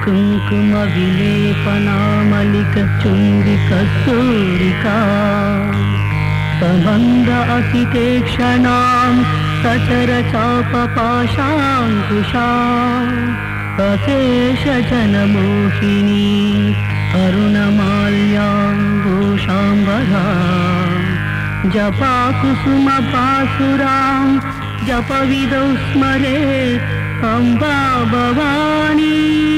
ಕುಂಕುಮ ವಿಲೇಪನಾಮಲಿಕ ಚುಂಬಿ ಕಸ್ತೂರಿಕಾ ಸಂಬಂಧ ಅತಿತೇಕ್ಷಣಾಂ ಸಚರ ಚಾಪ ಪಾಶಾಂಕುಶಾ ಅಶೇಷ ಜನಮೋಹಿನಿ ಅರುಣಮಾಲ್ಯಾಂಬೂಷಾಂಬರಾ ಜಪಾ ಕುಸುಮ ಪಾಸುರಾಂ ಜಪವಿದೌ ಸ್ಮರೇತ್ ಅಂಬಾ ಭವಾನಿ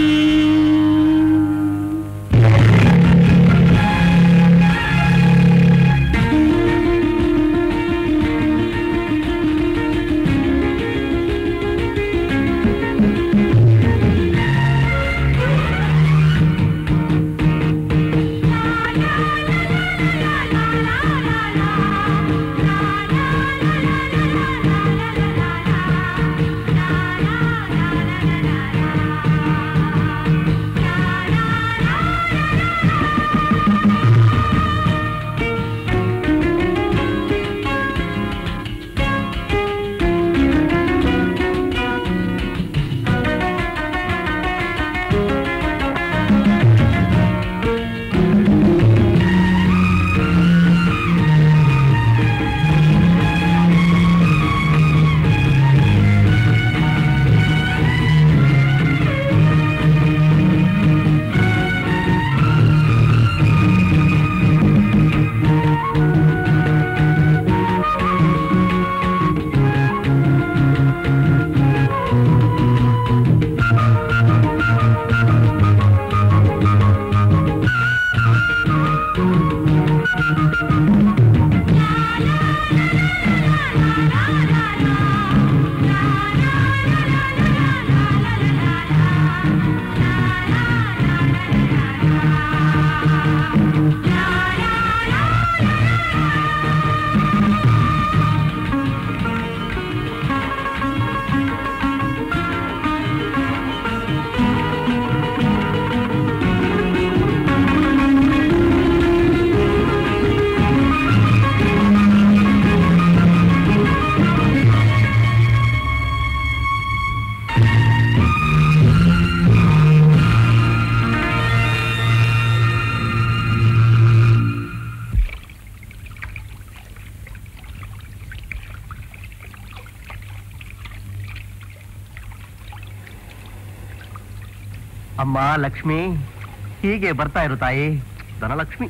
ಅಮ್ಮ ಲಕ್ಷ್ಮಿ ಹೀಗೆ ಬರ್ತಾ ಇರು ತಾಯಿ ಧನಲಕ್ಷ್ಮಿ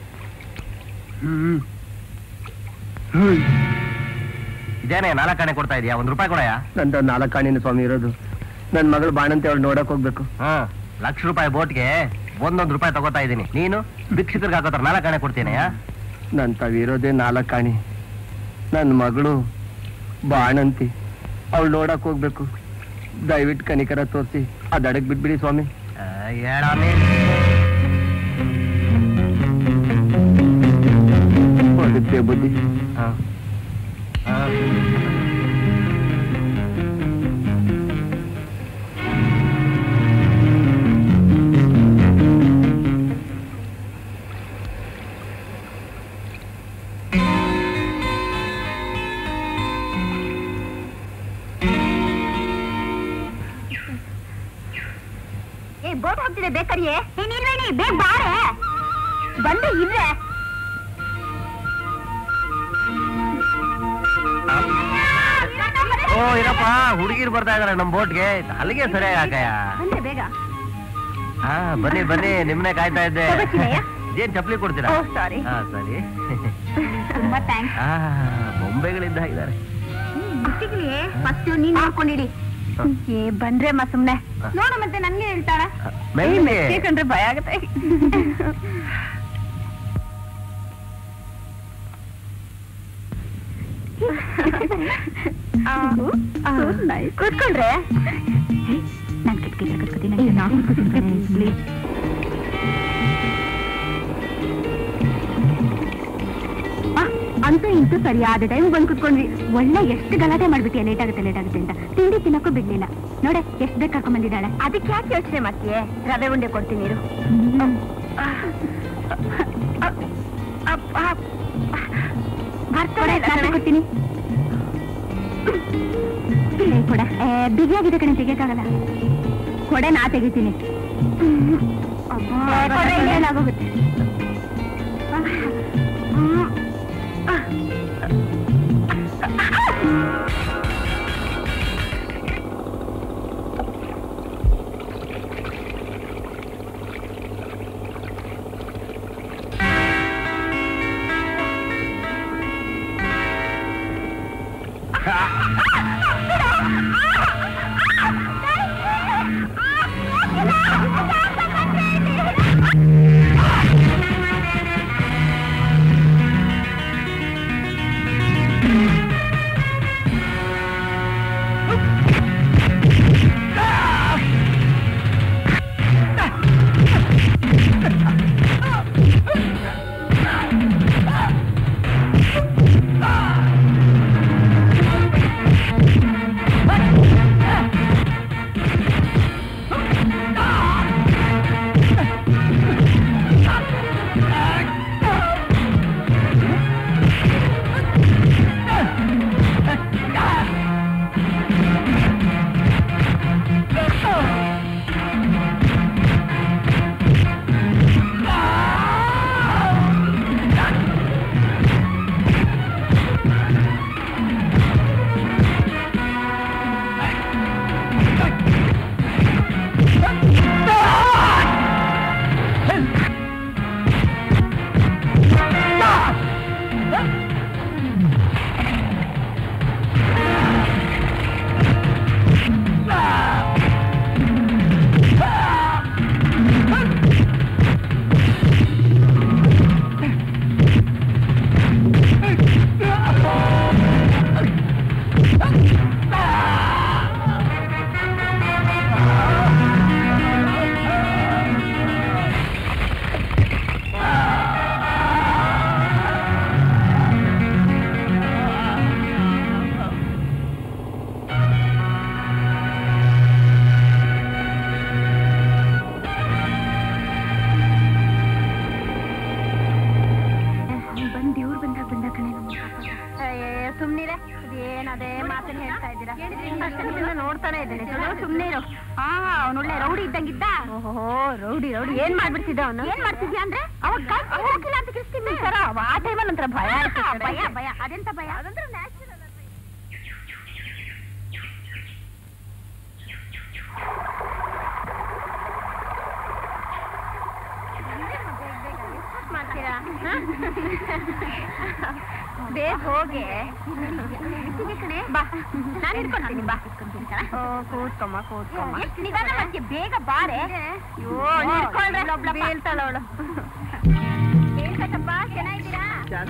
ಇದೇನೆ ನಾಲ್ಕಾಣೆ ಕೊಡ್ತಾ ಇದೀಯಾ ಒಂದ್ ರೂಪಾಯಿ ಕೊಡಯ್ಯ ನಂದು ನಾಲ್ಕು ಕಾಣಿನ ಸ್ವಾಮಿ ಇರೋದು ನನ್ನ ಮಗಳು ಬಾಣಂತೆ ಅವಳು ನೋಡಕ್ ಹೋಗ್ಬೇಕು ಹಾ ಲಕ್ಷ ರೂಪಾಯಿ ಬೋಟ್ಗೆ ಒಂದೊಂದ್ ರೂಪಾಯಿ ತಗೋತಾ ಇದೀನಿ ನೀನು ಭಿಕ್ಷುಕರಿಗೆ ಹಾಕೋತಾರ ನಾಲ್ಕಾಣೆ ಕೊಡ್ತೀನಯ್ಯ ನನ್ ತಾವಿರೋದೇ ನಾಲ್ಕು ಕಾಣಿ ನನ್ನ ಮಗಳು ಬಾಣಂತಿ ಅವಳು ನೋಡಕ್ ಹೋಗ್ಬೇಕು ದಯವಿಟ್ಟು ಕನಿಕರ ತೋರಿಸಿ ಆ ದಡಕ್ ಬಿಟ್ಬಿಡಿ ಸ್ವಾಮಿ ಆ, ಹೇಳಾಮಿ ಹೋಗುತ್ತೆ ಬುದ್ಧಿ ಹಾ. ಹಾ. ಏ ಬೋಟ್ ಹೋಗ್ತಿದೆ ಬೇಕರಿಯೇ ನೀನಿಲ್ವೇನಿ ಬೇಗ ಬಾರೆ ಬಂದು ಇದ್ರೆ ಓ ಇರಪ್ಪ ಹುಡುಗಿರು ಬರ್ತಾ ಇದಾರೆ ನಮ್ ಬೋಟ್ಗೆ ಅಲ್ಲಿಗೆ ಸರಿಯಾಗಿ ಹಾಕಯ್ಯ ಬಂದ್ರೆ ಬೇಗ ಹಾ ಬನ್ನಿ ಬನ್ನಿ ನಿಮ್ನೆ ಕಾಯ್ತಾ ಇದ್ದೆ ತಗೋತೀನಯ್ಯ? ಏನ್ ಚಪ್ಲಿ ಕೊಡ್ತೀರಾ ಓ, sorry. ಹಾ ಸರಿ ತುಂಬಾ ಥ್ಯಾಂಕ್ಸ್ ಆ ಬೊಂಬೆಗಳಿಂದ ಇದ್ದಾರೆ ಫಸ್ಟ್ ನೀನ್ ನೋಡ್ಕೊಂಡಿಡಿ ಏ ಬಂದ್ರೆ ಮ ಸುಮ್ನೆ ನೋಡು ಮತ್ತೆ ನನ್ಗೆ ಹೇಳ್ತಾಳ ಮೆಲ್ಲಿಗೆ. ಕಂಡ್ರೆ ಭಯ ಆಗತ್ತೆ ಕೂತ್ಕೊಂಡ್ರೆ ನಾನು ಕಿಟ್ಕಿದ್ರೆ ಕೂತ್ಕೊತೀನಿ ನಾನು ಪ್ಲೀಸ್ ಅಂತೂ ಇಂತೂ ಸರಿಯಾದ ಟೈಮ್ ಬಂದು ಕುತ್ಕೊಂಡ್ವಿ ಒಳ್ಳೆ ಎಷ್ಟು ಗಲಾಟೆ ಮಾಡ್ಬಿಟ್ಟಿಯ ಲೇಟ್ ಆಗುತ್ತೆ ಲೇಟ್ ಆಗುತ್ತೆ ಅಂತ ತಿಂಡಿ ತಿನ್ನಕ್ಕೂ ಬಿಡ್ಲಿಲ್ಲ ನೋಡೆ ಎಷ್ಟು ಬೇಕು ಕರ್ಕೊಂಡ್ ಬಂದಿದ್ದಾಳೆ ಅದಕ್ಕೆ ಯಾಕೆ ಯೋಚನೆ ಮಾಡ್ತೀಯ ರವೆ ಉಂಡೆ ಕೊಡ್ತೀನಿ ಇರು ಬರ್ತಾಳೆ ಕೊಡ್ತೀನಿ ಏ, ಕೊಡ ಏ, ಬಿಗಿಯಾಗಿದೆ ಕಣೆ ತೆಗಿಯಕ್ಕಾಗಲ್ಲ ಕೊಡೆ ನಾ ತೆಗಿತೀನಿ ಏನಾಗೋಗುತ್ತೆ ಬಂದ್ ಇವ್ರು ಬಂದಾಗ ಬಂದ ಕಣೆ ಸುಮ್ನಿರೆ ಏನದೇ ಮಾತನ್ನ ಹೇಳ್ತಾ ಇದ್ದೀರಾ ನೋಡ್ತಾನೆ ಇದ್ದೀನಿ ಸುಮ್ನೆ ಇರು ಹಾ ಅವನೊಳ್ಳೆ ರೌಡಿ ಇದ್ದಂಗಿದ್ದ ಓಹೋ ರೌಡಿ ರೌಡಿ ಏನ್ ಮಾಡ್ಬಿಡ್ತಿದ್ದ ಅವನು ಏನ್ ಮಾಡ್ತಿದ್ಯಾ ಅಂದ್ರೆ ಅವಾಗ ಹೋಗಿಲ್ಲ ಅಂತ ಕ್ರಿಸ್ತೀನಿ ಸರ ಆ ಟೈಮಲ್ಲಿ ಒಂಥರ ಭಯ ಭಯ ಭಯ ಅದೆಂತ ಭಯ ಅದಂದ್ರೆ ನ್ಯಾಚುರಲ್ ಮಾಡ್ತೀರಾ ಬೇಗ ಹೋಗಿ ಕಣೆ ಬಾ ನಾನು ಹಿಡ್ಕೊಳ್ತೀನಿ ಬಾ ಓ ಕೂತ್ಕೊಮ್ಮ ಕೂತ್ಕೊಮ್ಮ ನಿಧಾನ ಮಾಡ್ತೀಯ ಬೇಗ ಬಾರೆ ಅಯ್ಯೋ ಹಿಡ್ಕೊಳ್ರೆ ಬೀಳ್ತಾಳ ಅವಳು ಏನ್ ಕಟ್ಟಪ್ಪ ಚೆನ್ನಾಗಿದ್ದೀರಾ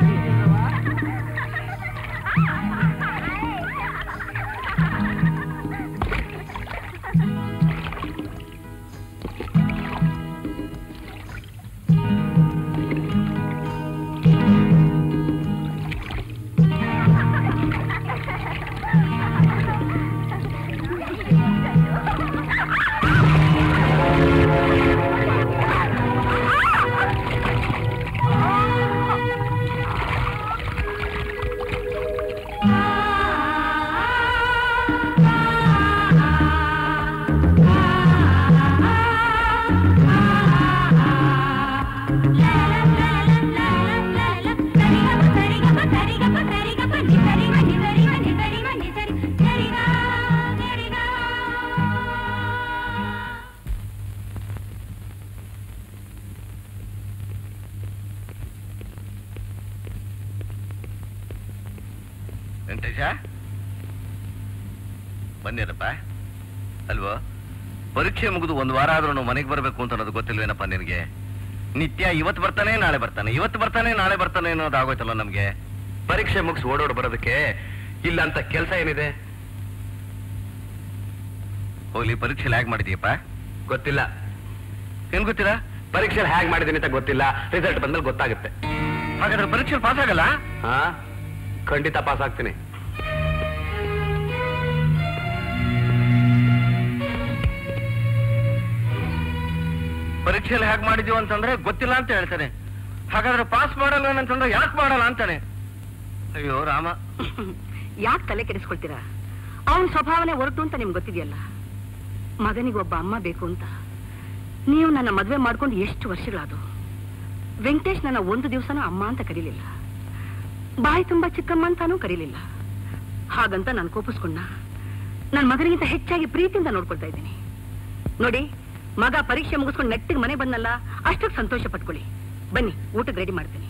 ವೆಂಕಟೇಶ ಬನ್ನಿರಪ್ಪ ಅಲ್ವೋ ಪರೀಕ್ಷೆ ಮುಗಿದು ಒಂದು ವಾರ ಆದ್ರೂ ಮನೆಗೆ ಬರಬೇಕು ಅಂತ ಅನ್ನೋದು ಗೊತ್ತಿಲ್ವೇನಪ್ಪ ನಿನಗೆ ನಿತ್ಯ ಇವತ್ತು ಬರ್ತಾನೆ ನಾಳೆ ಬರ್ತಾನೆ ಇವತ್ತು ಬರ್ತಾನೆ ನಾಳೆ ಬರ್ತಾನೆ ಅನ್ನೋದು ಆಗೋಯ್ತಲ್ಲ ನಮ್ಗೆ ಪರೀಕ್ಷೆ ಮುಗಿಸಿ ಓಡೋಡ್ ಬರೋದಕ್ಕೆ ಇಲ್ಲ ಅಂತ ಕೆಲಸ ಏನಿದೆ ಹೋಗ್ಲಿ ಪರೀಕ್ಷೆ ಹೇಗೆ ಮಾಡಿದೀಯಪ್ಪ ಗೊತ್ತಿಲ್ಲ ಏನ್ ಗೊತ್ತಿಲ್ಲ ಪರೀಕ್ಷೆ ಹೇಗೆ ಮಾಡಿದೀನಿ ಅಂತ ಗೊತ್ತಿಲ್ಲ ರಿಸಲ್ಟ್ ಬಂದ್ಮೇಲೆ ಗೊತ್ತಾಗುತ್ತೆ ಹಾಗಾದ್ರೆ ಪರೀಕ್ಷೆ ಪಾಸ್ ಆಗಲ್ಲ ಹಾ ಖಂಡಿತ ಪಾಸ್ ಆಗ್ತೀನಿ ಪರೀಕ್ಷೆಯಲ್ಲಿ ಹೇಗೆ ಮಾಡಿದೀವಿ ಅಂತಂದ್ರೆ ಗೊತ್ತಿಲ್ಲ ಅಂತ ಹೇಳ್ತಾನೆ ಹಾಗಾದ್ರೆ ಪಾಸ್ ಮಾಡಲ್ಲ ಅಂತಂದ್ರೆ ಯಾಕೆ ಮಾಡಲ್ಲ ಅಂತಾನೆ ಅಯ್ಯೋ ರಾಮ ಯಾಕೆ ತಲೆ ಕೆಡಿಸ್ಕೊಳ್ತೀರಾ ಅವನ ಸ್ವಭಾವನೆ ಹೊರಟು ಅಂತ ನಿಮ್ಗೆ ಗೊತ್ತಿದೆಯಲ್ಲ ಮಗನಿಗೊಬ್ಬ ಅಮ್ಮ ಬೇಕು ಅಂತ ನೀವು ನನ್ನ ಮದುವೆ ಮಾಡ್ಕೊಂಡು ಎಷ್ಟು ವರ್ಷಗಳಾದವು ವೆಂಕಟೇಶ್ ನನ್ನ ಒಂದು ದಿವಸನೂ ಅಮ್ಮ ಅಂತ ಕರೀಲಿಲ್ಲ ಬಾಯಿ ತುಂಬಾ ಚಿಕ್ಕಮ್ಮ ಅಂತಾನೂ ಕರೀಲಿಲ್ಲ ಹಾಗಂತ ನಾನು ಕೋಪಿಸ್ಕೊಂಡ ನನ್ನ ಮಗನಿಗಿಂತ ಹೆಚ್ಚಾಗಿ ಪ್ರೀತಿಯಿಂದ ನೋಡ್ಕೊಳ್ತಾ ಇದ್ದೀನಿ ನೋಡಿ ಮಗ ಪರೀಕ್ಷೆ ಮುಗಿಸ್ಕೊಂಡು ನೆಟ್ಟಿಗೆ ಮನೆ ಬಂದಲ್ಲ ಅಷ್ಟಕ್ಕೆ ಸಂತೋಷ ಪಟ್ಕೊಳ್ಳಿ ಬನ್ನಿ ಊಟಕ್ಕೆ ರೆಡಿ ಮಾಡ್ತೀನಿ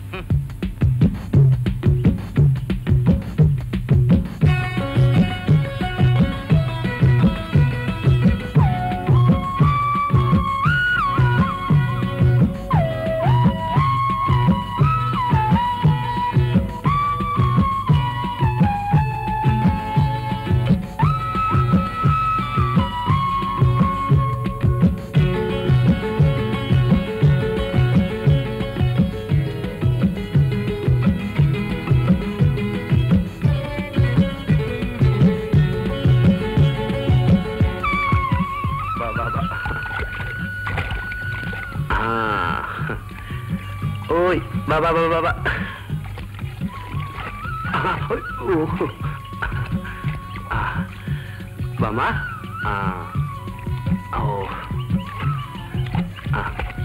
ಬಾ ಬಾ ಬಾ ಆ. ಓಯ್ ಬಾ ಬಾ ಬಾ ಬಾ ಬಾ ಆ, ಓಯ್, ಓ. ಆ. ಬಾಮ್ಮ ಆ. ಓ. ಆ.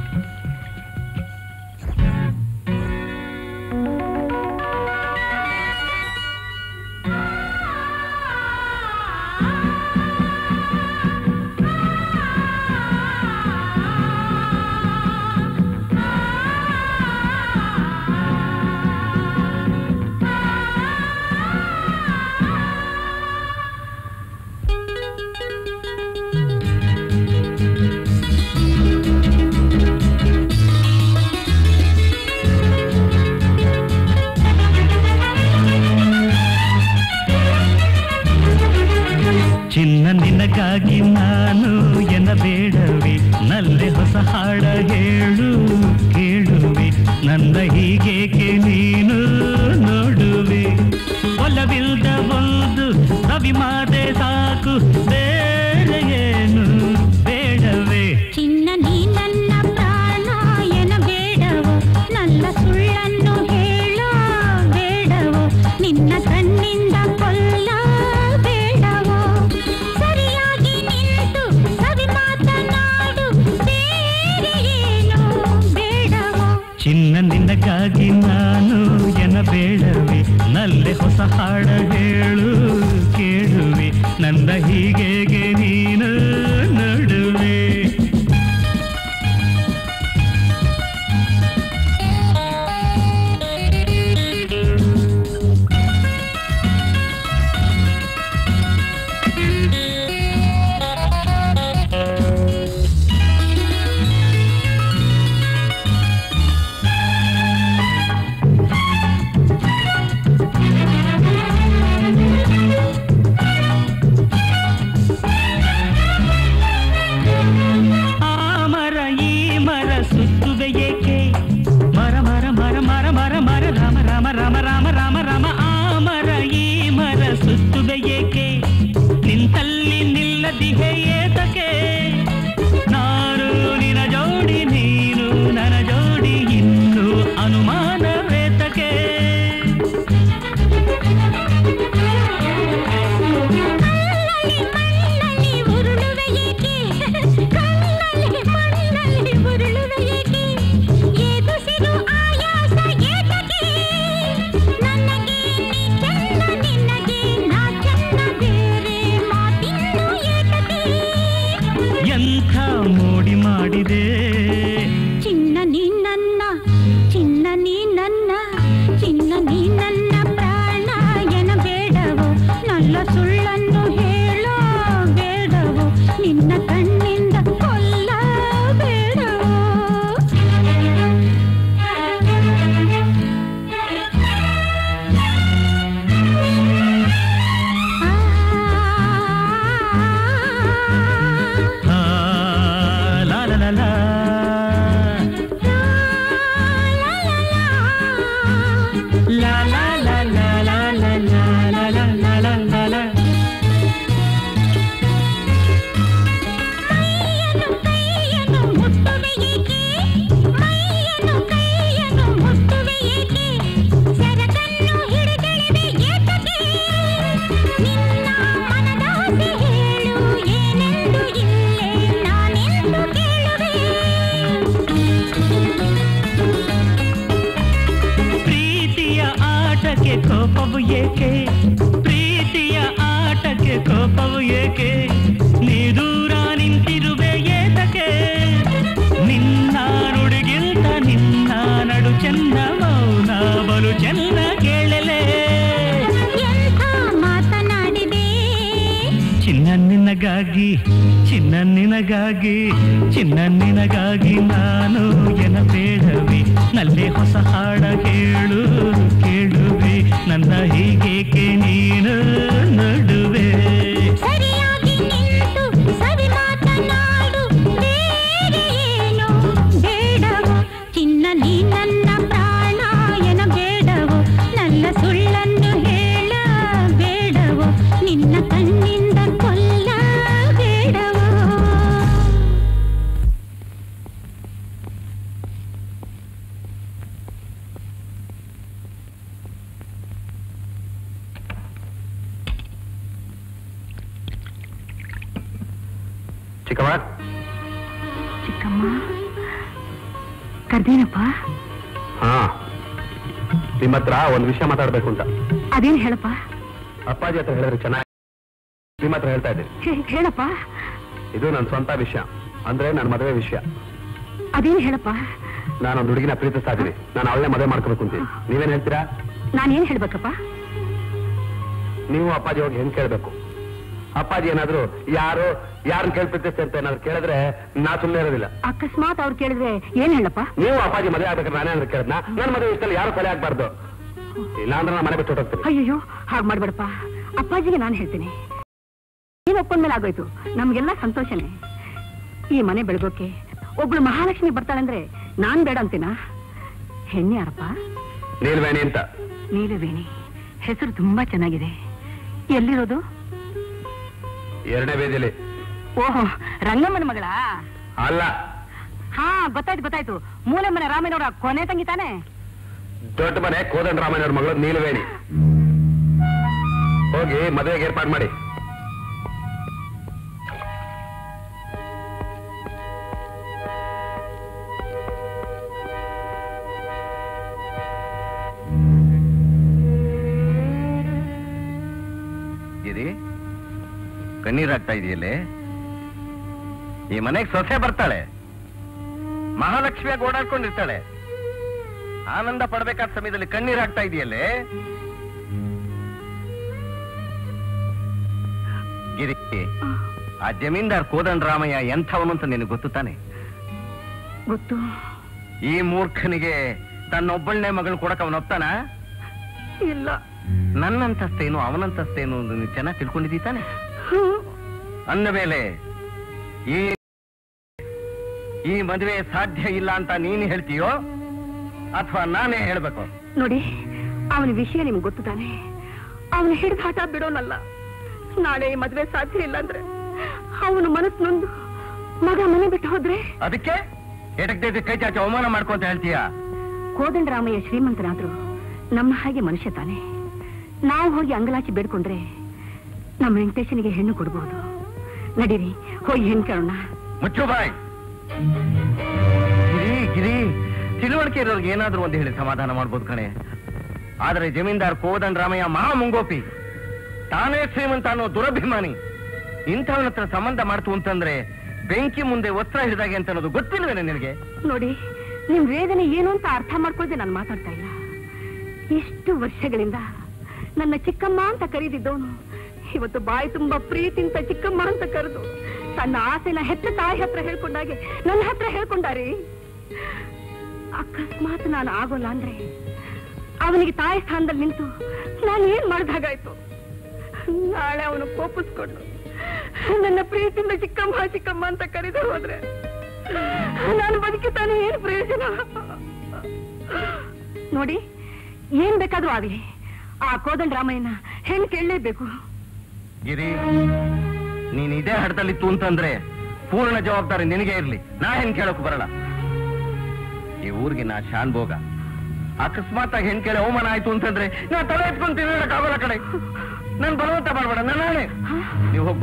ಚಿನ್ನ ನಿನಗಾಗಿ ನಾನು ಎನ್ನಬೇಡವೆ ನಲ್ಲೆ ಹೊಸ ಹಾಡ ಹೇಳು ಕೇಳುವೆ ನನ್ನ ಹೀಗೇಕೆ ನೀನು ನೋಡುವೆ ಒಲವಿಲ್ದ ಒಂದು ರವಿ ಮಾತೆ ಸಾಕು ಬೇರೆ ಏನು ಬೇಡವೇ ಚಿನ್ನ ನೀ ನನ್ನ ಪ್ರಾಣ ಎನ ಬೇಡವೋ ನನ್ನ ಸುಳ್ಳನ್ನು ಹೇಳೋ ಬೇಡವೋ ನಿನ್ನ ಕಣ್ಣಿಂದ ಕೊಲ್ಲ ಬೇಡವೋ ಸರಿಯಾಗಿ ನಿಂತು ಸವಿ ಮಾತನಾಡು ಬೇರೆ ಏನು ಬೇಡವೋ ಚಿನ್ನ ನಿನಗಾಗಿ ನಾನು ಎನ್ನಬೇಡವೆ ನಲ್ಲೆ ಹೊಸ ಹಾಡ ಹೇಳು ಕೇಳುವೆ ನನ್ನ ಹೀಗೇಗೆ ನೀನು ನೋಡುವೆ ಆ ಕೋಪವು ಏಕೆ ಪ್ರೀತಿಯ ಆಟಕ್ಕೆ ಕೋಪವು ಏಕೆ ನೀ ದೂರ ನಿಂತಿರುವೆ ಏತಕ್ಕೆ ನಿನ್ನ ನುಡಿಗಿಂತ ನಿನ್ನ ನಡು ಚೆನ್ನ ಮೌನ ಬಲು ಚೆನ್ನ ಕೇಳಲೆ ಎಂಥ ಮಾತನಾಡಿದೆ ಚಿನ್ನ ನಿನಗಾಗಿ ಚಿನ್ನ ನಿನಗಾಗಿ ಚಿನ್ನ ನಿನಗಾಗಿ ನಾನು ಎನ ಬೇಡವಿ ನಲ್ಲೇ ಹೊಸ ಹಾಡ ಕೇಳು ಕೇಳುವೆ ನನ್ನ ಹೀಗೇಕೆ ನೀನು ನಡುವೆ ಸರಿಯಾಗಿ ನಿಂತು ಸರಿ ಮಾತನಾಡು ಬೇರೆ ಏನು ಬೇಡವೋ ಚಿನ್ನ ನೀ ನನ್ನ ಪ್ರಾಣ ಎನ ಬೇಡವೋ ನನ್ನ ಸುಳ್ಳನ್ನು ಹೇಳ ಬೇಡವೋ ನಿನ್ನ ಕಣ್ಣಿಂದ ಕೊಲ್ಲ ಬೇಡವೋ ಚಿಕ್ಕಮ್ಮ ಚಿಕ್ಕಮ್ಮ ಕರ್ದೇನಪ್ಪ ಹಾ ನಿಮ್ಮ ಹತ್ರ ಒಂದು ವಿಷಯ ಮಾತಾಡ್ಬೇಕು ಅಂತ ಅದೇನು ಹೇಳಪ್ಪ ಅಪ್ಪಾಜಿ ಹತ್ರ ಹೇಳಿದ್ರೆ ಚೆನ್ನಾಗಿ ನಿಮ್ಮ ಹತ್ರ ಹೇಳ್ತಾ ಇದ್ದೀನಿ ಹೇ- ಹೇಳಪ್ಪ ಇದು ನನ್ನ ಸ್ವಂತ ವಿಷಯ ಅಂದ್ರೆ ನನ್ನ ಮದುವೆ ವಿಷಯ ಅದೇನು ಹೇಳಪ್ಪ ನಾನೊಂದು ಹುಡುಗಿನ ಪ್ರೀತಿಸ್ತಾ ಇದ್ದೀನಿ ನಾನು ಅವಳನ್ನೇ ಮದುವೆ ಮಾಡ್ಕೋಬೇಕು ಅಂತೀನಿ ನೀವೇನ್ ಹೇಳ್ತೀರಾ ನಾನೇನ್ ಹೇಳ್ಬೇಕಪ್ಪ ನೀವು ಅಪ್ಪಾಜಿ ಹೋಗಿ ಹೆಂಗ್ ಕೇಳ್ಬೇಕು ಅಪ್ಪಾಜಿ ಏನಾದ್ರು ಯಾರು ಯಾರನ್ನ ಕೇಳಿ ಪ್ರೀತಿಸ್ತೆ ಅಂತ ಏನಾದ್ರು ಕೇಳಿದ್ರೆ ನಾ ಸುಮ್ಮನೆ ಇರೋದಿಲ್ಲ ಅಕಸ್ಮಾತ್ ಅವ್ರು ಕೇಳಿದ್ರೆ ಏನ್ ಹೇಳಪ್ಪ ನೀವು ಅಪ್ಪಾಜಿ ಮದುವೆ ಆಗ್ಬೇಕಾದ್ರೆ ನಾನೇ ಅಂದ್ರೆ ಕೇಳಿದ್ನ ನನ್ನ ಮದುವೆ ಇಷ್ಟಲ್ಲಿ ಯಾರು ಕೊಲೆ ಆಗ್ಬಾರ್ದು ಇಲ್ಲ ಅಂದ್ರೆ ನಾನು ಮನೆ ಬಿಟ್ಟು ಹೊರಟೋಗ್ತೀನಿ ಅಯ್ಯಯ್ಯೋ ಹಾಗೆ ಮಾಡ್ಬೇಡಪ್ಪ ಅಪ್ಪಾಜಿಗೆ ನಾನು ಹೇಳ್ತೀನಿ ನೀನ್ ಒಪ್ಕೊಂಡ್ಮೇಲೆ ಆಗೋಯ್ತು ನಮ್ಗೆಲ್ಲ ಸಂತೋಷನೇ ಈ ಮನೆ ಬೆಳಗೋಕೆ ಒಬ್ಳು ಮಹಾಲಕ್ಷ್ಮಿ ಬರ್ತಾಳಂದ್ರೆ ನಾನ್ ಬೇಡ ಅಂತೀನಾ ಹೆಣ್ಣೆ ಯಾರಪ್ಪ ನೀಲ್ವೇಣಿ ಅಂತ ನೀಲವೇಣಿ ಹೆಸರು ತುಂಬಾ ಚೆನ್ನಾಗಿದೆ ಎಲ್ಲಿರೋದು ಎರಡನೇ ಬೀದಿಲಿ ಓಹೋ ರಂಗಮ್ಮನ ಮಗಳಾ ಅಲ್ಲ ಹಾ ಗೊತ್ತಾಯ್ತು ಗೊತ್ತಾಯ್ತು ಮೂಲೆ ಮನೆ ರಾಮಯ್ಯನವರ ಕೊನೆ ತಂಗಿ ತಾನೆ ದೊಡ್ಡ ಮನೆ ಕೋದಂಡ ರಾಮಯ್ಯನವ್ರ ಮಗಳು ನೀಲವೇಣಿ ಹೋಗಿ ಮದುವೆಗೆ ಏರ್ಪಾಡು ಮಾಡಿ ಗಿರಿ ಕಣ್ಣೀರಾಗ್ತಾ ಇದೆಯಲ್ಲೇ ಈ ಮನೆಗೆ ಸೊಸೆ ಬರ್ತಾಳೆ ಮಹಾಲಕ್ಷ್ಮಿಯಾಗಿ ಓಡಾಡ್ಕೊಂಡಿರ್ತಾಳೆ ಆನಂದ ಪಡ್ಬೇಕಾದ ಸಮಯದಲ್ಲಿ ಕಣ್ಣೀರಾಗ್ತಾ ಇದೆಯಲ್ಲೇ ಗಿರಿ ಆ ಜಮೀನ್ದಾರ್ ಕೋದಂಡ ರಾಮಯ್ಯ ಎಂಥವನು ಅಂತ ನಿನಗೆ ಗೊತ್ತು ತಾನೆ ಗೊತ್ತು ಈ ಮೂರ್ಖನಿಗೆ ತನ್ನೊಬ್ಬಳನೇ ಮಗಳು ಕೊಡಕ್ ಅವನ ಒಪ್ತಾನ ಇಲ್ಲ ನನ್ನಂತಸ್ತೇನು ಅವನಂತಸ್ತೇನು ಅಂತ ನೀನು ಚೆನ್ನಾಗಿ ತಿಳ್ಕೊಂಡಿದ್ದೀ ತಾನೆ ಅಂದ ಮೇಲೆ ಈ ಈ ಮದುವೆ ಸಾಧ್ಯ ಇಲ್ಲ ಅಂತ ನೀನು ಹೇಳ್ತೀಯೋ ಅಥವಾ ನಾನೇ ಹೇಳ್ಬೇಕು ನೋಡಿ ಅವನ ವಿಷಯ ನಿಮ್ಗೆ ಗೊತ್ತು ತಾನೆ ಅವನ ಹಿಡಿದಾಟ ಬಿಡೋನಲ್ಲ ನಾಳೆ ಈ ಮದ್ವೆ ಸಾಧ್ಯ ಇಲ್ಲ ಅಂದ್ರೆ ಅವನ ಮನಸ್ಸು ನೊಂದು ಮಗ ಮನೆ ಬಿಟ್ಟು ಹೋದ್ರೆ ಅದಕ್ಕೆ ಎಡಕ್ಕೆ ಕೈ ಚಾಚಿ ಅವಮಾನ ಮಾಡ್ಕೊಂತ ಹೇಳ್ತೀಯ ಕೋದಂಡರಾಮಯ್ಯ ಶ್ರೀಮಂತನಾದ್ರು ನಮ್ಮ ಹಾಗೆ ಮನುಷ್ಯ ತಾನೆ ನಾವು ಹೋಗಿ ಅಂಗಲಾಚಿ ಬೇಡ್ಕೊಂಡ್ರೆ ನಮ್ಮ ವೆಂಕಟೇಶನಿಗೆ ಹೆಣ್ಣು ಕೊಡಬಹುದು ನಡೀರಿ ಹೋಗಿ ಹೆಣ್ಣು ಕೇಳೋಣ ಮುಚ್ಚು ಬಾಯ್ ಗಿರಿ ಗಿರಿ ತಿಳುವಳಿಕೆ ಇರೋರ್ಗೆ ಏನಾದ್ರೂ ಒಂದು ಹೇಳಿ ಸಮಾಧಾನ ಮಾಡ್ಬೋದು ಕಣೆ ಆದ್ರೆ ಜಮೀನ್ದಾರ್ ಕೋದಂಡ ರಾಮಯ್ಯ ಮಹಾ ಮುಂಗೋಪಿ ತಾನೇ ಶ್ರೀಮಂತ ಅನ್ನೋ ದುರಭಿಮಾನಿ ಇಂಥವನ ಹತ್ರ ಸಂಬಂಧ ಮಾಡ್ತು ಅಂತಂದ್ರೆ ಬೆಂಕಿ ಮುಂದೆ ವಸ್ತ್ರ ಹಿಡಿದಾಗೆ ಅಂತ ಅನ್ನೋದು ಗೊತ್ತಿಲ್ವೇನೆ ನಿನಗೆ ನೋಡಿ ನಿಮ್ ವೇದನೆ ಏನು ಅಂತ ಅರ್ಥ ಮಾಡ್ಕೊಳ್ದೆ ನಾನು ಮಾತಾಡ್ತಾ ಇಲ್ಲ ಎಷ್ಟು ವರ್ಷಗಳಿಂದ ನನ್ನ ಚಿಕ್ಕಮ್ಮ ಅಂತ ಕರೀದಿದ್ದವನು ಇವತ್ತು ಬಾಯಿ ತುಂಬಾ ಪ್ರೀತಿಂತ ಚಿಕ್ಕಮ್ಮ ಅಂತ ಕರೆದು ತನ್ನ ಆಸೆನ ಹೆತ್ತ ತಾಯಿ ಹತ್ರ ಹೇಳ್ಕೊಂಡಾಗೆ ನನ್ನ ಹತ್ರ ಹೇಳ್ಕೊಂಡಾರಿ ಅಕಸ್ಮಾತ್ ನಾನು ಆಗೋಲ್ಲ ಅಂದ್ರೆ ಅವನಿಗೆ ತಾಯಿ ಸ್ಥಾನದಲ್ಲಿ ನಿಂತು ನಾನು ಏನ್ ಮಾಡ್ದಾಗಾಯ್ತು ನಾಳೆ ಅವನು ಕೋಪಿಸ್ಕೊಂಡು ನನ್ನ ಪ್ರೀತಿಯಿಂದ ಚಿಕ್ಕಮ್ಮ ಚಿಕ್ಕಮ್ಮ ಅಂತ ಕರೆದು ಹೋದ್ರೆ ನಾನು ಬದುಕಿತಾನೆ ಏನ್ ಪ್ರಯೋಜನ ನೋಡಿ ಏನ್ ಬೇಕಾದ್ರೂ ಆಗ್ಲಿ ಆ ಕೋದಂಡ ರಾಮಯ್ಯನ ಹೆಣ್ಣು ಕೇಳಲೇಬೇಕು ಗಿರಿ ನೀನ್ ಇದೇ ಹಡದಲ್ಲಿತ್ತು ಅಂತಂದ್ರೆ ಪೂರ್ಣ ಜವಾಬ್ದಾರಿ ನಿನಗೆ ಇರ್ಲಿ ನಾ ಹೆಣ್ ಕೇಳೋಕ್ ಬರಲ್ಲ ಈ ಊರಿಗೆ ನಾ ಶಾನ್ ಭೋಗ ಅಕಸ್ಮಾತ್ ಆಗಿ ಹೆಣ್ ಕೇಳಿ ಅವಮಾನ ಆಯ್ತು ಅಂತಂದ್ರೆ ನಾ ತಲೆ ಎತ್ಕೊಂಡ್ ತಿನ್ನಕ್ಕಾಗಲ್ಲ ಕಡೆ ನನ್ ಬಲವಂತ ಮಾಡ್ಬೇಡ ನಾನೇ ನೀವು ಹೋಗ್ಬಾ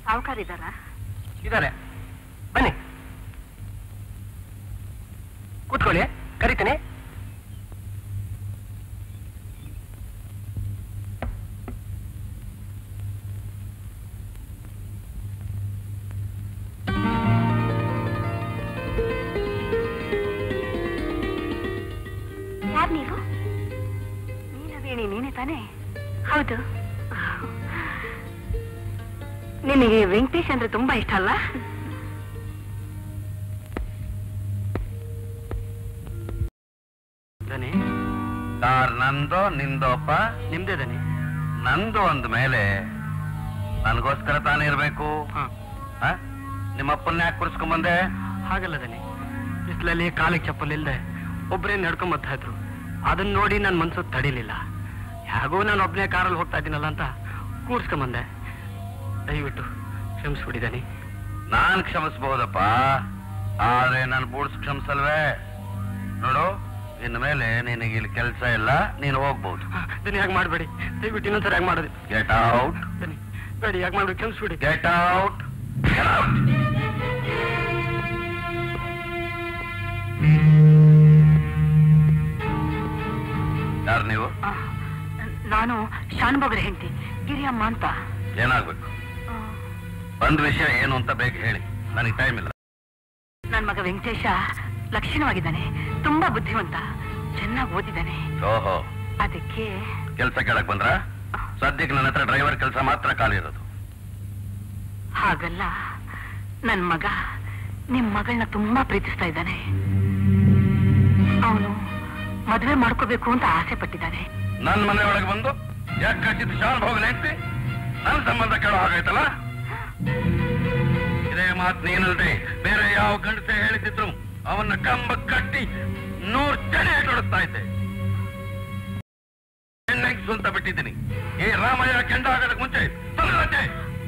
ಸಾವುಕಾರ ಇದ್ದಾರಾ ಇದ್ದಾರೆ ಬನ್ನಿ ಕೂತ್ಕೊಳ್ಳಿ ಕರಿತೀನಿ ಯಾರು ನೀವು ನೀಲವೇಣಿ ನೀನೇ ತಾನೇ ಹೌದು ನಿನಗೆ ವೆಂಕಟೇಶ್ ಅಂದ್ರೆ ತುಂಬಾ ಇಷ್ಟ ಅಲ್ಲ ದನಿ ಕಾರ್ ನಂದು ನಿಂದೋಪ್ಪ ನಿಮ್ದೇ ದನಿ ನಂದು ಅಂದ ಮೇಲೆ ನನಗೋಸ್ಕರ ತಾನೇ ಇರ್ಬೇಕು ಆ? ನಿಮ್ಮಪ್ಪನ್ನ ಯಾಕೆ ಕುರ್ಸ್ಕೊಂಬಂದೆ ಹಾಗಲ್ಲ ದನಿ ಬಿಸಿಲಲ್ಲಿ ಕಾಲಿಗೆ ಚಪ್ಪಲ್ ಇಲ್ದೆ ಒಬ್ಬರೇ ನಡ್ಕೊಂಡ್ ಬರ್ತಾ ಇದ್ರು ಅದನ್ನ ನೋಡಿ ನನ್ನ ಮನ್ಸು ತಡಿಲಿಲ್ಲ ಹೇಗೋ ನಾನು ಒಬ್ಬನೇ ಕಾರಲ್ಲಿ ಹೋಗ್ತಾ ಇದ್ದೀನಲ್ಲ ಅಂತ ಕೂರ್ಸ್ಕೊಂಬಂದೆ ದಯವಿಟ್ಟು ಕ್ಷಮಿಸ್ಬಿಡಿ ದನಿ ನಾನ್ ಕ್ಷಮಿಸ್ಬಹುದಪ್ಪ ಆದ್ರೆ ನಾನು ಬೂಡ್ಸ್ ಕ್ಷಮಿಸಲ್ವೇ ನೋಡು ಇನ್ನು ಮೇಲೆ ನಿನಗೆ ಇಲ್ಲಿ ಕೆಲಸ ಇಲ್ಲ ನೀನು ಹೋಗ್ಬಹುದು ದನಿ ಹಾಗೆ ಮಾಡಬೇಡಿ ದಯವಿಟ್ಟು ಇನ್ನೊಂದ್ಸರಿ ಹಾಗೆ ಮಾಡೋದು ಗೆಟ್ ಔಟ್ ದನಿ ಬೇಡಿ ಯಾಕೆ ಮಾಡ್ಬೇಕು ಕ್ಷಮಿಸ್ಬಿಡಿ ಗೆಟ್ ಔಟ್ ಯಾರು ನೀವು ಆ, ನಾನು ಶಾನುಭೋಗರ ಹೆಂಡತಿ ಗಿರಿಯಮ್ಮ ಅಂತ ಏನಾಗ್ಬೇಕು ಒಂದ್ ವಿಷಯ ಏನು ಅಂತ ಬೇಗ ಹೇಳಿ ನನಗೆ ಟೈಮ್ ಇಲ್ಲ ನನ್ ಮಗ ವೆಂಕಟೇಶ ಲಕ್ಷಣವಾಗಿದ್ದಾನೆ ತುಂಬಾ ಬುದ್ಧಿವಂತ ಚೆನ್ನಾಗಿ ಓದಿದ್ದಾನೆ ಓಹೋ ಅದಕ್ಕೆ ಕೆಲಸ ಕೇಳಕ್ ಬಂದ್ರ ಸದ್ಯಕ್ಕೆ ನನ್ನ ಹತ್ರ ಡ್ರೈವರ್ ಕೆಲಸ ಮಾತ್ರ ಖಾಲಿ ಇರೋದು ಹಾಗಲ್ಲ ನನ್ ಮಗ ನಿಮ್ ಮಗಳನ್ನ ತುಂಬಾ ಪ್ರೀತಿಸ್ತಾ ಇದ್ದಾನೆ ಅವನು ಮದುವೆ ಮಾಡ್ಕೋಬೇಕು ಅಂತ ಆಸೆ ಪಟ್ಟಿದ್ದಾನೆ ನನ್ ಮನೆ ಒಳಗೆ ಬಂದು ಯಾಕೆ ಕಚ್ಚಿದ್ದು ಶಾಲ್ ಹೋಗಲಿ ಅಂತಿ ನನ್ನ ಸಂಬಂಧ ಕೇಳೋ ಹಾಗಾಯ್ತಲ್ಲ ಇದೇ ಮಾತು ನೀನಲ್ದೆ ಬೇರೆ ಯಾವ ಗಂಡಸೆ ಹೇಳಿದ್ರು ಅವನ್ನ ಕಂಬ ಕಟ್ಟಿ ನೂರ್ ಚಳಿ ಹೊಡಿಸ್ತಾ ಇದ್ದೆ ಹೆಣ್ಣೆಗ್ ಸ್ವಂತ ಬಿಟ್ಟಿದ್ದೀನಿ ಈ ರಾಮಯ್ಯ ಕೆಂಡ ಆಗೋದಕ್ಕೆ ಮುಂಚೆ ತೊಲಗತ್ತೆ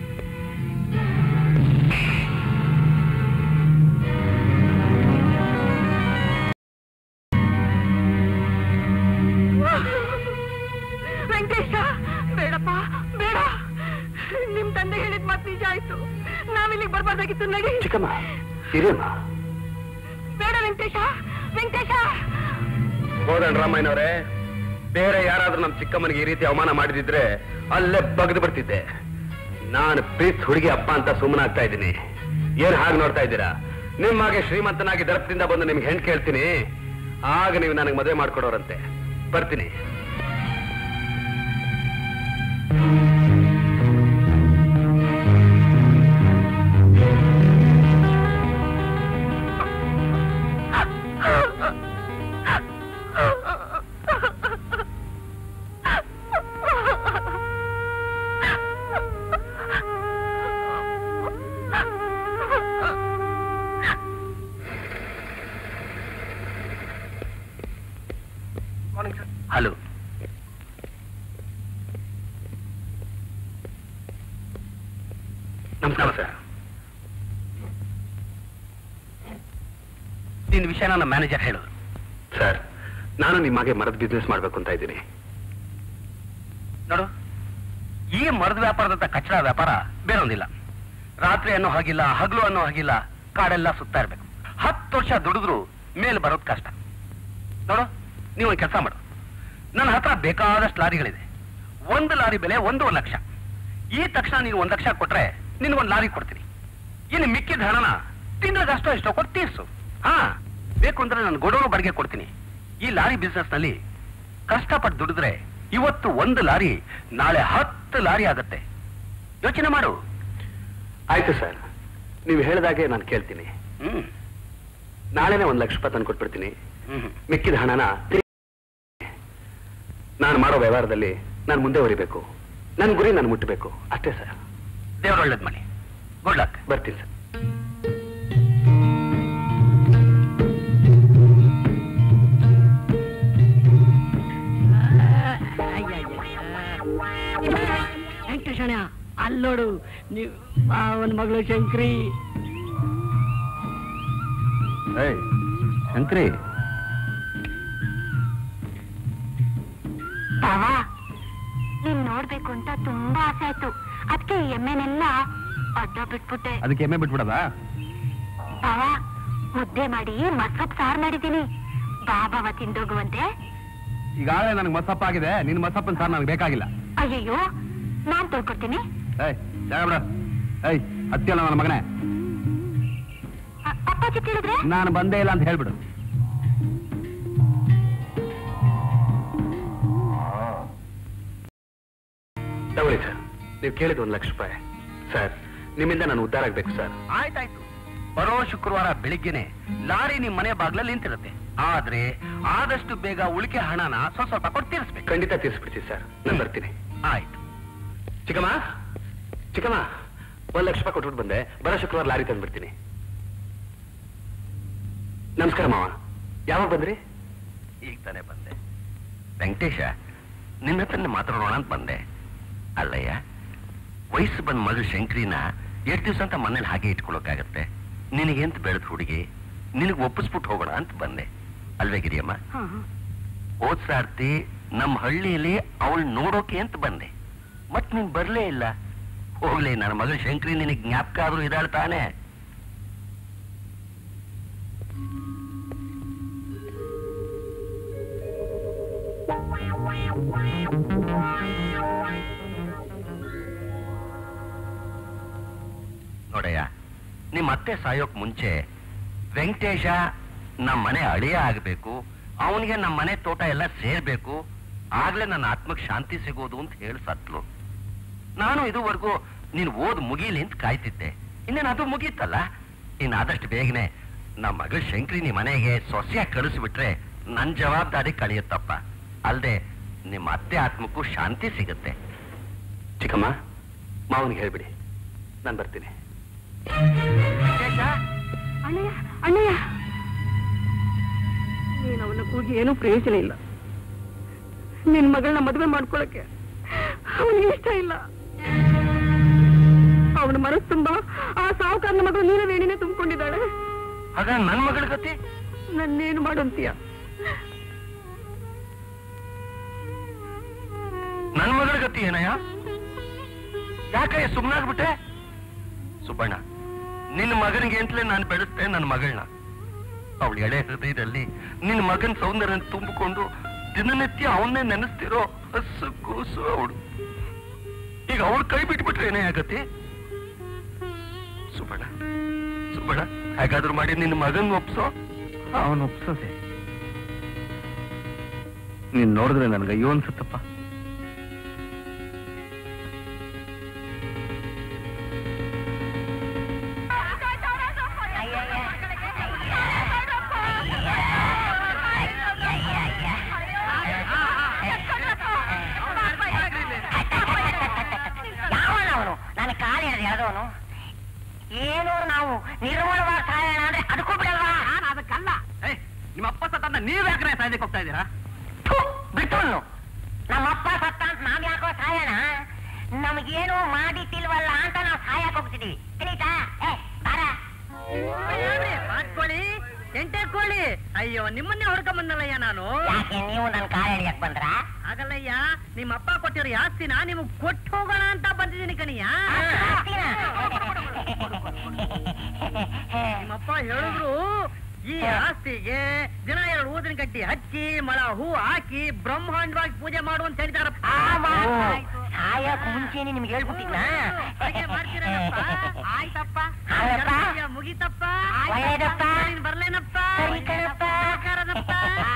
ವೆಂಕಟೇಶ ಬೇಡಪ್ಪ ಬೇಡ ನಿಮ್ ತಂದೆ ಹೇಳಿದ ಮಾತು ನಿಜ ಆಯ್ತು ನಾವಿಲ್ಲಿಗೆ ಬರ್ಬಾರ್ದಾಗಿತ್ತು ನಡಿ ಚಿಕ್ಕಮ್ಮ ಹಿರಿಯಮ್ಮ ಬೇಡ ವೆಂಕಟೇಶ ವೆಂಕಟೇಶ ಕೋದಂಡ ರಾಮಯ್ಯನವರೇ ಬೇರೆ ಯಾರಾದ್ರೂ ನಮ್ ಚಿಕ್ಕಮ್ಮನಿಗೆ ಈ ರೀತಿ ಅವಮಾನ ಮಾಡಿದಿದ್ರೆ ಅಲ್ಲೇ ಬಗ್ದು ಬಿಡ್ತಿದ್ದೆ ನಾನು ಪ್ರೀತ್ ಹುಡುಗಿ ಅಪ್ಪ ಅಂತ ಸುಮ್ಮನಾಗ್ತಾ ಇದ್ದೀನಿ ಏನ್ ಹಾಗೆ ನೋಡ್ತಾ ಇದ್ದೀರಾ ನಿಮ್ಮ ಹಾಗೆ ಶ್ರೀಮಂತನಾಗಿ ದರ್ಪದಿಂದ ಬಂದು ನಿಮ್ಗೆ ಹೆಣ್ ಕೇಳ್ತೀನಿ ಆಗ ನೀವು ನನಗೆ ಮದುವೆ ಮಾಡ್ಕೊಡೋರಂತೆ ಬರ್ತೀನಿ ಹಲೋ ನಮಸ್ಕಾರ ಸರ್ ನಿನ್ನ ವಿಷಯ ನನ್ನ ಮ್ಯಾನೇಜರ್ ಹೇಳೋದು ಸರ್ ನಾನು ನಿಮ್ಮ ಹಾಗೆ ಮರದ ಬಿಸ್ನೆಸ್ ಮಾಡ್ಬೇಕು ಅಂತ ಇದ್ದೀನಿ ನೋಡು ಈ ಮರದ ವ್ಯಾಪಾರದಂತ ಕಚ್ಚಡ ವ್ಯಾಪಾರ ಬೇರೊಂದಿಲ್ಲ ರಾತ್ರಿ ಅನ್ನೋ ಹಾಗಿಲ್ಲ ಹಗಲು ಅನ್ನೋ ಹಾಗಿಲ್ಲ ಕಾಡೆಲ್ಲ ಸುತ್ತಾ ಇರ್ಬೇಕು ಹತ್ತು ವರ್ಷ ದುಡಿದ್ರು ಮೇಲೆ ಬರೋದು ಕಷ್ಟ ನೋಡು ನೀವು ಒಂದು ಕೆಲಸ ಮಾಡು ನನ್ನ ಹತ್ರ ಬೇಕಾದಷ್ಟು ಲಾರಿಗಳಿದೆ ಒಂದು ಲಾರಿ ಬೆಲೆ ಒಂದೂವರೆ ಲಕ್ಷ ಈ ತಕ್ಷಣ ನೀನು ಒಂದು ಲಕ್ಷ ಕೊಟ್ರೆ ನಿನಗೊಂದು ಲಾರಿ ಕೊಡ್ತೀನಿ ಇನ್ನು ಮಿಕ್ಕಿದ ಹಣನ ತಿಂಗಳದಷ್ಟೋ ಎಷ್ಟೋ ಕೊಟ್ಟು ತೀರ್ಸು ಹಾ ಬೇಕು ಅಂದ್ರೆ ನಾನು ಗೊಡೋರು ಬಾಡಿಗೆ ಕೊಡ್ತೀನಿ ಈ ಲಾರಿ ಬಿಸ್ನೆಸ್ ನಲ್ಲಿ ಕಷ್ಟಪಟ್ಟು ದುಡಿದ್ರೆ ಇವತ್ತು ಒಂದು ಲಾರಿ ನಾಳೆ ಹತ್ತು ಲಾರಿ ಆಗತ್ತೆ ಯೋಚನೆ ಮಾಡು ಆಯ್ತು ಸರ್ ನೀವು ಹೇಳಿದಾಗೆ ನಾನು ಕೇಳ್ತೀನಿ ಹ್ಮ್ ನಾಳೆನೇ ಒಂದು ಲಕ್ಷ ರೂಪಾಯಿ ತಂದು ಕೊಟ್ಬಿಡ್ತೀನಿ ಹ್ಮ್ ಮಿಕ್ಕಿದ ಹಣನ ತಿರ್ಗಿ ನಾನು ಮಾಡೋ ವ್ಯವಹಾರದಲ್ಲಿ ನಾನು ಮುಂದೆ ಹೊರಿಬೇಕು ನನ್ನ ಗುರಿ ನಾನು ಮುಟ್ಟಬೇಕು ಅಷ್ಟೇ ಸರ್ ದೇವ್ರ ಒಳ್ಳೇದ್ ಮಾಡಿ ಗುಡ್ ಲಕ್ ಬರ್ತೀನಿ ಸರ್ ವೆಂಕಟೇಶಣ್ಣ ಅಲ್ಲೋಡು ನೀವು ಅವನ ಮಗಳು ಶಂಕ್ರಿ ಶಂಕ್ರಿ ಬಾವಾ ನೀನ್ ನೋಡ್ಬೇಕು ಅಂತ ತುಂಬಾ ಆಸೆ ಆಯ್ತು ಅದಕ್ಕೆ ಎಮ್ಮೆನೆಲ್ಲ ಅಡ್ಡ ಬಿಟ್ಬಿಟ್ಟೆ ಅದಕ್ಕೆ ಎಮ್ಮೆ ಬಿಟ್ಬಿಡದ ಬಾವ ಮುದ್ದೆ ಮಾಡಿ ಮಸಪ್ ಸಾರು ಮಾಡಿದ್ದೀನಿ ಬಾಬಾವ ತಿಂದೋಗುವಂತೆ ಈಗಾಗಲೇ ನನಗೆ ಮಸಪ್ಪ ಆಗಿದೆ ನಿನ್ನ ಮಸಪ್ಪನ ಸಾರ್ ನನಗೆ ಬೇಕಾಗಿಲ್ಲ ಅಯ್ಯಯ್ಯೋ ನಾನ್ ತೊಳ್ಕೊಡ್ತೀನಿ ಏಯ್ ಜಾಗ ಬಿಡ ಏಯ್ ಹತ್ತಿಯಲ್ಲ ನನ್ನ ಮಗನೇ ಅ- ಅಪ್ಪಾಜಿ ತಿಳಿದ್ರೆ ನಾನು ಬಂದೇ ಇಲ್ಲ ಅಂತ ಹೇಳ್ಬಿಡು ತಗೊಳ್ಳಿ ಸರ್ ನೀವು ಕೇಳಿದ ಒಂದು ಲಕ್ಷ ರೂಪಾಯಿ ಸರ್ ನಿಮ್ಮಿಂದ ನಾನು ಉದ್ಧಾರ ಆಗ್ಬೇಕು ಸರ್ ಆಯ್ತಾಯ್ತು ಬರೋ ಶುಕ್ರವಾರ ಬೆಳಿಗ್ಗೆನೆ ಲಾರಿ ನಿಮ್ ಮನೆ ಬಾಗ್ಲಲ್ಲಿ ನಿಂತಿರುತ್ತೆ ಆದ್ರೆ ಆದಷ್ಟು ಬೇಗ ಉಳಿಕೆ ಹಣನ ಸ್ವಲ್ಪ ಸ್ವಲ್ಪ ಕೊಟ್ಟು ತೀರಿಸ್ಬೇಕು ಖಂಡಿತ ತೀರಿಸ್ಬಿಡ್ತೀವಿ ಸರ್ ನಾನು ಬರ್ತೀನಿ ಆಯ್ತು ಚಿಕ್ಕಮ್ಮ ಚಿಕ್ಕಮ್ಮ ಒಂದ್ ಲಕ್ಷ ರೂಪಾಯಿ ಕೊಟ್ಬಿಟ್ಟು ಬಂದೆ ಬರೋ ಶುಕ್ರವಾರ ಲಾರಿ ತಂದ್ಬಿಡ್ತೀನಿ ನಮಸ್ಕಾರ ಮಾವ ಯಾವಾಗ ಬಂದ್ರಿ ಈಗ ತಾನೇ ಬಂದೆ ವೆಂಕಟೇಶ ನಿನ್ನ ಹತ್ರ ಮಾತಾಡೋಣ ಅಂತ ಬಂದೆ ಅಲ್ಲಯ್ಯ ವಯಸ್ಸು ಬಂದ ಮಗಳು ಶಂಕರಿನ ಎಷ್ಟು ದಿವಸ ಅಂತ ಮನೇಲಿ ಹಾಗೆ ಇಟ್ಕೊಳಕ್ಕಾಗತ್ತೆ ನಿನಗೆಂತ ಬೆಳೆದ ಹುಡುಗಿ ನಿನಗೆ ಒಪ್ಪಿಸ್ಬಿಟ್ಟು ಹೋಗೋಣ ಅಂತ ಬಂದೆ ಅಲ್ವೇ ಗಿರಿಯಮ್ಮ ಹಾ ಹಾ. ಹೋದ್ ಸಾರ್ತಿ ನಮ್ಮ ಹಳ್ಳಿಯಲ್ಲಿ ಅವಳು ನೋಡೋಕೆ ಅಂತ ಬಂದೆ ಮತ್ ನೀನ್ ಬರ್ಲೇ ಇಲ್ಲ ಹೋಗ್ಲಿ ನನ್ನ ಮಗಳು ಶಂಕರಿ ನಿನಗೆ ಜ್ಞಾಪಕ ಆದ್ರೂ ಇದಾಳ್ ತಾನೆ ನೋಡಯ್ಯ ನಿಮ್ಮ ಅತ್ತೆ ಸಾಯೋಕ್ ಮುಂಚೆ ವೆಂಕಟೇಶ ನಮ್ಮ ಮನೆ ಅಳಿಯ ಆಗಬೇಕು ಅವನಿಗೆ ನಮ್ಮ ಮನೆ ತೋಟ ಎಲ್ಲ ಸೇರ್ಬೇಕು ಆಗ್ಲೇ ನನ್ನ ಆತ್ಮಕ್ಕೆ ಶಾಂತಿ ಸಿಗೋದು ಅಂತ ಹೇಳಿ ಸತ್ಲು ನಾನು ಇದುವರೆಗೂ ನೀನು ಓದ್ ಮುಗೀಲಿ ಅಂತ ಕಾಯ್ತಿದ್ದೆ ಇನ್ನೇನು ಅದು ಮುಗೀತಲ್ಲ ಇನ್ನು ಆದಷ್ಟು ಬೇಗನೆ ನಮ್ಮ ಮಗಳು ಶಂಕರಿ ನಿಮ್ಮ ಮನೆಗೆ ಸೊಸೆಯಾಗಿ ಕಳಿಸ್ಬಿಟ್ರೆ ನನ್ನ ಜವಾಬ್ದಾರಿ ಕಳೆಯುತ್ತಪ್ಪ ಅಲ್ದೆ ನಿಮ್ಮ ಅತ್ತೆ ಆತ್ಮಕ್ಕೂ ಶಾಂತಿ ಸಿಗುತ್ತೆ ಚಿಕ್ಕಮ್ಮ ಮಾವನಿಗೆ ಹೇಳ್ಬಿಡಿ ನಾನು ಬರ್ತೀನಿ ಅಣ್ಣಯ್ಯ ಅಣ್ಣಯ್ಯ ನೀನು ಅವನ ಕೂಗಿ ಏನೂ ಪ್ರಯೋಜನ ಇಲ್ಲ ನಿನ್ ಮಗಳನ್ನ ಮದುವೆ ಮಾಡ್ಕೊಳಕ್ಕೆ ಅವನಿಗೆ ಇಷ್ಟ ಇಲ್ಲ ಅವನ ಮನಸ್ಸು ತುಂಬಾ ಆ ಸಾವುಕಾರನ ಮಗಳು ನೀನ ವೇಣಿನೇ ತುಂಬಿಕೊಂಡಿದ್ದಾಳೆ ಆಗ ನನ್ನ ಮಗಳ ಗತಿ ನನ್ನೇನು ಮಾಡಂತೀಯ ನನ್ನ ಮಗಳ ಗತಿ ಏನಯ್ಯ ಯಾಕಯ್ಯ ಸುಮ್ಮನಾಗ್ಬಿಟ್ಟೆ ಸುಬ್ಬಣ್ಣ ನಿನ್ನ ಮಗನಿಗೆ ಅಂತಲೇ ನಾನು ಬೆಳೆಸ್ತೆ ನನ್ನ ಮಗಳನ್ನ ಅವಳು ಎಳೆ ಹೃದಯದಲ್ಲಿ ನಿನ್ನ ಮಗನ ಸೌಂದರ್ಯ ತುಂಬಿಕೊಂಡು ದಿನನಿತ್ಯ ಅವನ್ನೇ ನೆನೆಸ್ತಿರೋ ಹಸು ಕೂಸು ಅವಳು ಈಗ ಅವಳು ಕೈ ಬಿಟ್ಬಿಟ್ರೆ ಏನೇ ಆಗತ್ತೆ ಸುಬ್ಬಣ್ಣ ಸುಬ್ಬಣ್ಣ ಹೇಗಾದ್ರೂ ಮಾಡಿ ನಿನ್ನ ಮಗನ್ ಒಪ್ಸೋ ಅವನು ಒಪ್ಸೋದೆ ನೀನ್ ನೋಡಿದ್ರೆ ನನ್ಗೆ ಅಯ್ಯೋ ಅನ್ಸುತ್ತಪ್ಪ ಯಾವನವನು ನನ್ನ ಕಾಲು ಹಿಡಿದು ಎಳೆದವನು ಏನು ನಾವು ನಿರ್ಮೂಲವಾಗಿ ಸಾಯೋಣ ಅಂದ್ರೆ ಅದಕ್ಕೂ ಬಿಡಲ್ವಾ ಅದಕ್ಕಲ್ಲ ನಿಮ್ಮ ಅಪ್ಪ ಸತ್ತ ನೀವ್ ಯಾಕ್ರೆ ಸಾಯ್ದಕ್ಕೆ ಹೋಗ್ತಾ ಇದ್ದೀರಾ ಬಿಟ್ಟವನು ನಮ್ಮಪ್ಪ ಸತ್ತ ಅಂತ ನಾವ್ ಯಾಕೋ ಸಾಯೋಣ ನಮಗೇನು ಮಾಡಿಟ್ಟಿಲ್ವಲ್ಲ ಅಂತ ನಾವು ಸಾಯಕ್ ಹೋಗ್ತಿದೀವಿ ತಿಳಿತಾ ಏ ಬಾರ ಹಾಕೊಳ್ಳಿ ಎಂಟೆ ಕೋಳಿ ಅಯ್ಯೋ ನಿಮ್ಮನ್ನೇ ಹೊಡ್ಕೊಂಡ್ ಬಂದಲ್ಲಯ್ಯ ನಾನು ಯಾಕೆ ನೀವು ನನ್ನ ಕಾಲು ಹಿಡಿಯಕ್ ಬಂದ್ರ ಹಾಗಲ್ಲಯ್ಯ ನಿಮ್ಮ ಅಪ್ಪ ಕೊಟ್ಟಿರೋ ಈ ಆಸ್ತಿನ ನಿಮಗ್ ಕೊಟ್ಟು ಹೋಗೋಣ ಅಂತ ಬಂದಿದ್ದೀನಿ ಕಣಿಯ ನಿಮ್ಮಪ್ಪ ಹೇಳಿದ್ರು ಈ ಆಸ್ತಿಗೆ ದಿನ ಎರಡು ಊದಿನ ಕಟ್ಟಿ ಹಚ್ಚಿ ಮಳ ಹೂ ಹಾಕಿ ಬ್ರಹ್ಮಾಂಡವಾಗಿ ಪೂಜೆ ಮಾಡು ಅಂತ ಹೇಳಿದಾರಪ್ಪ ಸಾಯಕ್ ಮುಂಚೆನೆ ನಿಮ್ಗೆ ಹೇಳ್ಬಿಟ್ಟಿದ್ನಾ ಹಾಗೆ ಮಾಡ್ತೀರಲ್ಲಪ್ಪ? ಆಯ್ತಪ್ಪ ಆಯ್ತಪ್ಪ. ಕಾರ್ಯ ಮುಗೀತಪ್ಪ ಒಳ್ಳೇದಪ್ಪ. ನೀನ್ ಬರ್ಲೇನಪ್ಪ ಸರಿ ಕಣಪ್ಪ. ಸಾಕಾರದಪ್ಪ.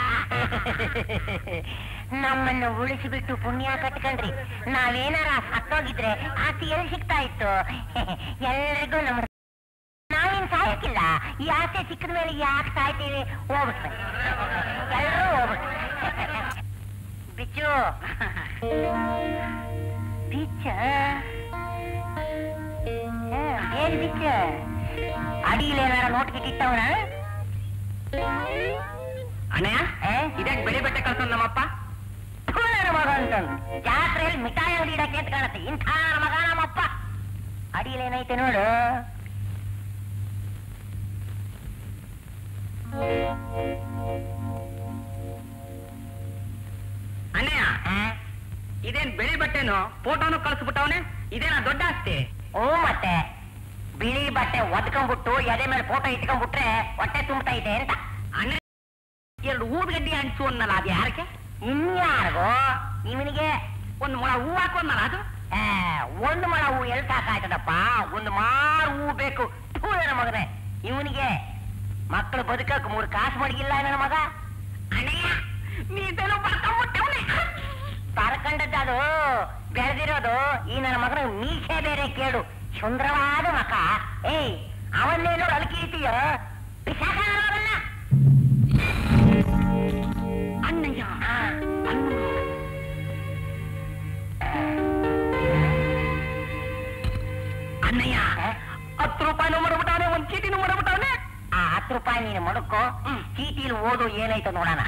ನಮ್ಮನ್ನು ಉಳಿಸಿಬಿಟ್ಟು ಪುಣ್ಯ ಕಟ್ಕೊಂಡ್ರಿ ನಾವೇನಾರ ಸತ್ತೋಗಿದ್ರೆ ಆಸ್ತಿ ಎಲ್ಲಿ ಸಿಗ್ತಾ ಇತ್ತು ಎಲ್ರಿಗೂ ನಮ್ಮ ನಾವೇನ್ ಸಾಯಕ್ಕಿಲ್ಲ ಈ ಆಸೆ ಸಿಕ್ಕಿದ ಮೇಲೆ ಯಾಕೆ ಸಾಯ್ತೀವಿ ಹೋಗ್ಬಿಟ್ರೆ ಎಲ್ಲರೂ ಹೋಗ್ಬಿಟ್ರು ಬಿಚ್ಚು ಬಿಚ್ಚ ಏನ್ ಬಿಚ್ಚ ಅಡಿயிಲೇನಾರ ನೋಟ್ ಗಿಟ್ಟಿಟ್ಟವನ ಅಣ್ಣಯ್ಯ ಇದೇ ಬೆಳೆ ಬೆಟ್ಟೆ ಕಳ್ಸೋದು ನಮ್ಮಪ್ಪ ನನ್ನ ಮಗ ಅಂತಂದು ಜಾತ್ರೆಯಲ್ಲಿ ಮಿಠಾಯಿ ಅಂಗಡಿ ಇಡಕ್ಕೆ ಅಂತ ಕಾಣತ್ತೆ ಇಂಥ ನನ್ನ ಮಗ ನಮ್ಮಪ್ಪ ಅಡಿಲೇನೈತೆ ನೋಡು ಅಣ್ಣಯ್ಯ ಆ? ಇದೇನ್ ಬೆಳಿ ಬಟ್ಟೆನು ಫೋಟೋನು ಕಳ್ಸ್ಬಿಟ್ಟವನೆ ಇದೇನ ದೊಡ್ಡ ಆಸ್ತಿ ಓ ಮತ್ತೆ ಬಿಳಿ ಬಟ್ಟೆ ಒದ್ಕೊಂಡ್ಬಿಟ್ಟು ಎದೆ ಮೇಲೆ ಫೋಟೋ ಇಟ್ಕೊಂಡ್ಬಿಟ್ರೆ ಹೊಟ್ಟೆ ತುಂಬ್ತಾ ಇದೆ ಅಂತ ಅಂದ್ರೆ ಎರಡು ಊದ್ಗಡ್ಡಿ ಅಂಟು ಅನ್ನಲ್ಲ ಅದು ಯಾರಿಗೆ ಇನ್ಯಾರಿಗೋ ಇವನಿಗೆ ಒಂದು ಮೊಳ ಹೂ ಹಾಕೊಂಡಲ್ಲ ಅದು ಆ, ಒಂದು ಮಳ ಹೂ ಎಲ್ಲಿ ಸಾಕಾಯ್ತದಪ್ಪ ಒಂದು ಮಾರು ಹೂ ಬೇಕು ಥೂ ನನ್ನ ಮಗನೇ ಇವನಿಗೆ ಮಕ್ಕಳು ಬದುಕಕ್ ಮೂರು ಕಾಸು ಮಡಗಿಲ್ಲ ನನ್ನ ಮಗ ಅಣ್ಣಯ್ಯ ನೀನು ಬರ್ಕೊಂಡ್ಬಿಟ್ಟವನೆ ಬರ್ಕಂಡದ್ದು ಅದು ಬೆಳೆದಿರೋದು ಈ ನನ್ನ ಮಗನ ಮೀಸೆ ಬೇರೆ ಕೇಳು ಸುಂದರವಾದ ಮಕ ಏಯ್ ಅವನ್ನೇನೋ ಅಲ್ಕೀತೀಯ ಬಿಸಾಕ ಅವನ್ನ. ಅಣ್ಣಯ್ಯ ಆ, ಅಣ್ಣಯ್ಯ ಹತ್ತು ರೂಪಾಯಿನೂ ಮಾಡ್ಬಿಟ್ಟವನೆ ಒಂದ್ ಚೀಟಿನೂ ಮಾಡ್ಬಿಟ್ಟವನೆ ಆ ಹತ್ತು ರೂಪಾಯಿ ನೀನು ಮಡಕೋ ಚೀಟಿಲಿ ಓದು ಏನಾಯ್ತು ನೋಡೋಣ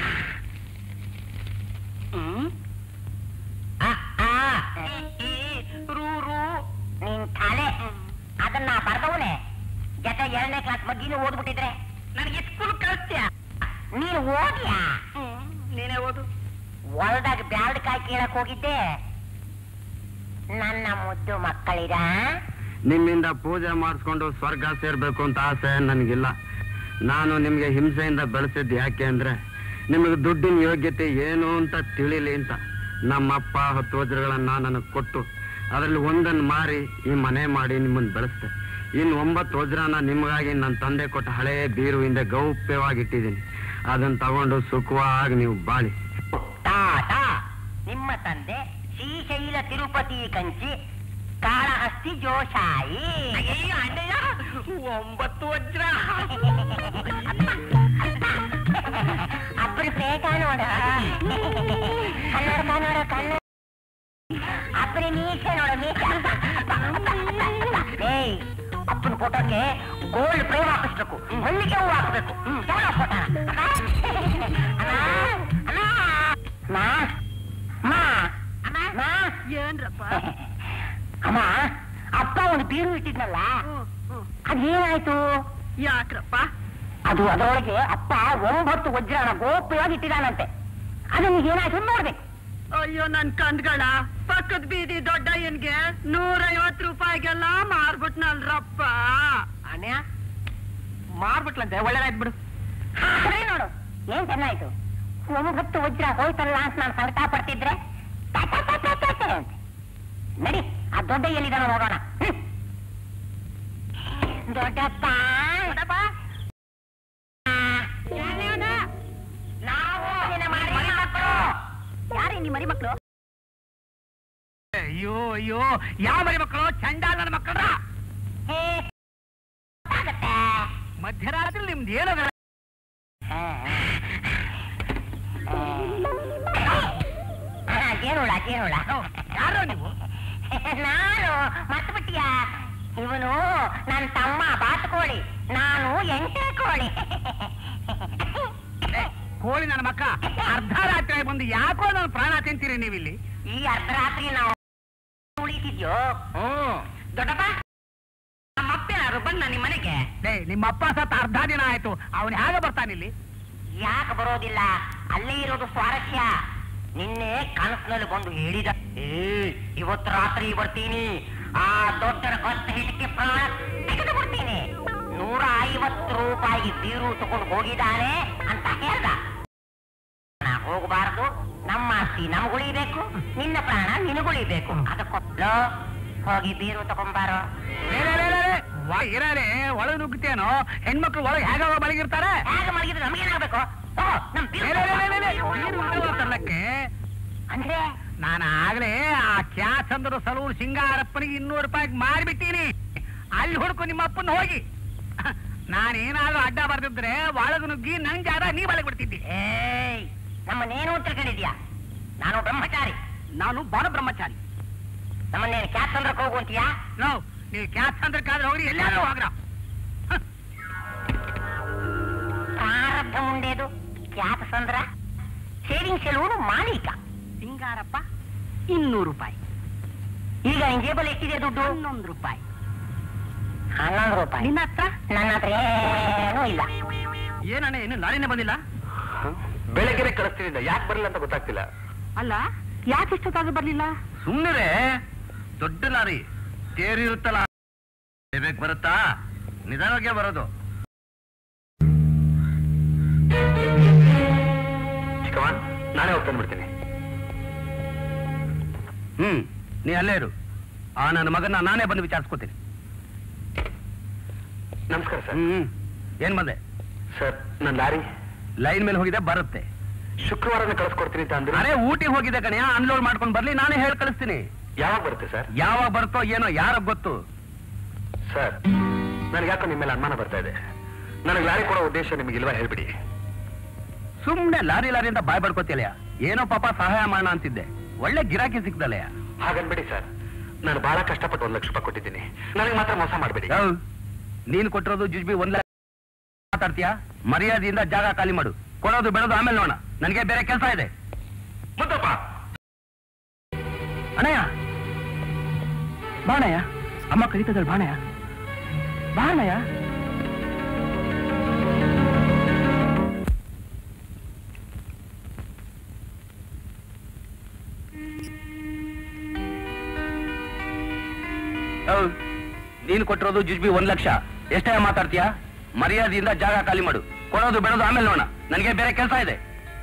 ಹ್ಮ್ ಆ, ಆ, ಈ ರೂ ರೂ ನಿನ್ ತಲೆ ಅದನ್ನ ಬರ್ದವನೆ ಜೊತೆ ಎರಡನೇ ಕ್ಲಾಸ್ ಮಗ್ಗಿನೂ ಓದ್ಬಿಟ್ಟಿದ್ರೆ ನನಗೆ ಸ್ಕೂಲ್ ಕಳಿಸ್ತೀಯ ನೀನು ಓದ್ಯಾ ನೀನೇ ಓದು ಹೊಲ್ದಾಗ ಬ್ಯಾಳ್ಕಾಯಿ ಕೀಳಕ್ ಹೋಗಿದ್ದೆ ನನ್ನ ಮುದ್ದು ಮಕ್ಕಳಿರ ನಿಮ್ಮಿಂದ ಪೂಜೆ ಮಾಡಿಸ್ಕೊಂಡು ಸ್ವರ್ಗ ಸೇರ್ಬೇಕು ಅಂತ ಆಸೆ ನನಗಿಲ್ಲ ನಾನು ನಿಮ್ಗೆ ಹಿಂಸೆಯಿಂದ ಬೆಳೆಸಿದ್ದು ಯಾಕೆ ಅಂದ್ರೆ ನಿಮಗೆ ದುಡ್ಡಿನ ಯೋಗ್ಯತೆ ಏನು ಅಂತ ತಿಳಿಲಿ ಅಂತ ನಮ್ಮಪ್ಪ ಹತ್ತು ವಜ್ರಗಳನ್ನ ನನಗೆ ಕೊಟ್ಟು ಅದರಲ್ಲಿ ಒಂದನ್ನು ಮಾರಿ ಈ ಮನೆ ಮಾಡಿ ನಿಮ್ಮನ್ನು ಬೆಳೆಸ್ದೆ ಇನ್ನು ಒಂಬತ್ತು ವಜ್ರನ ನಿಮಗಾಗಿ ನನ್ನ ತಂದೆ ಕೊಟ್ಟ ಹಳೆಯ ಬೀರು ಹಿಂದೆ ಗೌಪ್ಯವಾಗಿ ಇಟ್ಟಿದ್ದೀನಿ ಅದನ್ನ ತಗೊಂಡು ಸುಖವಾಗಿ ನೀವು ಬಾಳಿ ತಾತ ನಿಮ್ಮ ತಂದೆ ಶ್ರೀಶೈಲ ತಿರುಪತಿ ಕಂಚಿ ಕಾಳಹಸ್ತಿ ಜೋಶಾಯಿ ಅಯ್ಯಯ್ಯ ಅಣ್ಣಯ್ಯ ಒಂಬತ್ತು ವಜ್ರ ಅಬ್ಬರು ಬೇಗ ನೋಡ ಕನ್ನಡ ನೋಡ ಕನ್ನಡ ಅಬ್ಬರಿ ಮೀಸೆ ನೋಡ ಮೀಸೆ ಏಯ್ ಅಪ್ಪನ ಫೋಟೋಕ್ಕೆ ಗೋಲ್ಡ್ ಫ್ರೇಮ್ ಹಾಕಿಸ್ಬೇಕು ಮಲ್ಲಿಗೆ ಹೂ ಹಾಕ್ಬೇಕು ತಗೊಳ್ಳೋ ಫೋಟೋ ಏನ್ರಪ್ಪ ಅಮ್ಮ ಅಪ್ಪ ಒಂದು ಬೀರು ಇಟ್ಟಿದ್ನಲ್ಲ ಅದೇನಾಯ್ತು ಯಾಕ್ರಪ್ಪ ಅದು ಅದರೊಳಗೆ ಅಪ್ಪ ಒಂಬತ್ತು ವಜ್ರನ ಗೋಪ್ಯವಾಗಿ ಇಟ್ಟಿದಾನಂತೆ ಅದನ್ನ ಏನಾಯ್ತು ನೋಡ್ಬೇಕು ಅಯ್ಯೋ ನನ್ ಕಂದ್ಗಳ ಪಕ್ಕದ ಬೀದಿ ದೊಡ್ಡಯ್ಯನ್ಗೆ ನೂರೈವತ್ತು ರೂಪಾಯಿಗೆಲ್ಲ ಮಾರ್ಬಿಟ್ನಲ್ರಪ್ಪ ಅಣ್ಣ ಮಾರ್ಬಿಟ್ಲಂತೆ ಒಳ್ಳೇದಾಯ್ತು ಬಿಡು ಸರಿ ನೋಡು ಏನ್ ಚೆನ್ನಾಯ್ತು ಒಂಬತ್ತು ವಜ್ರ ಹೋಯ್ತಲ್ಲ ಅಂತ ನಾನು ಸಂಕಟ ಪಡ್ತಿದ್ರೆ ಟ ಟ ಟ ಟ ಟ ಟ ಅಂತ. ನಡಿ ಆ ದೊಡ್ಡ ಎಲ್ಲಿದಾನ ನೋಡೋಣ ಹ್ಮ್. ದೊಡ್ಡಪ್ಪ ದೊಡ್ಡಪ್ಪ ನಾವು ನಿನ್ನ ಮರಿ ಮಕ್ಕಳು ಯಾರೇ ನಿಮ್ಮ ಮರಿ ಮಕ್ಕಳು ಅಯ್ಯೋ ಅಯ್ಯೋ ಯಾವ ಮರಿ ಮಕ್ಕಳು ಚಂಡಾಲ ನನ್ನ ಮಕ್ಕಳ ಹೇ ಗೊತ್ತಾಗತ್ತೆ ಮಧ್ಯರಾತ್ರಿ ನಿಮ್ದು ಏನದ ಜೇನುಳ ಜೇನುಳ ಯಾರೋ ನೀವು ನಾನು ಮತ್ಬಿಟ್ಟಿಯ ಇವನು ನನ್ನ ತಮ್ಮ ಬಾತುಕೋಳಿ ನಾನು ಎಂಟೆ ಕೋಳಿ ಕೋಳಿ ನನ್ನ ಮಕ್ಕ ಅರ್ಧ ರಾತ್ರಿ ಬಂದು ಯಾಕೋ ನನ್ನ ಪ್ರಾಣ ತಿಂತೀರಿ ನೀವಿಲ್ಲಿ ಈ ಅರ್ಧರಾತ್ರಿ ನಾವು ಉಳಿತಿದ್ಯೋ ಹ್ಮ್ ದೊಡ್ಡಪ್ಪ ನಮ್ಮಪ್ಪ ಯಾರು ಬಂದ ನಿಮ್ಮ ಮನೆಗೆ ಏ ನಿಮ್ಮ ಅಪ್ಪ ಸತ್ತ ಅರ್ಧ ದಿನ ಆಯ್ತು ಅವನು ಹೇಗೆ ಬರ್ತಾನಿಲ್ಲಿ ಯಾಕೆ ಬರೋದಿಲ್ಲ ಅಲ್ಲೇ ಇರೋದು ಸ್ವಾರಸ್ಯ ನಿನ್ನೆ ಕನಸಿನಲ್ಲಿ ಬಂದು ಹೇಳಿದ ಏ ಇವತ್ತು ರಾತ್ರಿ ಬರ್ತೀನಿ ಆ ದೊಡ್ಡರ ಕೊತ್ತ ಹಿಡಿಕೆ ಪ್ರಾಣ ತೆಗೆದು ಬಿಡ್ತೀನಿ ನೂರ ಐವತ್ತು ರೂಪಾಯಿ ಬೀರು ತಗೊಂಡು ಹೋಗಿದ್ದಾನೆ ಅಂತ ಹೇಳ್ದ ನಾ ಹೋಗಬಾರದು ನಮ್ಮ ಆಸ್ತಿ ನಮಗುಳಿಬೇಕು ನಿನ್ನ ಪ್ರಾಣ ನಿನಗುಳಿಬೇಕು ಅದಕ್ಕೊಬ್ಳು ಹೋಗಿ ಬೀರು ತಗೊಂಬಾರೋ ಲೇ, ಲೇ, ಲೇ, ಲೇ, ಲೇ. ವ- ಇರಾರೆ ಒಳಗೆ ನುಗ್ಗುತ್ತೇನೋ ಹೆಣ್ಮಕ್ಳು ಒಳಗೆ ಹೇಗ ಮಲಗಿರ್ತಾರೆ ಹೇಗೆ ಮಲಗಿದ್ರೆ ನಮಗೇನಾಗಬೇಕು ಓ ನಮ್ ಲೇ, ಬೀರು ಲೇ, ಲೇ, ಲೇ, ಲೇ, ತಗೊಂಬಾ. ನೀನು ಉಂಟಲ್ಲ ತರ್ಲಕ್ಕೆ ಅಂದ್ರೆ ನಾನು ಆಗ್ಲೇ ಆ ಕ್ಯಾಚಂದ್ರ ಸಲೂರು ಸಿಂಗಾರಪ್ಪನಿಗೆ ಇನ್ನೂರು ರೂಪಾಯಿಗೆ ಮಾರಿಬಿಟ್ಟೀನಿ ಅಲ್ಲಿ ಹುಡುಕು ನಿಮ್ಮ ಅಪ್ಪನ ಹೋಗಿ ನಾನೇನಾದ್ರೂ ಅಡ್ಡ ಬರ್ದಿದ್ರೆ ಒಳಗೆ ನುಗ್ಗಿ ನನ್ ಜಾಗ ನೀ ಒಳಗೆ ಬಿಡ್ತಿದ್ದಿ ಏಯ್ ನಮ್ಮನ್ನೇನು ಅಂತ ತಿಳ್ಕೊಂಡಿದ್ಯಾ ನಾನು ಬ್ರಹ್ಮಚಾರಿ ನಾನು ಬಾಲ ಬ್ರಹ್ಮಚಾರಿ ನಮ್ಮನ್ನೇನು ಕ್ಯಾತ್ಸಂದ್ರಕ್ಕೆ ಹೋಗು ಅಂತೀಯಾ ನೋ ನೀವು ಕ್ಯಾಚಂದ್ರಕ್ಕಾದ್ರೆ ಹೋಗ್ರಿ ಎಲ್ಲಾದ್ರೂ ಹೋಗ್ರ ಪ್ರಾರಬ್ಧ ಮುಂಡೇದು ಕ್ಯಾತಸಂದ್ರ ಸೇವಿಂಗ್ಸ್ ಸೆಲೂನು ಮಾಲೀಕ ಸಿಂಗಾರಪ್ಪ ಇನ್ನೂರು ರೂಪಾಯಿ ಈಗ ನಿನ್ ಜೇಬಲ್ಲಿ ಎಷ್ಟಿದೆ ದುಡ್ಡು ಹನ್ನೊಂದು ರೂಪಾಯಿ ಹನ್ನೊಂದು ರೂಪಾಯಿ ನಿನ್ನ ಹತ್ರ ನನ್ನ ಹತ್ರ ಏನೂ ಇಲ್ಲ ಏನಣ್ಣ ಏನು ಲಾರಿನೇ ಬಂದಿಲ್ಲ ಬೆಳಗ್ಗೆ ಕಳಿಸ್ತೀನಿ ಯಾಕೆ ಬರಲ್ಲ ಅಂತ ಗೊತ್ತಾಗ್ತಿಲ್ಲ ಅಲ್ಲ ಯಾಕೆ ಇಷ್ಟೊತ್ತಾದ್ರೂ ಬರ್ಲಿಲ್ಲ ಸುಮ್ಮನೆ ದೊಡ್ಡ ಲಾರಿ ತೇರಿರುತ್ತಲ್ಲ ಬೇಕು ಬರುತ್ತಾ ನಿಧಾನಕ್ಕೆ ಬರೋದು ಚಿಕ್ಕವನ್ ನಾನೇ ಹೋಗಿ ತಂದ್ಬಿಡ್ತೀನಿ ಹ್ಮ್ ನೀ ಅಲ್ಲೇ ಇರು ಆ ನನ್ನ ಮಗನ ನಾನೇ ಬಂದು ವಿಚಾರಿಸ್ಕೋತೀನಿ ನಮಸ್ಕಾರ ಸರ್ ಹ್ಮ್ ಏನ್ ಬಂದೆ ಸರ್ ನನ್ನ ಲಾರಿ ಲೈನ್ ಮೇಲೆ ಹೋಗಿದೆ ಬರುತ್ತೆ ಶುಕ್ರವಾರನೇ ಕಳಿಸ್ಕೊಡ್ತೀನಿ ಅಂತ ಅಂದ್ರೆ ಅರೆ ಊಟಿಗೆ ಹೋಗಿದೆ ಕಣಯ್ಯ ಅನ್ಲೋಡ್ ಮಾಡ್ಕೊಂಡು ಬರ್ಲಿ ನಾನೇ ಹೇಳಿ ಕಳಿಸ್ತೀನಿ ಯಾವಾಗ ಬರುತ್ತೆ ಸರ್ ಯಾವಾಗ ಬರುತ್ತೋ ಏನೋ ಯಾರ ಗೊತ್ತು ಸರ್ ನನಗೆ ಯಾಕೋ ನಿಮ್ಮ ಮೇಲೆ ಅನುಮಾನ ಬರ್ತಾ ಇದೆ ನನಗೆ ಲಾರಿ ಕೊಡೋ ಉದ್ದೇಶ ನಿಮಗೆ ಇಲ್ವಾ ಹೇಳ್ಬಿಡಿ ಸುಮ್ನೆ ಲಾರಿ ಲಾರಿ ಅಂತ ಬಾಯ್ ಬಡ್ಕೋತಿಲ್ಲ ಏನೋ ಪಾಪ ಸಹಾಯ ಮಾಡೋಣ ಅಂತಿದ್ದೆ ಒಳ್ಳೆ ಗಿರಾಕಿ ಸಿಕ್ದಲ್ಲಯ್ಯ ಹಾಗನ್ಬಿಡಿ ಸರ್ ನಾನು ಬಹಳ ಕಷ್ಟಪಟ್ಟು ಒಂದು ಲಕ್ಷ ರೂಪಾಯಿ ಕೊಟ್ಟಿದ್ದೀನಿ ನನಗೆ ಮಾತ್ರ ಮೋಸ ಮಾಡಬೇಡಿ ಯೋ, ನೀನ್ ಕೊಟ್ಟಿರೋದು ಜುಜ್ಬಿ ಒಂದ್ ಲಕ್ಷ ಮಾತಾಡ್ತೀಯಾ ಮರ್ಯಾದೆಯಿಂದ ಜಾಗ ಖಾಲಿ ಮಾಡು ಕೊಡೋದು ಬಿಡೋದು ಆಮೇಲೆ ನೋಡೋಣ ನನಗೆ ಬೇರೆ ಕೆಲಸ ಇದೆ ಮುದ್ದಪ್ಪ ಅಣ್ಣಯ್ಯ ಬಾಣಯ್ಯ ಅಮ್ಮ ಕರೀತದಳು ಬಾಣಯ್ಯ ಬಾಣಯ್ಯ ಹೌದು ನೀನು ಕೊಟ್ಟಿರೋದು ಜುಜ್ಬಿ ಒಂದ್ ಲಕ್ಷ ಎಷ್ಟೇ ಮಾತಾಡ್ತೀಯಾ ಮರ್ಯಾದೆಯಿಂದ ಜಾಗ ಖಾಲಿ ಮಾಡು ಕೊಡೋದು ಬಿಡೋದು ಆಮೇಲೆ ನೋಡೋಣ ನನಗೆ ಬೇರೆ ಕೆಲಸ ಇದೆ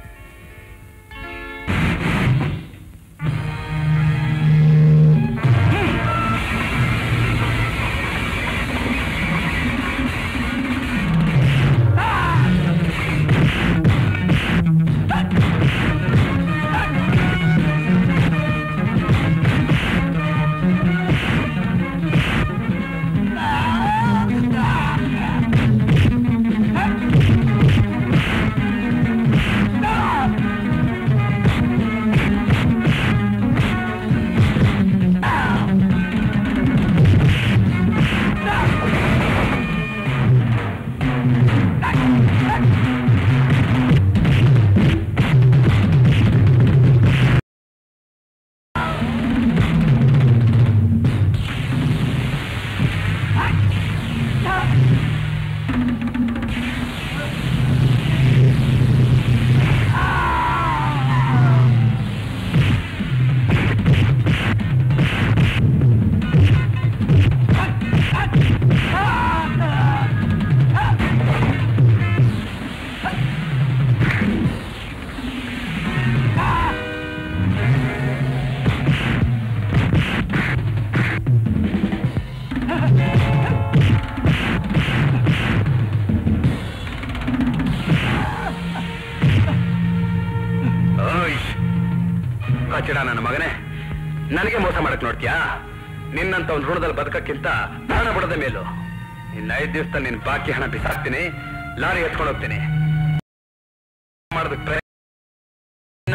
ಓಯ್ ಕಚ್ಚಡ ನನ್ನ ಮಗನೇ ನನಗೆ ಮೋಸ ಮಾಡಕ್ ನೋಡ್ತೀಯಾ ನಿನ್ನಂತ ಒಂದು ಋಣದಲ್ಲಿ ಬದುಕಕ್ಕಿಂತ ಪ್ರಾಣ ಬಿಡದ ಮೇಲು ಇನ್ನ ಐದು ದಿವಸದಲ್ಲಿ ನಿನ್ ಬಾಕಿ ಹಣ ಬಿಸಾಕ್ತೀನಿ ಲಾರಿ ಎತ್ಕೊಂಡು ಹೋಗ್ತೀನಿ ಮಾಡೋದಕ್ಕೆ ಪ್ರಯತ್ನ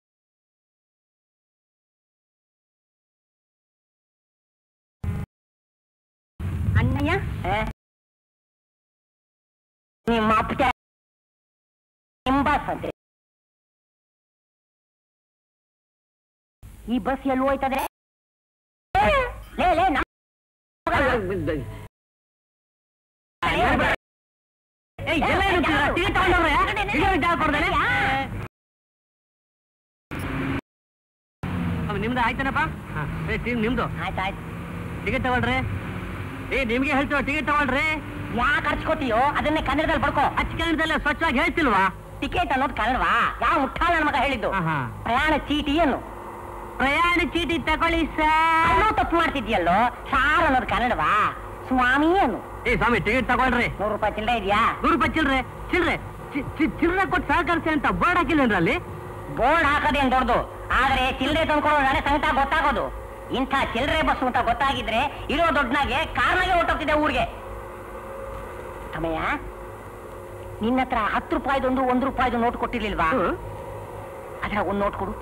ಅಣ್ಣಯ್ಯ ನಿಮ್ಮ ಅಪ್ಪ ಹಿಂಬಾಸಂತೆ ಈ ಬಸ್ ಎಲ್ಲಿ ಹೋಯ್ತದೆ ಲೇ ಲೇ ನಮ್ಮ ನಿಮ್ದು ಆಯ್ತಾನಪ್ಪ ಏ ಟೀಮ್ ನಿಮ್ದು ಆಯ್ತಾಯ್ತು ಟಿಕೆಟ್ ತಗೊಳ್ರಿ ಏ ನಿಮ್ಗೆ ಹೇಳ್ತೀವ ಟಿಕೆಟ್ ತಗೊಳ್ರಿ ಯಾಕೆ ಹಚ್ಕೋತೀಯೋ ಅದನ್ನೇ ಕನ್ನಡದಲ್ಲಿ ಬಡ್ಕೋ ಅಚ್ಚ ಕನ್ನಡದಲ್ಲೇ ಸ್ವಚ್ಛವಾಗಿ ಹೇಳ್ತಿಲ್ವಾ ಟಿಕೆಟ್ ಅನ್ನೋದು ಕನ್ನಡವಾ ಯಾವ ಮುಟ್ಟಾಳ ನನ್ನ ಮಗ ಹೇಳಿದ್ದು ಆಹಾ. ಪ್ರಯಾಣ ಚೀಟಿ ಅನ್ನು ಪ್ರಯಾಣ ಚೀಟಿ ತಗೊಳ್ಳಿ ಸರ್ ಅಲ್ಲೂ ತಪ್ಪು ಮಾಡ್ತಿದ್ಯಲ್ಲೋ ಸಾರ್ ಅನ್ನೋದು ಕನ್ನಡವಾ ಸ್ವಾಮಿ ಅನ್ನು ಏ ಸ್ವಾಮಿ ಟಿಕೆಟ್ ತಗೊಳ್ರಿ ನೂರು ರೂಪಾಯಿ ಚಿಲ್ಲರೆ ಇದೆಯಾ ನೂರು ರೂಪಾಯಿ ಚಿಲ್ರೆ ಚಿಲ್ರೆ ಚಿ- ಚಿ- ಚಿಲ್ರೆ ಕೊಟ್ಟು ಸಹಕರಿಸಿ ಅಂತ ಬೋರ್ಡ್ ಹಾಕಿಲ್ಲ ಅಲ್ಲಿ ಬೋರ್ಡ್ ಹಾಕೋದೇನ್ ದೊಡ್ಡದು ಆದ್ರೆ ಚಿಲ್ಲರೆ ತಂದ್ಕೊಡೋ ನಾಳೆ ಸಂಗಟ ಗೊತ್ತಾಗೋದು ಇಂಥ ಚಿಲ್ಲರೆ ಬಸ್ಸು ಅಂತ ಗೊತ್ತಾಗಿದ್ರೆ ಇರೋ ದೊಡ್ಡನಾಗೆ ಕಾರ್ನಾಗೆ ಹೊಟ್ಟೋಗ್ತಿದೆ ಊರಿಗೆ ಸಮಯ ನಿನ್ನ ಹತ್ರ ಹತ್ತು ರೂಪಾಯಿದೊಂದು ಒಂದು ರೂಪಾಯಿದು ನೋಟ್ ಕೊಟ್ಟಿರ್ಲಿಲ್ವಾ ಅದ್ರ ಒಂದ್ ನೋಟ್ ಕೊಡು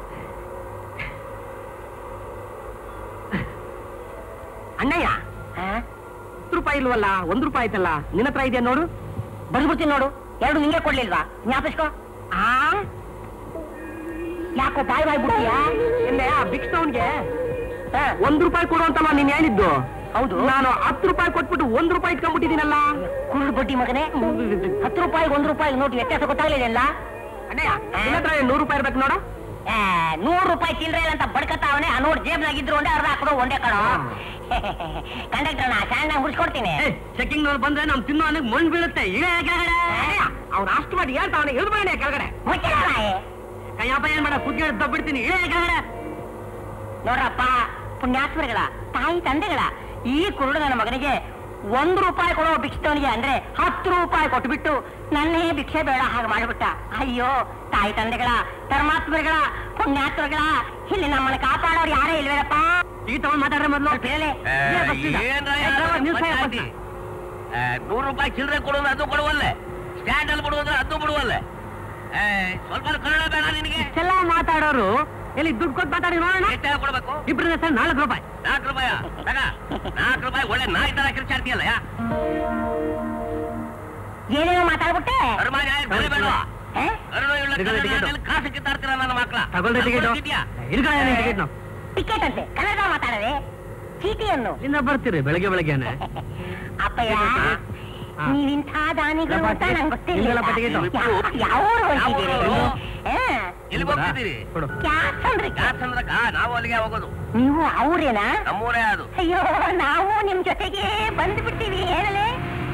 ಅಣ್ಣಯ್ಯ ಆ? ಹತ್ತು ರೂಪಾಯಿ ಇಲ್ವಲ್ಲ ಒಂದ್ ರೂಪಾಯಿ ಆಯ್ತಲ್ಲ ನಿನ್ನ ಹತ್ರ ಇದೆಯಾ ನೋಡು ಬಂದ್ಬಿಡ್ತೀನಿ ನೋಡು ಎರಡು ನಿಂಗೆ ಕೊಡ್ಲಿಲ್ವಾ ಜ್ಞಾಪಿಸ್ಕೋ ಆ ಯಾಕೋ ಬಾಯ್ ಬಾಯ್ ಬಿಡ್ತೀಯಾ ನಿನ್ನೆ ಆ ಬಿಗ್ ಸ್ಟೌನ್ಗೆ ಒಂದ್ ರೂಪಾಯಿ ಕೊಡು ಅಂತಲ್ಲ ನೀನ್ ಹೇಳಿದ್ದು ಹೌದು ನಾನು ಹತ್ತು ರೂಪಾಯಿ ಕೊಟ್ಬಿಟ್ಟು ಒಂದ್ ರೂಪಾಯಿ ಇಟ್ಕೊಂಡ್ಬಿಟ್ಟಿದ್ದೀನಲ್ಲ ಕುರುಡು ಬಡ್ಡಿ ಮಗನೇ ಹತ್ತು ರೂಪಾಯಿಗೆ ಒಂದು ರೂಪಾಯಿ ನೋಟ್ ವ್ಯತ್ಯಾಸ ಗೊತ್ತಾಗ್ಲಿಲ್ಲ ಅಣ್ಣಯ್ಯ ನಿನ್ನ ಹತ್ರ ಏನ್ ನೂರು ರೂಪಾಯಿ ಇರ್ಬೇಕು ನೋಡು ಆ, ನೂರು ರೂಪಾಯಿ ಚಿಲ್ಲರೆ ಇಲ್ಲ ಅಂತ ಬಡ್ಕತಾವನೆ ಆ ನೋಡ್ ಜೇಬ್ನಾಗಿದ್ರು ಒಂದೇ ಅರ್ಧ ಹಾಕೋದು ಒಂದೇ ಕಣೋ ಕಂಡಕ್ಟರ್ ನಾ ಚೆನ್ನಾಗಿ ಮುಡ್ಸ್ಕೊಡ್ತೀನಿ ಚೆಕಿಂಗ್ ನವ್ರು ಬಂದ್ರೆ ನಮ್ ತಿನ್ನೋ ಅನ್ನಕ್ ಮಣ್ಣು ಬೀಳುತ್ತೆ ಇಳೆ ಕೆಳಗಡೆ ಅವ್ನು ಅಷ್ಟು ಮಾಡಿ ಹೇಳ್ತಾವನೆ ಇಳಿದು ಮಾಡಿ ಕೆಳಗಡೆ ಮುಚ್ಚಿರಲ್ಲ ಏ. ಕೈಯಪ್ಪ ಏನ್ ಮಾಡ ಕುದ್ದಿ ದಬ್ಬಿಡ್ತೀನಿ ಇಳೆ ಕೆಳಗಡೆ ನೋಡ್ರಪ್ಪ ಪುಣ್ಯಾತ್ಮರಿಗಳ ತಾಯಿ ತಂದೆಗಳ ಈ ಕುರುಡು ನನ್ನ ಮಗನಿಗೆ ಒಂದು ರೂಪಾಯಿ ಕೊಡೋ ಭಿಕ್ಷದವನಿಗೆ ಅಂದ್ರೆ ಹತ್ತು ರೂಪಾಯಿ ಕೊಟ್ಬಿಟ್ಟು ನನ್ನೇ ಭಿಕ್ಷೆ ಬೇಡ ಹಾಗೆ ಮಾಡಿಬಿಟ್ಟ ಅಯ್ಯೋ ತಾಯಿ ತಂದೆಗಳ ಧರ್ಮಾತ್ಮರಿಗಳ ಪುಣ್ಯಾತ್ಮರಿಗಳ ಇಲ್ಲಿ ನಮ್ಮನ್ನ ಕಾಪಾಡೋರು ಯಾರೇ ಇಲ್ವೇನಪ್ಪ ಈ ತಗೊಂಡ್ ಮಾತಾಡ್ರೆ ಮೊದ್ಲು ಬೇಲೆ ನೂರು ರೂಪಾಯಿ ಚಿಲ್ಲರೆ ಕೊಡೋದು ಅದು ಕೊಡುವಲ್ಲೆ ಸ್ಟ್ಯಾಂಡ್ ಅಲ್ಲಿ ಬಿಡುವುದು ಅದು ಬಿಡುವಲ್ಲೆ ಏ, ಸ್ವಲ್ಪ ಕನ್ನಡ ಬೇಡ ನಿನಗೆ ಇಷ್ಟೆಲ್ಲ ಮಾತಾಡೋರು ಎಲ್ಲಿ ದುಡ್ಡು ಕೊಟ್ಟು ಮಾತಾಡಿ ನೋಡೋಣ ಎಷ್ಟು ಕೊಡ್ಬೇಕು ಇಬ್ರು ಸರ್ ನಾಲ್ಕು ರೂಪಾಯಿ ನಾಲ್ಕು ರೂಪಾಯ ತಗ ನಾಲ್ಕು ರೂಪಾಯಿ ಒಳ್ಳೆ ನಾಯಿ ತರ ಕಿರ್ಚಾಡ್ತೀಯಲ್ಲ ಯಾ ಏನೇನೋ ಮಾತಾಡ್ಬಿಟ್ಟೆ ಅರುಮಾನ ಬೆಲೆ ಬೇಡವಾ ಹೇ? ಅರುಣ ಇಲ್ಲ ಟಿಕೆಟ್, ಟಿಕೆಟ್. ಕಾಸು ಕಿತ್ತಾಡ್ತೀರ ನನ್ನ ಮಕ್ಳ ತಗೊಳ್ರಿ ಟಿಕೆಟ್ ಕೊಡ್ತಿದ್ಯಾ? ಇರ್ಕೊಳ್ಳಿ ಟಿಕೆಟ್ ನಾವು ಟಿಕೆಟ್ ಅಂತೆ ಕನ್ನಡ ಮಾತಾಡದೆ ಚೀಟಿಯನ್ನು ಇಲ್ಲಿಂದ ಬರ್ತೀರಿ ಬೆಳಗ್ಗೆ ಬೆಳಗ್ಗೆನೆ ಅಪ್ಪಯ್ಯ ಹಾ. ನೀವಿಂಥ ದಾನಿಗಳು ಅಂತ ನಂಗೆ ಗೊತ್ತಿರಲಿಲ್ಲ ಇಲ್ಲಪ್ಪ ಟಿಕೆಟು. ಯಾವ ಊರು ಹೊಂಟಿದ್ದೀರಿ ಯಾವ ಊರು? ಹಾ. ಎಲ್ಲಿಗೆ ಹೋಗ್ತಿದ್ದೀರಿ ಕೊಡು ಕ್ಯಾಸ್ ಅಂದ್ರಿ ಯಾಕಂದ್ರಕ್ಕ ನಾವು ಅಲ್ಲಿಗೆ ಹೋಗೋದು ನೀವು ಅವ್ರೇನಾ ನಮ್ಮೂರೇ ಅದು ಅಯ್ಯೋ ನಾವು ನಿಮ್ ಜೊತೆಗೆ ಬಂದ್ಬಿಡ್ತೀವಿ ಹೇಳಲೆ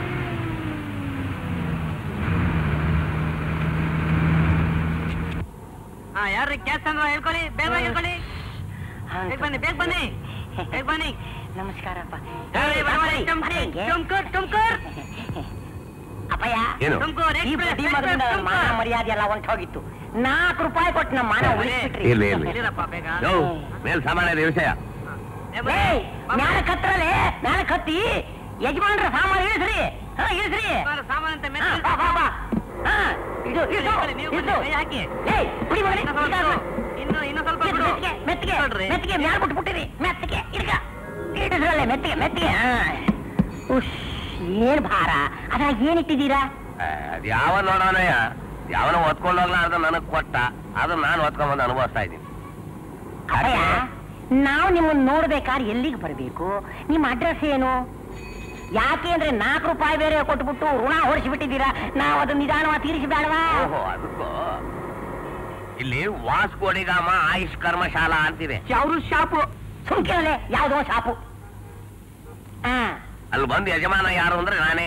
ಹಾ ಯಾರ್ರಿ ಕ್ಯಾಶ್ ಅಂದ್ರ ಹೇಳ್ಕೊಳ್ಳಿ ಬೇಗ ಹೇಳ್ಕೊಳ್ಳಿ ಬೇಗ ಬನ್ನಿ ಬೇಗ ಬನ್ನಿ ಬೇಗ ಬನ್ನಿ ನಮಸ್ಕಾರಪ್ಪ ಏ, ಬರ್ಬಾರಿ, ಟುಮ್ಕರ್, ಟುಮ್ಕರ್, ಟುಮ್ಕರ್. ಅಪ್ಪಯ್ಯ ಏನು ತುಮ್ಕೂರ್ ಈ ಎಕ್ಸ್ಪ್ರೆಸ್, ಬಡ್ಡಿ ಮಗನಿಂದ ನನ್ನ ಮಾನ ತುಮ್ಕೂರ್. ಮರ್ಯಾದೆ ಎಲ್ಲ ಹೊಂಟೋಗಿತ್ತು ನಾಲ್ಕು ರೂಪಾಯಿ ಕೊಟ್ಟು ನಮ್ಮ ಮಾನ ಉಳಿಸ್ಬಿಟ್ರಿ ಇರ್ಲಿ ಇರ್ಲಿ ಇಲ್ಲಿರಪ್ಪ ಬೇಗ ಯೋ ಮೇಲ್ ಸಾಮಾನ್ಯ ವಿಷಯ ಏ, ಬನ್ನಿ. ಏಯ್ ಮ್ಯಾಲ ಕತ್ರಲೆ ಮ್ಯಾಲ ಕತ್ತಿ ಯಜಮಾನ್ರ ಸಾಮಾನು ಇಳಿಸ್ರಿ ಹಾ ಇಳಿಸ್ರಿ ಸಾಮಾನು- ಸಾಮಾನು ಅಂತ ಹಾ, ಮೆತ್ತಗೆ ಬಾ, ಬಾ, ಬಾ. ಹಾ, ಇದು, ಇದು, ಇಳ್ಕೊಳ್ಳಿ, ನೀವು ಇದು. ಬನ್ನಿ, ಕೈ ಹಾಕಿ. ಏಯ್, ಬಿಡಿ ಮಗನೇ, ಇನ್ನು ಸ್ವಲ್ಪ ಇದು. ಇನ್ನು ಇನ್ನು ಸ್ವಲ್ಪ ಬಿಡು ಮೆತ್ತಿಗೆ, ಮೆತ್ತಿಗೆ, ನೋಡ್ರಿ. ಮೆತ್ತಿಗೆ, ಮ್ಯಾಲ್ ಬಿಟ್ಬಿಟ್ಟಿರಿ, ಮೆತ್ತಿಗೆ, ಇಡ್ಕ. ಇಡಿಸ್ರಲ್ಲೇ, ಮೆತ್ತಿಗೆ, ಮೆತ್ತಿಗೆ, ಹಾ. ಉಶ್, ಏನ್ ಭಾರ ಅದ್ರಾಗ ಏನಿಟ್ಟಿದ್ದೀರಾ ಅದ್ ಯಾವ ನೋಡೋಣಯ್ಯ ಯಾವನ ಒತ್ಕೊಂಡೋಗ್ಲ ಅದು ನನಗ್ ಕೊಟ್ಟ ಅದನ್ನ ನಾನು ಒತ್ಕೊಂಡ್ಬಂದು ಅನುಭವಿಸ್ತಾ ಇದ್ದೀನಿ ಅಪ್ಪಯ್ಯ ನಾವು ನಿಮ್ಮನ್ನ ನೋಡ್ಬೇಕಾದ್ರೆ ಎಲ್ಲಿಗೆ ಬರಬೇಕು ನಿಮ್ಮ ಅಡ್ರೆಸ್ ಏನು ಯಾಕೆ ಅಂದ್ರೆ ನಾಲ್ಕು ರೂಪಾಯಿ ಬೇರೆ ಕೊಟ್ಬಿಟ್ಟು ಋಣ ಹೊರಿಸಿಬಿಟ್ಟಿದ್ದೀರಾ ನಾವು ಅದನ್ನ ನಿಧಾನವಾಗಿ ತೀರಿಸಬೇಡವಾ ಓಹೋ ಅದಕ್ಕೂ ಇಲ್ಲಿ ವಾಸ್ಕೋಡಿಗಾಮ ಆಯುಷ್ ಕರ್ಮಶಾಲಾ ಅಂತಿದೆ ಯಾವ್ದು ಶಾಪು ಸುಮ್ಕಿರಲೆ ಯಾವುದೋ ಶಾಪು ಹಾ ಅಲ್ಲಿ ಬಂದು ಯಜಮಾನ ಯಾರು ಅಂದ್ರೆ ನಾನೇ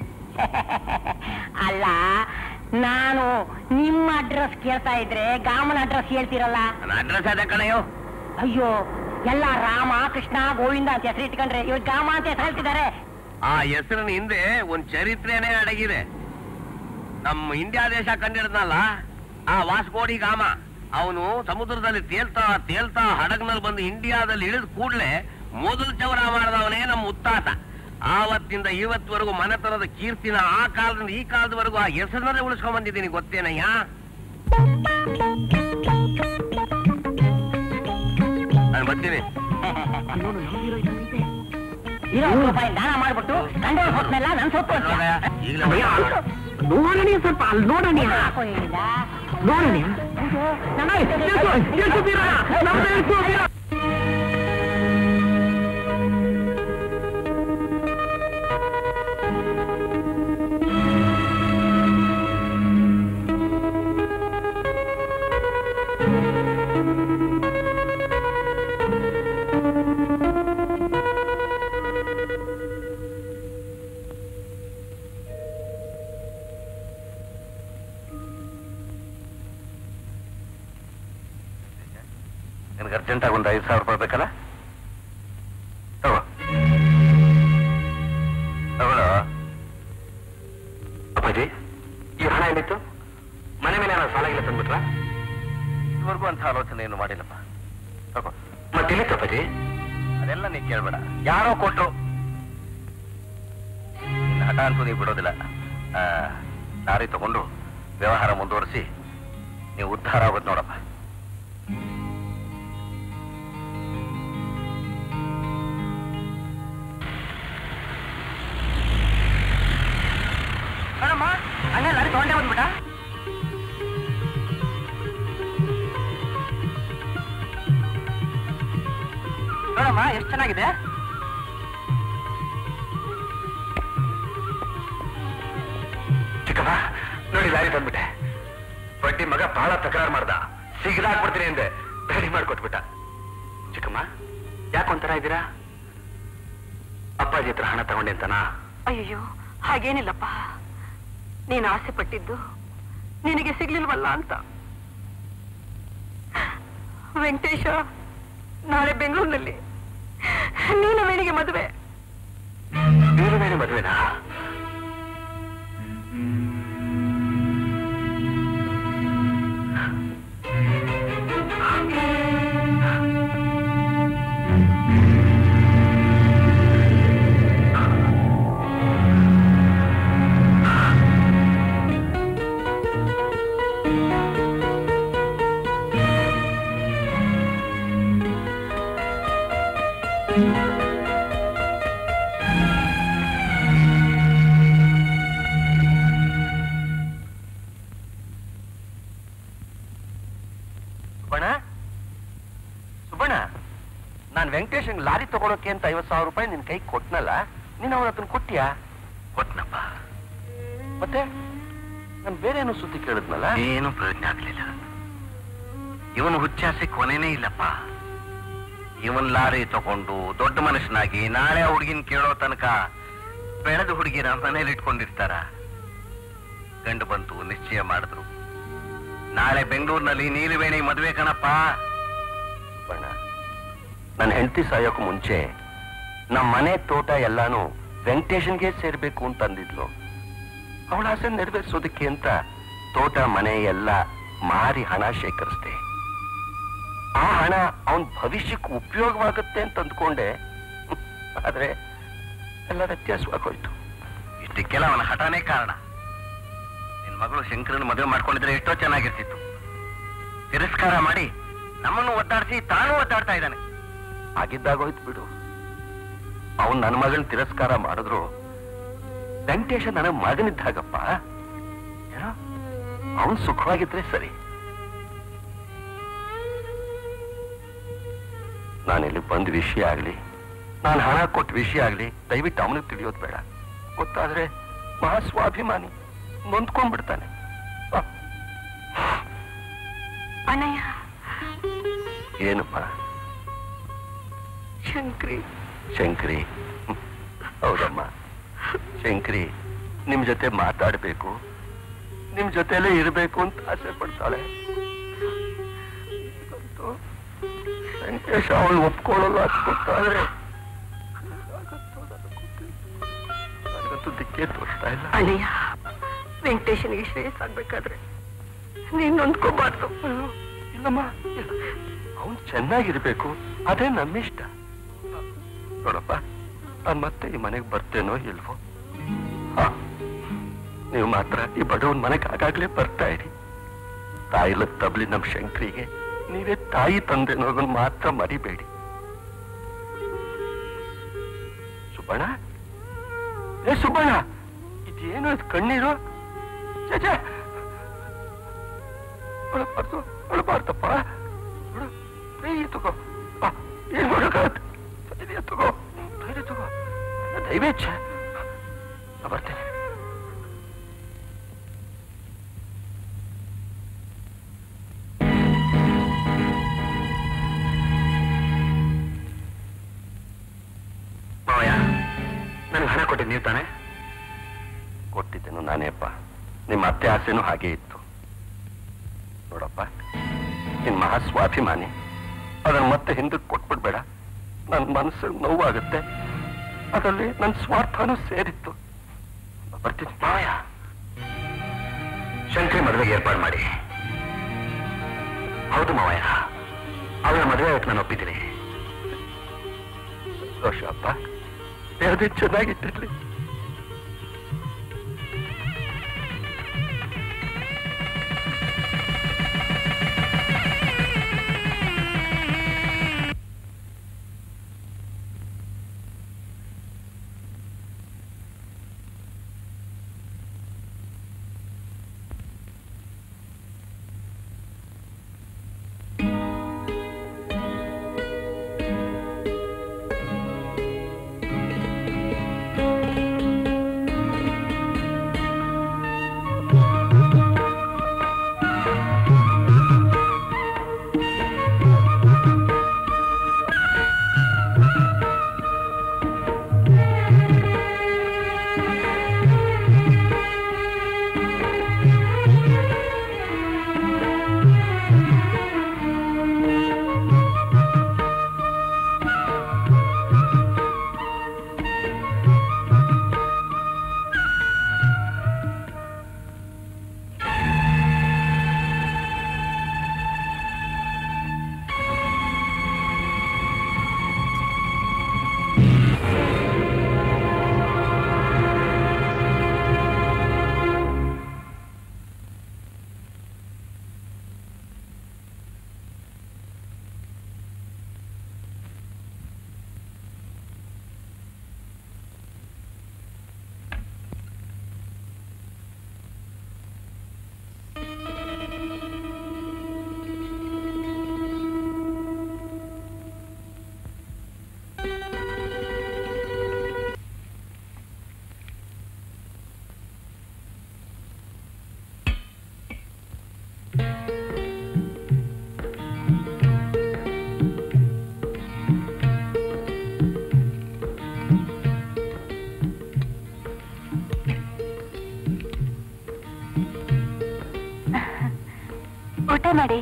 ಅಲ್ಲ ನಾನು ನಿಮ್ಮ ಅಡ್ರೆಸ್ ಕೇಳ್ತಾ ಇದ್ರೆ ಗಾಮನ ಅಡ್ರೆಸ್ ಹೇಳ್ತೀರಲ್ಲ ನನ್ನ ಅಡ್ರೆಸ್ ಅದೇ ಕಣಯ್ಯೋ ಅಯ್ಯೋ ಎಲ್ಲ ರಾಮ ಕೃಷ್ಣ ಗೋವಿಂದ ಅಂತ ಹೆಸರು ಇಟ್ಕೊಂಡ್ರೆ ಇವಾಗ ಗಾಮ ಅಂತ ಹೆಸರು ಹೇಳ್ತಿದ್ದಾರೆ ಆ ಹೆಸರಿನ ಹಿಂದೆ ಒಂದ್ ಚರಿತ್ರೆನೇ ಅಡಗಿದೆ ನಮ್ಮ ಇಂಡಿಯಾ ದೇಶ ಕಂಡಿಡ್ದಲ್ಲ ಆ ವಾಸ್ಕೋಡಿ ಗಾಮ ಅವನು ಸಮುದ್ರದಲ್ಲಿ ತೇಲ್ತಾ ತೇಲ್ತಾ ಹಡಗ್ನಲ್ಲಿ ಬಂದು ಇಂಡಿಯಾದಲ್ಲಿ ಇಳಿದ ಕೂಡ್ಲೆ ಮೊದಲು ಚೌರ ಮಾಡಿದವನೇ ನಮ್ಮ ಉತ್ತಾತ ಆವತ್ತಿಂದ ಇವತ್ವರೆಗೂ ಮನೆತನದ ಕೀರ್ತಿನ ಆ ಕಾಲದಿಂದ ಈ ಕಾಲದವರೆಗೂ ಆ ಹೆಸರನ್ನೇ ಉಳಿಸ್ಕೊಂಡ್ ಬಂದಿದ್ದೀನಿ ಗೊತ್ತೇನಯ್ಯ ನಾನು ಬರ್ತೀನಿ ಇರೋ ಹತ್ತು ರೂಪಾಯಿ ದಾನ ಮಾಡ್ಬಿಟ್ಟು ಕಂಡೋರ್ ಹೊತ್ನೆಲ್ಲ ನನ್ ಸೊಪ್ಪು ನೋಡಯ್ಯ, ಈಗ್ಲೇ ನೋಡಣಿ ಸ್ವಲ್ಪ ಅಲ್ಲಿ ನೋಡಣಿ ಹಾಕೋ ಹೇಳಿದ ನೋಡಣಿ ಅಯ್ಯೋ, ನಮ್ಮ ನಿನಗೆ ಅರ್ಜೆಂಟಾಗಿ ಒಂದು ಐದು ಸಾವಿರ ರೂಪಾಯಿ ಬೇಕಲ್ಲ ತಗೋ ತಗೊಳ್ಳೋ ಅಪ್ಪಾಜಿ ಈ ಹಣ ಏನಿತ್ತು ಮನೆ ಮೇಲೆ ಏನಾದ್ರು ಸಾಲ ಇಲ್ಲ ತಂದ್ಬಿಟ್ರ ಇದುವರೆಗೂ ಅಂತ ಆಲೋಚನೆ ಏನು ಮಾಡಿಲ್ಲಪ್ಪ ತಗೋ ಮತ್ತೆ ಎಲ್ಲಿತ್ತು ಅಪ್ಪಾಜಿ ಅದೆಲ್ಲ ನೀ ಕೇಳ್ಬೇಡ ಯಾರೋ ಕೊಟ್ರು ನಿನ್ನ ಹಠ ಅಂತೂ ನೀವು ಬಿಡೋದಿಲ್ಲ ಆ, ಲಾರಿ ತಗೊಂಡು ವ್ಯವಹಾರ ಮುಂದುವರಿಸಿ ನೀವು ಉದ್ಧಾರ ಆಗೋದು ನೋಡಪ್ಪ ನೋಡಮ್ಮ ಹಂಗೆ ಲಾರಿ ತಗೊಂಡೇ ಬಂದ್ಬಿಟ್ಟ ನೋಡಮ್ಮ ಎಷ್ಟು ಚೆನ್ನಾಗಿದೆ ಚಿಕ್ಕಪ್ಪ ನೋಡಿ ಲಾರಿ ತಂದ್ಬಿಟ್ಟೆ ಬಡ್ಡಿ ಮಗ ಬಹಳ ತಕರಾರು ಮಾಡ್ದ ಸಿಗದಾಕ್ಬಿಡ್ತೀನಿ ಅಂದೆ ರೆಡಿ ಮಾಡ್ಕೊಟ್ಬಿಟ್ಟ ಚಿಕ್ಕಮ್ಮ ಯಾಕೊಂಥರ ಇದ್ದೀರಾ ಅಪ್ಪಾಜಿ ಹತ್ರ ಹಣ ತಗೊಂಡೆ ಅಂತನಾ ಅಯ್ಯೋ ಹಾಗೇನಿಲ್ಲಪ್ಪ ನೀನು ಆಸೆ ಪಟ್ಟಿದ್ದು ನಿನಗೆ ಸಿಗ್ಲಿಲ್ವಲ್ಲ ಅಂತ ವೆಂಕಟೇಶ ನಾಳೆ ಬೆಂಗಳೂರಿನಲ್ಲಿ ನೀನು ವೇಣಿಗೆ ಮದುವೆ ಬೇರೆ ಬೇರೆ ಮದುವೆನಾ ಸುಬ್ಬಣ್ಣ ಸುಬ್ಬಣ್ಣ ನಾನು ವೆಂಕಟೇಶನ್ ಲಾರಿ ತಗೊಳಕ್ಕೆ ಅಂತ ಐವತ್ತು ಸಾವಿರ ರೂಪಾಯಿ ನಿನ್ ಕೈ ಕೊಟ್ನಲ್ಲ ನೀನು ಅವನ ಹತ್ರ ಕೊಟ್ಟಿಯಾ ಕೊಟ್ನಪ್ಪ ಮತ್ತೆ ನಾನು ಬೇರೆ ಏನೋ ಸುದ್ದಿ ಕೇಳಿದ್ನಲ್ಲ ಏನು ಪ್ರಯೋಜನ ಆಗ್ಲಿಲ್ಲ ಇವನು ಹುಚ್ಚಾಸೆ ಕೊನೆನೇ ಇಲ್ಲಪ್ಪ ಇವನ್ ಲಾರಿ ತಗೊಂಡು ದೊಡ್ಡ ಮನುಷ್ಯನಾಗಿ ನಾಳೆ ಆ ಹುಡುಗಿನ ಕೇಳೋ ತನಕ ಬೆಳೆದ ಹುಡುಗಿನ ಮನೇಲಿ ಇಟ್ಕೊಂಡಿರ್ತಾರ ಗಂಡು ಬಂತು ನಿಶ್ಚಯ ಮಾಡಿದ್ರು ನಾಳೆ ಬೆಂಗಳೂರಿನಲ್ಲಿ ನೀಲಿವೇಣಿ ಮದುವೆ ಕಣಪ್ಪ ಸುಬ್ಬಣ್ಣ ನನ್ನ ಹೆಂಡತಿ ಸಾಯೋಕು ಮುಂಚೆ ನಮ್ಮ ಮನೆ ತೋಟ ಎಲ್ಲಾನು ವೆಂಕಟೇಶನ್ಗೆ ಸೇರ್ಬೇಕು ಅಂತ ಅಂದಿದ್ಲು ಅವಳ ಆಸೆ ನೆರವೇರಿಸೋದಕ್ಕೆ ಅಂತ ತೋಟ ಮನೆ ಎಲ್ಲ ಮಾರಿ ಹಣ ಶೇಖರಿಸ್ದೆ ಆ ಹಣ ಅವನ್ ಭವಿಷ್ಯಕ್ಕೆ ಉಪಯೋಗವಾಗುತ್ತೆ ಅಂತ ಅಂದ್ಕೊಂಡೆ ಆದ್ರೆ ಎಲ್ಲ ವ್ಯತ್ಯಾಸವಾಗೋಯ್ತು ಇಷ್ಟಕ್ಕೆಲ್ಲ ಅವನ ಹಠಾನೇ ಕಾರಣ ನಿನ್ ಮಗಳು ಶಂಕರನ್ ಮದುವೆ ಮಾಡ್ಕೊಂಡಿದ್ರೆ ಎಷ್ಟೋ ಚೆನ್ನಾಗಿರ್ತಿತ್ತು ತಿರಸ್ಕಾರ ಮಾಡಿ ನಮ್ಮನ್ನು ಒದ್ದಾಡಿಸಿ ತಾನು ಒದ್ದಾಡ್ತಾ ಇದ್ದಾನೆ ಆಗಿದ್ದಾಗೋಯ್ತು ಬಿಡು ಅವನ್ ನನ್ನ ಮಗನ್ ತಿರಸ್ಕಾರ ಮಾಡಿದ್ರು ವೆಂಕಟೇಶ ನನ್ನ ಮಗನಿದ್ದಾಗಪ್ಪ ಏನೋ ಅವನ್ ಸುಖವಾಗಿದ್ರೆ ಸರಿ ನಾನಿಲ್ಲಿ ಬಂದ ವಿಷಯ ಆಗ್ಲಿ ನಾನು ಹಣ ಕೊಟ್ಟ ವಿಷಯ ಆಗ್ಲಿ ದಯವಿಟ್ಟು ಅವನಿಗೆ ತಿಳಿಯೋದು ಬೇಡ ಗೊತ್ತಾದ್ರೆ ಮಹಾ ಸ್ವಾಭಿಮಾನಿ ನೊಂದ್ಕೊಂಡ್ಬಿಡ್ತಾನೆ ಆ, ಅಣ್ಣಯ್ಯ ಏನಪ್ಪ ಶಂಕ್ರಿ ಶಂಕರಿ ಹ್ಮ್. ಹೌದಮ್ಮ ಶಂಕರಿ ನಿಮ್ ಜೊತೆ ಮಾತಾಡ್ಬೇಕು ನಿಮ್ ಜೊತೆಲೇ ಇರ್ಬೇಕು ಅಂತ ಆಸೆ ಪಡ್ತಾಳೆ ಇವತ್ತು ವೆಂಕಟೇಶ ಅವಳು ಒಪ್ಕೊಳ್ಳಲ್ಲ ಅಂತ ಗೊತ್ತಾದ್ರೆ ಏನಾಗುತ್ತೋ ನನಗ್ ಗೊತ್ತಿಲ್ಲ. ನನಗಂತೂ ದಿಕ್ಕೇ ತೋರಿಸ್ತಾ ಇಲ್ಲ ಅಣ್ಣಯ್ಯ ವೆಂಕಟೇಶನಿಗೆ ಶ್ರೇಯಸ್ಸಾಗ್ಬೇಕಾದ್ರೆ ನೀನ್ ನೊಂದ್ಕೋಬಾರ್ದು ಇಲ್ಲಮ್ಮ ಅವನ್ ಚೆನ್ನಾಗಿರ್ಬೇಕು ಅದೇ ನಮ್ಮಿಷ್ಟ ನೋಡಪ್ಪ ನಾನ್ ಮತ್ತೆ ಈ ಮನೆಗೆ ಬರ್ತೇನೋ ಇಲ್ವೋ ಹಾ, ನೀವು ಮಾತ್ರ ಈ ಬಡವನ್ ಮನೆಗೆ ಆಗಾಗ್ಲೇ ಬರ್ತಾ ಇರಿ ತಾಯಿಲ ತಬ್ಲಿ ನಮ್ ಶಂಕರಿಗೆ ನೀವೇ ತಾಯಿ ತಂದೆ ಅನ್ನೋದನ್ನ ಮಾತ್ರ ಮರಿಬೇಡಿ ಸುಬ್ಬಣ್ಣ ಏ ಸುಬ್ಬಣ್ಣ ಇದೇನು ಇದು ಕಣ್ಣೀರು ಛೆ, ಛೆ. ಅಳಬಾರ್ದು ಅಳಬಾರ್ದಪ್ಪ ನೋಡು, ಧೈರ್ಯ ತಗೋ ಆ, ಏನ್ ಮಾಡೋಕ್ಕಾಗತ್ತೆ ಧೈರ್ಯ ತಗೋ ಧೈರ್ಯ ತಗೋ ನನ್ನ ದೈವೇಚ್ಛ ನಾ ಬರ್ತೇನೆ ಮಾವಯ್ಯ ನನಗೆ ಹಣ ಕೊಟ್ಟಿದ್ದು ನೀವು ತಾನೆ ಕೊಟ್ಟಿದ್ದೇನು ನಾನೇಪ್ಪ ನಿಮ್ಮ ಅತ್ತೆ ಆಸೆನೂ ಹಾಗೆ ಇತ್ತು ನೋಡಪ್ಪ ನಿನ್ ಮಹಾ ಸ್ವಾಭಿಮಾನಿ ಅದನ್ನ ಮತ್ತೆ ಹಿಂದಕ್ಕೆ ಕೊಟ್ಬಿಡ್ಬೇಡ ನನ್ನ ಮನಸ್ಸಿಗೆ ನೋವಾಗುತ್ತೆ ಅದರಲ್ಲಿ ನನ್ನ ಸ್ವಾರ್ಥನೂ ಸೇರಿತ್ತು ಬರ್ತೀನಿ ಮಾವಯ್ಯ ಶಂಕರಿ ಮದುವೆಗೆ ಏರ್ಪಾಡು ಮಾಡಿ ಹೌದು ಮಾವಯ್ಯ ಅವಳ ಮದುವೆ ಆಗಕ್ಕೆ ನಾನು ಒಪ್ಪಿದ್ದೀನಿ ಸಂತೋಷ ಅಪ್ಪ ಯಾವುದೇ ಚೆನ್ನಾಗಿಟ್ಟಿರ್ಲಿ ಊಟ ಮಾಡಿ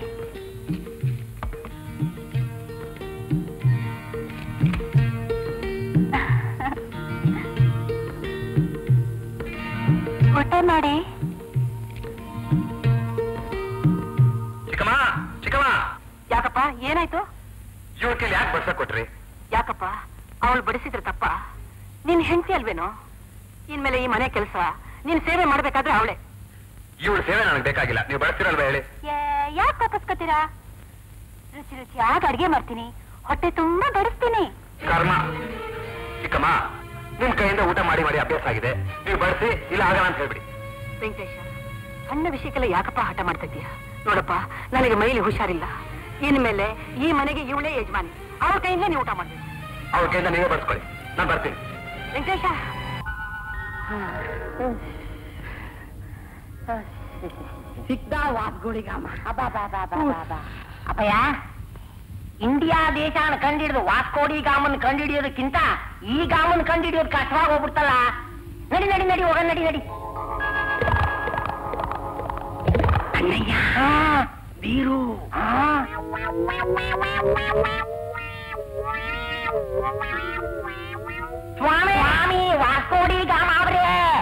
ಊಟ ಮಾಡಿ ಚಿಕ್ಕಮ್ಮ ಚಿಕ್ಕಮ್ಮ ಯಾಕಪ್ಪ ಏನಾಯ್ತು ಇವ್ರ ಕೈಲಿ ಯಾಕೆ ಬರ್ಸ ಕೊಟ್ರಿ ಯಾಕಪ್ಪ ಅವಳು ಬಡಿಸಿದ್ರೆ ತಪ್ಪ ನಿನ್ ಹೆಂಡತಿ ಅಲ್ವೇನೋ ಇನ್ಮೇಲೆ ಈ ಮನೆ ಕೆಲಸ ನೀನ್ ಸೇವೆ ಮಾಡ್ಬೇಕಾದ್ರೆ ಅವಳೆ ಇವಳ ಸೇವೆ ನನಗೆ ಬೇಕಾಗಿಲ್ಲ ನೀವು ಬಳಸ್ತಿರಲ್ವಾ ಹೇಳಿ ಯಾಕೆ ತಪ್ಪಿಸ್ಕೊತೀರಾ ರುಚಿ ರುಚಿಯಾಗಿ ಅಡ್ಗೆ ಮಾಡ್ತೀನಿ ಹೊಟ್ಟೆ ತುಂಬಾ ಬಡಿಸ್ತೀನಿ ಕರ್ಮ ಚಿಕ್ಕಮ್ಮ ನಿಮ್ ಕೈಯಿಂದ ಊಟ ಮಾಡಿ ಮಾಡಿ ಅಭ್ಯಾಸ ಆಗಿದೆ ನೀವು ಬಳಸಿ ಇಲ್ಲ ಆಗಲ್ಲ ಅಂತ ಹೇಳ್ಬಿಡಿ ವೆಂಕಟೇಶ ಸಣ್ಣ ವಿಷಯಕ್ಕೆಲ್ಲ ಯಾಕಪ್ಪ ಹಠ ಮಾಡ್ತಾ ಇದ್ದೀಯ ನೋಡಪ್ಪ ನನಗೆ ಮೈಲಿ ಹುಷಾರಿಲ್ಲ ಇನ್ಮೇಲೆ ಈ ಮನೆಗೆ ಇವಳೇ ಯಜಮಾನಿ ಅವ್ರ ಕೈಯಿಂದ ನೀವು ಊಟ ಮಾಡ್ಬೇಕು ಅವ್ರ ಕೈಯಿಂದ ನೀವೇ ಬಳಸ್ಕೊಳ್ಳಿ ನಾನು ಬರ್ತೀನಿ ವೆಂಕಟೇಶ ಸಿಕ್ತ ವಾಸ್ಗಳಿಗಾಮ ಅಪ್ಪಯ್ಯ ಇಂಡಿಯಾ ದೇಶನ ಕಂಡಿಡಿದು ವಾಸ್ಕೋಡಿ ಗಾಮನ್ ಕಂಡಿಡಿಯೋದಕ್ಕಿಂತ ಈ ಗಾಮನ್ ಕಂಡಿಡಿಯೋದು ಕಷ್ಟವಾಗಿ ಹೋಗ್ಬಿಡ್ತಲ್ಲ ನಡಿ ನಡಿ ನಡಿ ಹೋಗ ನಡಿ ನಡಿ ಅಣ್ಣಯ್ಯ ಹಾ, ಬೀರು ಹಾ. ಸ್ವಾಮಿ ಸ್ವಾಮಿ ವಾಸ್ಕೋಡಿ ಗಾಮ ಅವ್ರೆ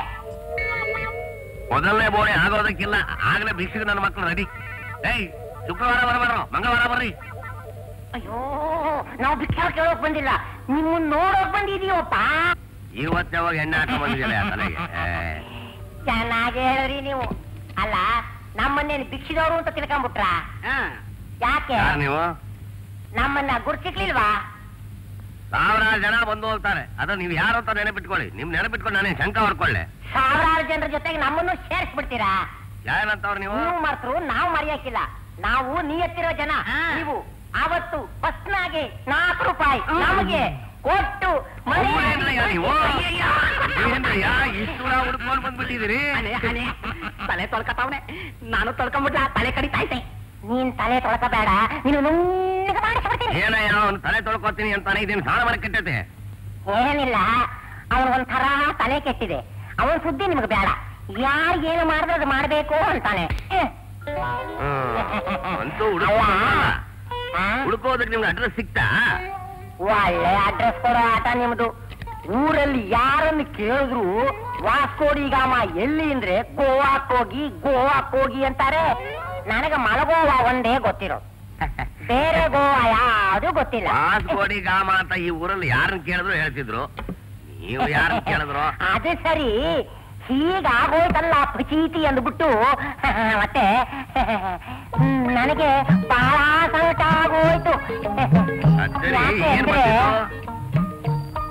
ಮೊದಲನೇ ಬೋಣೆ ಆಗೋದಕ್ಕಿಲ್ಲ ಆಗ್ಲೇ ಬಿಸಿಗೆ ನನ್ನ ಮಕ್ಕಳು ರೆಡಿ ಏಯ್ ಶುಕ್ರವಾರ ಬರಬೇಡ್ರು ಮಂಗಳವಾರ ಬರ್ರಿ ಅಯ್ಯೋ ನಾವು ಭಿಕ್ಷಾ ಕೇಳೋಕ್ ಬಂದಿಲ್ಲ ನಿಮ್ಮನ್ನ ನೋಡೋಕ್ ಬಂದಿದೀವಪ್ಪ ಇವತ್ತು ಯಾವಾಗ ಎಣ್ಣೆ ಹಾಕೊಂಡ್ ಬಂದಿದ್ದೀರಾ ತಲೆಗೆ ಏ, ಚೆನ್ನಾಗಿ ಹೇಳಿದ್ರಿ ನೀವು ಅಲ್ಲ ನಮ್ಮನ್ನೇನು ಭಿಕ್ಷಿದವರು ಅಂತ ತಿಳ್ಕೊಂಬಿಟ್ರ ಯಾಕೆ ಯಾರು ನೀವು ನಮ್ಮನ್ನ ಗುರ್ತಿಕ್ಲಿಲ್ವಾ ಸಾವಿರಾರು ಜನ ಬಂದು ಹೋಗ್ತಾರೆ ಅದ ನೀವು ಯಾರು ಅಂತ ನೆನಪಿಟ್ಕೊಳ್ಳಿ ನಿಮ್ ನೆನಪಿಟ್ಕೊಂಡು ನಾನೇ ಶಂಕ ಹೊಡ್ಕೊಳ್ಳೆ ಸಾವಿರಾರು ಜನರ ಜೊತೆಗೆ ನಮ್ಮನ್ನು ಸೇರಿಸ್ಬಿಡ್ತೀರಾ ಏನಂತವ್ರು ನೀವು ನೀವು ಮರ್ತರು ನಾವು ಮರೆಯಕ್ಕಿಲ್ಲ ನಾವು ನಿಯತ್ತಿರೋ ಜನ ನೀವು ಅವತ್ತು ಬಸ್ನಾಗೆ ನಾಲ್ಕು ರೂಪಾಯಿ ನಮಗೆ ಕೊಟ್ಟು ಮನೆ- ಏನ್ರಯ್ಯ ನೀವು ಏನ್ರಯ್ಯ ಇಷ್ಟು ದೂರ ಹುಡ್ಕೊಂಡು ಬಂದ್ಬಿಟ್ಟಿದ್ದೀರಿ ತಲೆ ತೊಳ್ಕತಾವನೆ ನಾನು ತೊಳ್ಕೊಂಬಿಟ್ಲ ತಲೆ ಕಡಿತಾ ಐತೆ ನೀನ್ ತಲೆ ತೊಳಕಬೇಡ ನೀನು ನುಣ್ಣಗೆ ಮಾಡಿಸ್ಬಿಡ್ತೀನಿ ಏನಯ್ಯ ಅವ್ನು ತಲೆ ತೊಳ್ಕೊತೀನಿ ಅಂತಾನೆ ಇದೇನು ಸಾಲ ಮಾಡಿ ಕೆಟ್ಟೈತೆ ಏನಿಲ್ಲ ಅವನಿಗೊಂಥರ ತಲೆ ಕೆಟ್ಟಿದೆ ಅವನ ಸುದ್ದಿ ನಿಮ್ಗೆ ಬೇಡ ಯಾರಿಗೇನು ಮಾಡಿದ್ರೆ ಅದು ಮಾಡ್ಬೇಕು ಅಂತಾನೆ ಹ್ಮ್. ಹ್ಮ್. ಅಂತೂ ಅಲ್ಲ. ಹುಡುಕ ಆ? ಹುಡುಕೋದಕ್ಕೆ ನಿಮ್ಗೆ ಅಡ್ರೆಸ್ ಸಿಕ್ತಾ ಒಳ್ಳೆ ಅಡ್ರೆಸ್ ಕೊಡೋ ಆಟ ನಿಮ್ದು ಊರಲ್ಲಿ ಯಾರನ್ನು ಕೇಳಿದ್ರು ವಾಸ್ಕೋಡಿಗಾಮ ಎಲ್ಲಿ ಅಂದ್ರೆ ಗೋವಾಕ್ ಹೋಗಿ ಗೋವಾಕ್ ಹೋಗಿ ಅಂತಾರೆ ನನಗೆ ಮಲಗೋವಾ ಒಂದೇ ಗೊತ್ತಿರೋ ಬೇರೆ ಗೋವಾ ಯಾವುದು ಗೊತ್ತಿಲ್ಲ ವಾಸ್ಕೋಡಿ ಗಾಮ ಅಂತ ಈ ಊರಲ್ಲಿ ಯಾರನ್ನ ಕೇಳಿದ್ರು ಹೇಳ್ತಿದ್ರು ನೀವು ಯಾರನ್ನ ಕೇಳಿದ್ರು ಅದು ಸರಿ ಹೀಗಾಗೋಯ್ತಲ್ಲ ಪಚೀತಿ ಅಂದ್ಬಿಟ್ಟು ಮತ್ತೆ ನನಗೆ ಬಹಳ ಸಂಕಟ ಆಗೋಯ್ತು ಅಚ್ಚರಿ ಯಾಕೆ ಏನ್ ಅಂದ್ರೆ ಬರ್ತಿತ್ತು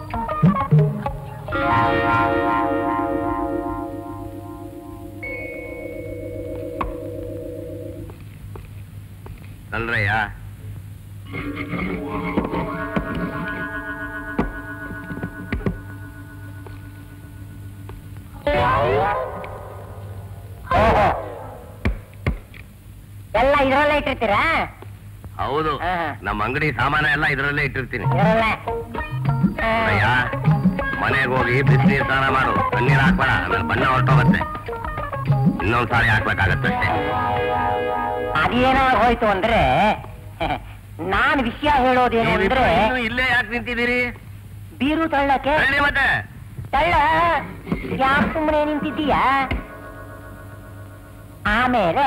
ಅಲ್ರಯ್ಯ ಓಹೋ. ಎಲ್ಲ ಇದ್ರಲ್ಲೇ ಇಟ್ಟಿರ್ತೀರಾ ಹೌದು ಹಾ. ನಮ್ಮ ಅಂಗಡಿ ಸಾಮಾನ ಎಲ್ಲ ಇದರಲ್ಲೇ ಇಟ್ಟಿರ್ತೀನಿ ಇದ್ರಲ್ಲೇ ಆ, ಅಯ್ಯ ಮನೆಗೆ ಹೋಗಿ ಬಿಸಿನೀರು ಸ್ನಾನ ಮಾಡು ತಣ್ಣೀರು ಹಾಕ್ಬೇಡ ಆಮೇಲೆ ಬಣ್ಣ ಹೊರಟೋಗತ್ತೆ ಇನ್ನೊಂದ್ ಸಾರಿ ಹಾಕ್ಬೇಕಾಗತ್ತಷ್ಟೇ ಅದೇನೋ ಹೋಯ್ತು ಅಂದ್ರೆ ನಾನ್ ವಿಷಯ ಹೇಳೋದೇನು ನೀವಿಬ್ರು ಅಂದ್ರೆ ಇನ್ನೂ ಇಲ್ಲೇ ಯಾಕೆ ನಿಂತಿದ್ದೀರಿ ಬೀರು ತಳ್ಳಕ್ಕೆ ಹೇಳಿ ಮತ್ತೆ ತಳ್ಳ ಯಾಕೆ ಸುಮ್ಮನೆ ನಿಂತಿದ್ದೀಯಾ ಆಮೇಲೆ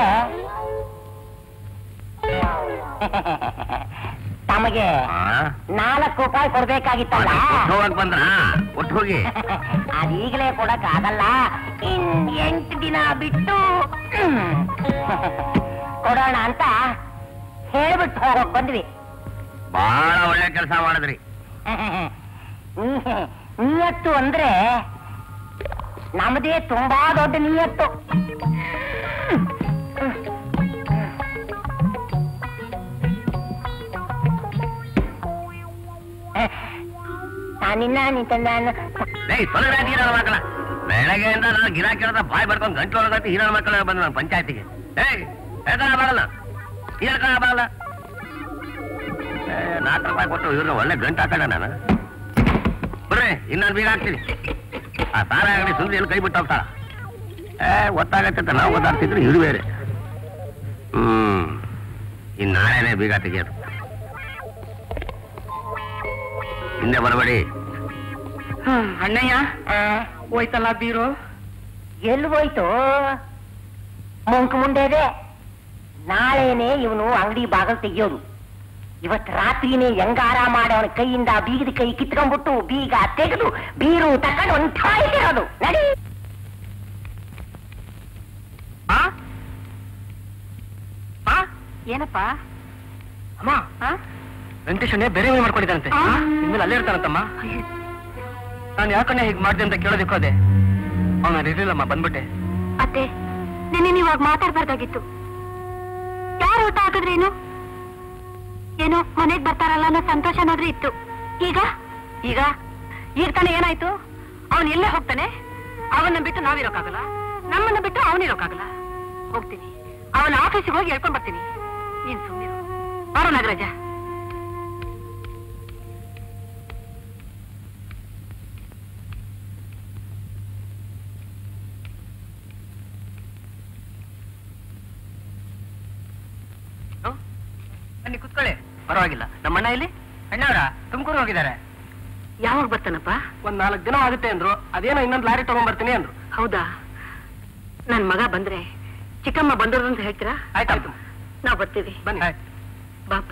ತಮಗೆ ಆ? ನಾಲ್ಕು ರೂಪಾಯಿ ಕೊಡ್ಬೇಕಾಗಿತ್ತಲ್ಲ ಒಟ್ಟು ಹೋಗಕ್ ಬಂದ್ರ ಒಟ್ಟು ಹೋಗಿ ಅದೀಗಲೇ ಕೊಡಕ್ ಆಗಲ್ಲ ಇನ್ ಎಂಟು ದಿನ ಬಿಟ್ಟು ಹ್ಮ್, ಕೊಡೋಣ ಅಂತ ಹೇಳ್ಬಿಟ್ಟು ಹೋಗಕ್ ಬಂದ್ವಿ ಬಹಳ ಒಳ್ಳೆ ಕೆಲಸ ಮಾಡಿದ್ರಿ ನೀ- ನಿಯತ್ತು ಅಂದ್ರೆ ನಮ್ಮದೇ ತುಂಬಾ ದೊಡ್ಡ ನಿಯತ್ತು ನಾನಿನ್ನ ನಿಂತ ನಾನು ಏಯ್ ತೊಲಗಡೆ ಹೀರೋ ಮಕ್ಕಳ ಬೆಳಗ್ಗೆಯಿಂದ ನಾನು ಗಿರಾ ಕೇಳ್ದ ಬಾಯ್ ಬರ್ಕೊಂಡು ಗಂಟು ಒಳಗತ್ತಿ ಹೀರೋ ಮಕ್ಕಳು ಬಂದು ನಾನು ಪಂಚಾಯತಿಗೆ ಏಯ್ ಹೇಳ್ತಾನ ಬರಲ್ಲ ಹೇಳ್ತಾನ ಬರಲ್ಲ ಏ, ನಾಲ್ಕು ರೂಪಾಯಿ ಕೊಟ್ಟು ಇವ್ರನ್ನ ಒಳ್ಳೆ ಗಂಟು ಹಾಕಣ ನಾನು ಬರ್ರಿ ಇನ್ನೊಂದು ಬೀಗ ಹಾಕ್ತೀನಿ ಆ ಸಾರ ಅಂಗಡಿ ಸುಂದ್ರಿ ಎಲ್ಲಿ ಕೈ ಬಿಟ್ಟು ಹೋಗ್ತಾಳ ಏ ಗೊತ್ತಾಗತ್ತೆ ಅಂತ ನಾವು ಗೊತ್ತಾಗ್ತಿದ್ರು ಇರು ಬೇರೆ ಹ್ಮ್ ಇನ್ನು ನಾಳೆನೇ ಬೀಗ ತೆಗೆಯೋದು ಹಿಂದೆ ಬರಬೇಡಿ ಅಣ್ಣಯ್ಯ ಹೋಯ್ತಲ್ಲ ಬೀರು ಎಲ್ಲಿ ಹೋಯ್ತು ಮುಂಕ್ ಮುಂಡೆದೆ ನಾಳೆನೆ ಇವನು ಅಂಗಡಿ ಬಾಗಲ್ ತೆಗಿಯೋದು ಇವತ್ ರಾತ್ರಿನೇ ಹೆಂಗಾರ ಮಾಡಿ ಅವನ ಕೈಯಿಂದ ಬೀಗದ ಕೈ ಕಿತ್ಕೊಂಡ್ಬಿಟ್ಟು ಬೀಗ ತೆಗೆದು ಬೀರು ತಕೊಂಡು ಹೊಂಟಾಯ್ತಿರೋದು ನಡಿ ಆ? ಆ? ಏನಪ್ಪ ಅಮ್ಮ ಆ? ವೆಂಕಟೇಶನ್ನೇ ಬೇರೆ ಮನೆ ಮಾಡ್ಕೊಂಡಿದ್ದಾನಂತೆ ಆ? ಇನ್ಮೇಲೆ ಅಲ್ಲೇ ಇರ್ತಾನಂತಮ್ಮ ನಾನು ಯಾಕಣ್ಣ ಹೀಗೆ ಮಾಡಿದೆ ಅಂತ ಕೇಳೋದಕ್ಕೆ ಹೋದೆ ಅವನ ಇರ್ಲಿಲ್ಲಮ್ಮ ಬಂದ್ಬಿಟ್ಟೆ ಅತ್ತೆ ನಿನ್ನೆ ನೀವಾಗ ಮಾತಾಡ್ಬಾರ್ದಾಗಿತ್ತು ಯಾರು ಊಟ ಹಾಕಿದ್ರೇನು ಏನೋ ಮನೆಗ್ ಬರ್ತಾರಲ್ಲ ಅನ್ನೋ ಸಂತೋಷ ಅನ್ನೋದ್ರೆ ಇತ್ತು ಈಗ ಈಗ ಈಗ ತಾನೇ ಏನಾಯ್ತು ಅವನ್ ಎಲ್ಲೇ ಹೋಗ್ತಾನೆ ಅವನ್ನ ಬಿಟ್ಟು ನಾವಿರೋಕ್ಕಾಗಲ್ಲ ನಮ್ಮನ್ನ ಬಿಟ್ಟು ಅವನಿರೋಕ್ಕಾಗಲ್ಲ ಹೋಗ್ತೀನಿ ಅವನ ಆಫೀಸಿಗೆ ಹೋಗಿ ಹೇಳ್ಕೊಂಡ್ ಬರ್ತೀನಿ ನೀನ್ ಸುಮ್ಮನೆ ಬಾರೋ ನಾಗರಾಜ ಬನ್ನಿ ಕುತ್ಕೊಳ್ಳಿ ಪರವಾಗಿಲ್ಲ ನಮ್ಮ ಅಣ್ಣ ಇಲ್ಲಿ ಅಣ್ಣವರ ತುಮಕೂರು ಹೋಗಿದ್ದಾರೆ ಯಾವಾಗ ಬರ್ತಾನಪ್ಪ ಒಂದ್ ನಾಲ್ಕು ದಿನ ಆಗುತ್ತೆ ಅಂದ್ರು ಅದೇನೋ ಇನ್ನೊಂದು ಲಾರಿ ತಗೊಂಡ್ ಬರ್ತೀನಿ ಅಂದ್ರು ಹೌದಾ ನನ್ ಮಗ ಬಂದ್ರೆ ಚಿಕ್ಕಮ್ಮ ಬಂದದ್ರು ಅಂತ ಹೇಳ್ತೀರಾ ಆಯ್ತಾಯ್ತು ನಾವ್ ಬರ್ತೀವಿ ಬನ್ನಿ ಬಾಪ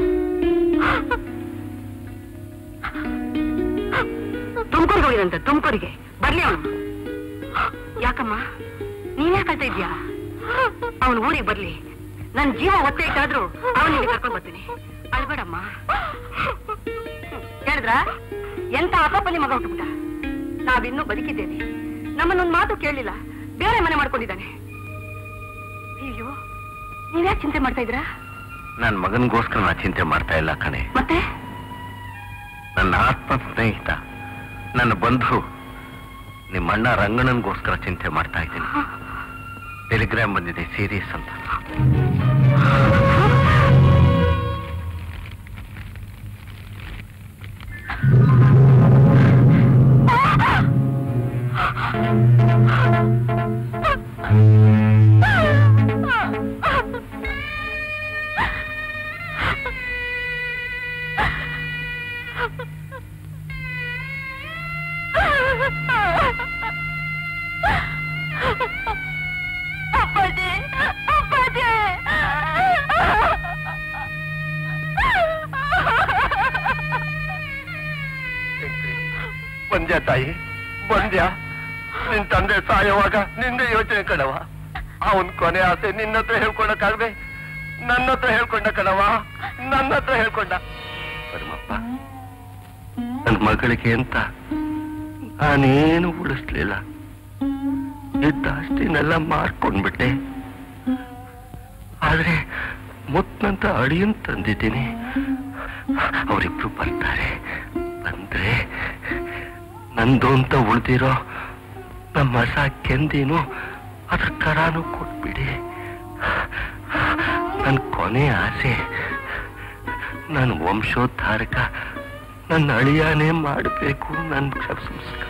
ತುಮಕೂರಿಗೆ ಹೋಗಿದಂತೆ ತುಮಕೂರಿಗೆ ಬರ್ಲಿ ಅವನು ಯಾಕಮ್ಮ ನೀನ್ ಯಾಕೆ ಅಳ್ತಾ ಇದ್ಯಾ ಅವನು ಊರಿಗೆ ಬರ್ಲಿ ನನ್ ಜೀವ ಒತ್ತೆ ಇಟ್ಟಾದ್ರೂ ಅವನಿಗೆ ಕರ್ಕೊಂಡ್ ಬರ್ತೀನಿ ಅಳ್ಬೇಡಮ್ಮ ಹೇಳಿದ್ರ ಎಂತ ಅಪಪಲ್ಲಿ ಮಗ ಹುಟ್ಟುಬಿಟ್ಟ ನಾವಿನ್ನೂ ಬದುಕಿದ್ದೇವೆ ನಮ್ಮನ್ನೊಂದ್ ಮಾತು ಕೇಳಲಿಲ್ಲ ಬೇರೆ ಮನೆ ಮಾಡ್ಕೊಂಡಿದ್ದಾನೆ ಅಯ್ಯೋ ನೀವ್ಯಾಕೆ ಚಿಂತೆ ಮಾಡ್ತಾ ಇದ್ದೀರಾ ನನ್ನ ಮಗನಿಗೋಸ್ಕರ ನಾ ಚಿಂತೆ ಮಾಡ್ತಾ ಇಲ್ಲ ಕಣೆ ಮತ್ತೆ ನನ್ನ ಆತ್ಮ ಸ್ನೇಹಿತ ನನ್ನ ಬಂಧು ನಿಮ್ಮ ಅಣ್ಣ ರಂಗಣ್ಣನಿಗೋಸ್ಕರ ಚಿಂತೆ ಮಾಡ್ತಾ ಇದ್ದೀನಿ ಟೆಲಿಗ್ರಾಮ್ ಬಂದಿದೆ ಸೀರಿಯಸ್ ಅಂತ ಬಂದ್ಯಾ ತಾಯಿ ಬಂದ್ಯಾ ನಿನ್ ತಂದೆ ಸಾಯುವಾಗ ನಿಂದೆ ಯೋಚನೆ ಕಣವ ಅವನ್ ಕೊನೆ ಆಸೆ ನಿನ್ನ ಹತ್ರ ಹೇಳ್ಕೊಂಡಕ್ಕಾಗ್ದೆ ನನ್ನ ಹತ್ರ ಹೇಳ್ಕೊಂಡ ಕಣವ ನನ್ನ ಹತ್ರ ಹೇಳ್ಕೊಂಡ ಪರಮಪ್ಪ ನನ್ ಮಗಳಿಗೆ ಅಂತ ನಾನೇನು ಉಳಿಸ್ಲಿಲ್ಲ ಇದ್ದ ಅಷ್ಟಿನೆಲ್ಲ ಮಾರ್ಕೊಂಡ್ಬಿಟ್ಟೆ ಆದ್ರೆ ಮುತ್ನಂತ ಅಡಿಯನ್ ತಂದಿದ್ದೀನಿ ಅವರಿಬ್ರು ಬರ್ತಾರೆ ಬಂದ್ರೆ ನಂದು ಅಂತ ಉಳ್ದಿರೋ ನಮ್ಮ ಹೊಸ ಕೆಂದಿನು ಅದ್ರ ಕರಾನು ಕೊಟ್ಬಿಡಿ ನನ್ನ ಕೊನೆ ಆಸೆ ನನ್ನ ವಂಶೋದ್ಧಾರಕ ನನ್ನ ಅಳಿಯಾನೇ ಮಾಡಬೇಕು ನನ್ನ ಸಂಸ್ಕಾರ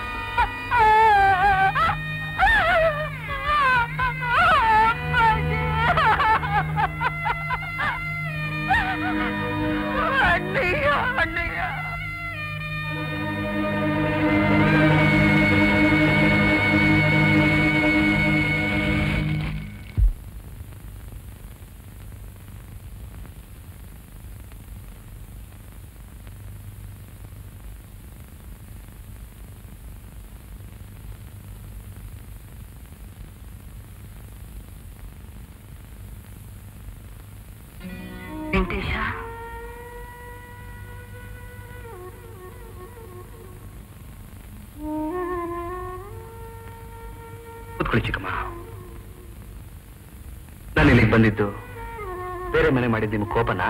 ವೆಂಕಟೇಶ ಕೂತ್ಕೊಳ್ಳಿ ಚಿಕ್ಕಮ್ಮ ನಾನು ಇಲ್ಲಿಗೆ ಬಂದಿದ್ದು ಬೇರೆ ಮನೆ ಮಾಡಿದ್ದು ನಿಮ್ಗೆ ಕೋಪನಾ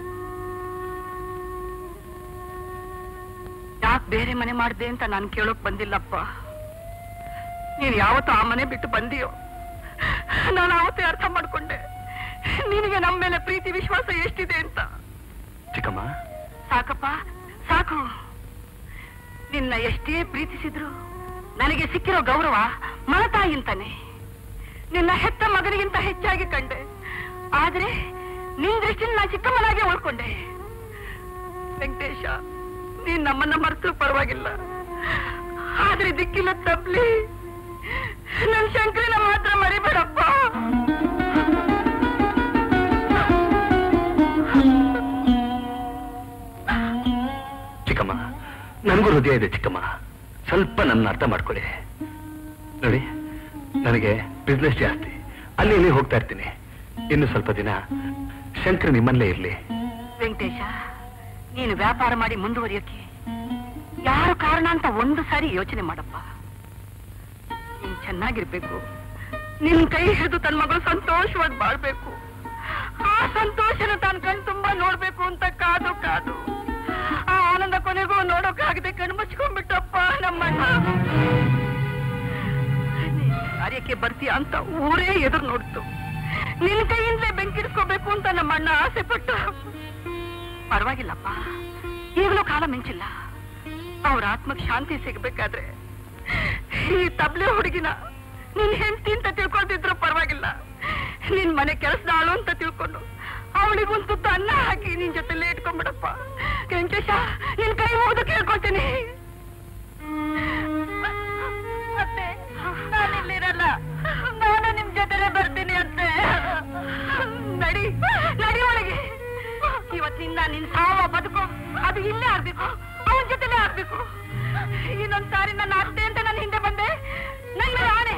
ಯಾಕೆ ಬೇರೆ ಮನೆ ಮಾಡ್ದೆ ಅಂತ ನಾನು ಕೇಳೋಕ್ ಬಂದಿಲ್ಲಪ್ಪ ನೀನ್ ಯಾವತ್ತೂ ಆ ಮನೆ ಬಿಟ್ಟು ಬಂದಿಯೋ ನಾನು ಆವತ್ತೇ ಅರ್ಥ ಮಾಡ್ಕೊಂಡೆ ನಿನಗೆ ನಮ್ಮ ಮೇಲೆ ಪ್ರೀತಿ ವಿಶ್ವಾಸ ಎಷ್ಟಿದೆ ಅಂತ ಚಿಕ್ಕಮ್ಮ ಸಾಕಪ್ಪ ಸಾಕು ನಿನ್ನ ಎಷ್ಟೇ ಪ್ರೀತಿಸಿದ್ರು ನನಗೆ ಸಿಕ್ಕಿರೋ ಗೌರವ ಮಲತಾಯಿ ಅಂತಾನೆ ನಿನ್ನ ಹೆತ್ತ ಮಗನಿಗಿಂತ ಹೆಚ್ಚಾಗಿ ಕಂಡೆ ಆದ್ರೆ ನಿನ್ ದೃಷ್ಟಿನ ನಾ ಚಿಕ್ಕಮ್ಮನಾಗೆ ಉಳ್ಕೊಂಡೆ ವೆಂಕಟೇಶ ನೀನ್ ನಮ್ಮನ್ನ ಮರೆತು ಪರವಾಗಿಲ್ಲ ಆದ್ರೆ ದಿಕ್ಕಿಲ್ಲ ತಪ್ಲಿ ನನ್ ಶಂಕರಿನ ಮಾತ್ರ ಮರಿಬೇಡಪ್ಪ ಚಿಕ್ಕಮ್ಮ ನನಗೂ ಹೃದಯ ಇದೆ ಚಿಕ್ಕಮ್ಮ ಸ್ವಲ್ಪ ನನ್ನ ಅರ್ಥ ಮಾಡ್ಕೊಳ್ಳಿ ನೋಡಿ ನನಗೆ ಬಿಸ್ನೆಸ್ ಜಾಸ್ತಿ ಅಲ್ಲಿ ಇಲ್ಲಿ ಹೋಗ್ತಾ ಇರ್ತೀನಿ ಇನ್ನು ಸ್ವಲ್ಪ ದಿನ ಶಂಕರ್ ನಿಮ್ಮಲ್ಲೇ ಇರ್ಲಿ ವೆಂಕಟೇಶ ನೀನು ವ್ಯಾಪಾರ ಮಾಡಿ ಮುಂದುವರಿಯೋಕೆ ಯಾರು ಕಾರಣ ಅಂತ ಒಂದು ಸಾರಿ ಯೋಚನೆ ಮಾಡಪ್ಪ ನೀನ್ ಚೆನ್ನಾಗಿರ್ಬೇಕು ನಿನ್ ಕೈ ಹಿಡಿದು ತನ್ನ ಮಗಳು ಸಂತೋಷವಾಗಿ ಬಾಳ್ಬೇಕು ಆ ಸಂತೋಷನ ತಾನು ಕಣ್ ತುಂಬಾ ನೋಡ್ಬೇಕು ಅಂತ ಕಾದು ಕಾದು ಆ ಆನಂದ ಕೊನೆಗೂ ನೋಡೋಕಾಗದೆ ಕಣ್ಣು ಮುಚ್ಕೊಂಡ್ಬಿಟ್ಟಪ್ಪ ನಮ್ಮಣ್ಣ ನೀನ್ ಕಾರ್ಯಕ್ಕೆ ಬರ್ತೀಯ ಅಂತ ಊರೇ ಎದುರು ನೋಡ್ತು ನಿನ್ ಕೈಯಿಂದಲೇ ಬೆಂಕಿಡ್ಸ್ಕೋಬೇಕು ಅಂತ ನಮ್ಮಣ್ಣ ಆಸೆ ಪಟ್ಟು ಪರವಾಗಿಲ್ಲಪ್ಪ ಈಗಲೂ ಕಾಲ ಮಿಂಚಿಲ್ಲ ಅವ್ರ ಆತ್ಮಕ್ ಶಾಂತಿ ಸಿಗ್ಬೇಕಾದ್ರೆ ಈ ತಬ್ಲೆ ಹುಡುಗಿನ ನಿನ್ ಹೆಂಡತಿ ಅಂತ ತಿಳ್ಕೊಳ್ತಿದ್ರು ಪರವಾಗಿಲ್ಲ ನಿನ್ ಮನೆ ಕೆಲಸದಾಳು ಅಂತ ತಿಳ್ಕೊಂಡು ಅವಳಿಗೊಂದು ತುತ್ತು ಅನ್ನ ಹಾಕಿ ನಿನ್ ಜೊತೆಲೇ ಇಟ್ಕೊಂಡ್ಬಿಡಪ್ಪ ವೆಂಕಟೇಶ ನಿನ್ ಕೈ ಮುಗಿದು ಕೇಳ್ಕೊಳ್ತೀನಿ ಅತ್ತೆ ನಾನಿಲ್ಲಿರಲ್ಲ ನಾನು ನಿಮ್ ಜೊತೆಲೆ ಬರ್ತೀನಿ ಅತ್ತೆ ನಡಿ ನಡಿ ಒಳಗೆ ಇವತ್ತಿನಿಂದ ನಿನ್ ಸಾವ ಬದುಕು ಅದು ಇಲ್ಲೇ ಆಗ್ಬೇಕು ಅವನ ಜೊತೆಲೇ ಆಗ್ಬೇಕು ಇನ್ನೊಂದ್ ಸಾರಿ ನನ್ನ ಅತ್ತೆ ಅಂತ ನಾನು ಹಿಂದೆ ಬಂದೆ ನನ್ನ ಮೇಲೆ ಆಣೆ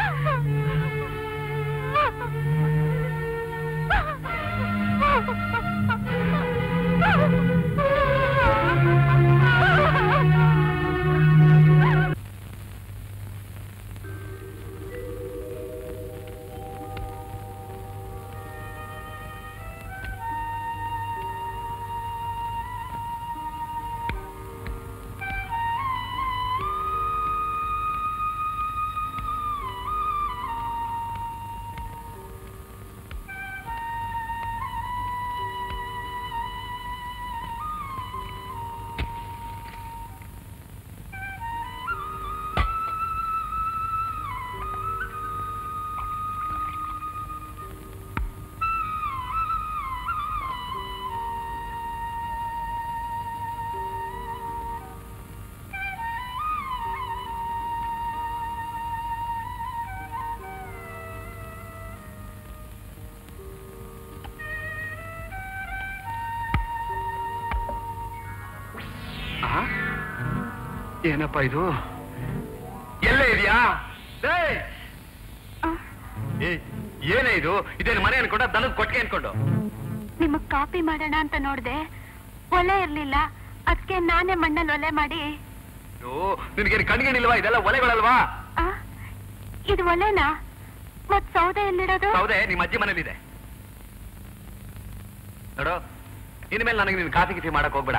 ಏನಪ್ಪ ಇದು ಎಲ್ಲೇ ಇದೆಯಾ ಏನೇ ಇದು ಇದೇನು ಮನೆ ಅನ್ಕೊಂಡ ದನದ ಕೊಟ್ಟಿಗೆ ಅನ್ಕೊಂಡು ನಿಮಗ್ ಕಾಪಿ ಮಾಡೋಣ ಅಂತ ನೋಡ್ದೆ ಒಲೆ ಇರ್ಲಿಲ್ಲ ಅದಕ್ಕೆ ನಾನೇ ಮಣ್ಣಲ್ಲಿ ಒಲೆ ಮಾಡಿ ನಿನಗೇನು ಕಣ್ಗೇನಿಲ್ವಾ ಇದೆಲ್ಲ ಒಲೆಗಳಲ್ವಾ ಆ, ಇದು ಒಲೆನಾ ಮತ್ ಸೌದೆ ಎಲ್ಲಿಡೋದು ಹೌದೇ ನಿಮ್ಮ ಅಜ್ಜಿ ಮನೇಲಿದೆ ನೋಡು ಇನ್ಮೇಲೆ ನನಗೆ ನೀನು ಕಾಫಿ ಗಿಫಿ ಮಾಡಕ್ ಹೋಗ್ಬೇಡ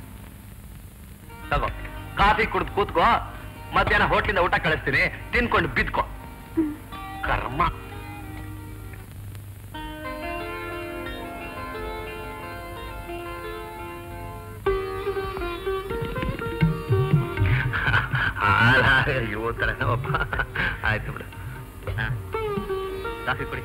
ತಗೋ ಕಾಫಿ ಕುಡ್ದು ಕೂತ್ಕೋ ಮಧ್ಯಾಹ್ನ ಹೋಟ್ಲಿಂದ ಊಟ ಕಳಿಸ್ತೀನಿ ತಿನ್ಕೊಂಡು ಬಿದ್ಕೋ ಕರ್ಮ ಅಯ್ಯೋ ತಲೆನೋವಪ್ಪ ಆಯ್ತು ಬಿಡು ಹಾ. ಕಾಫಿ ಕುಡಿ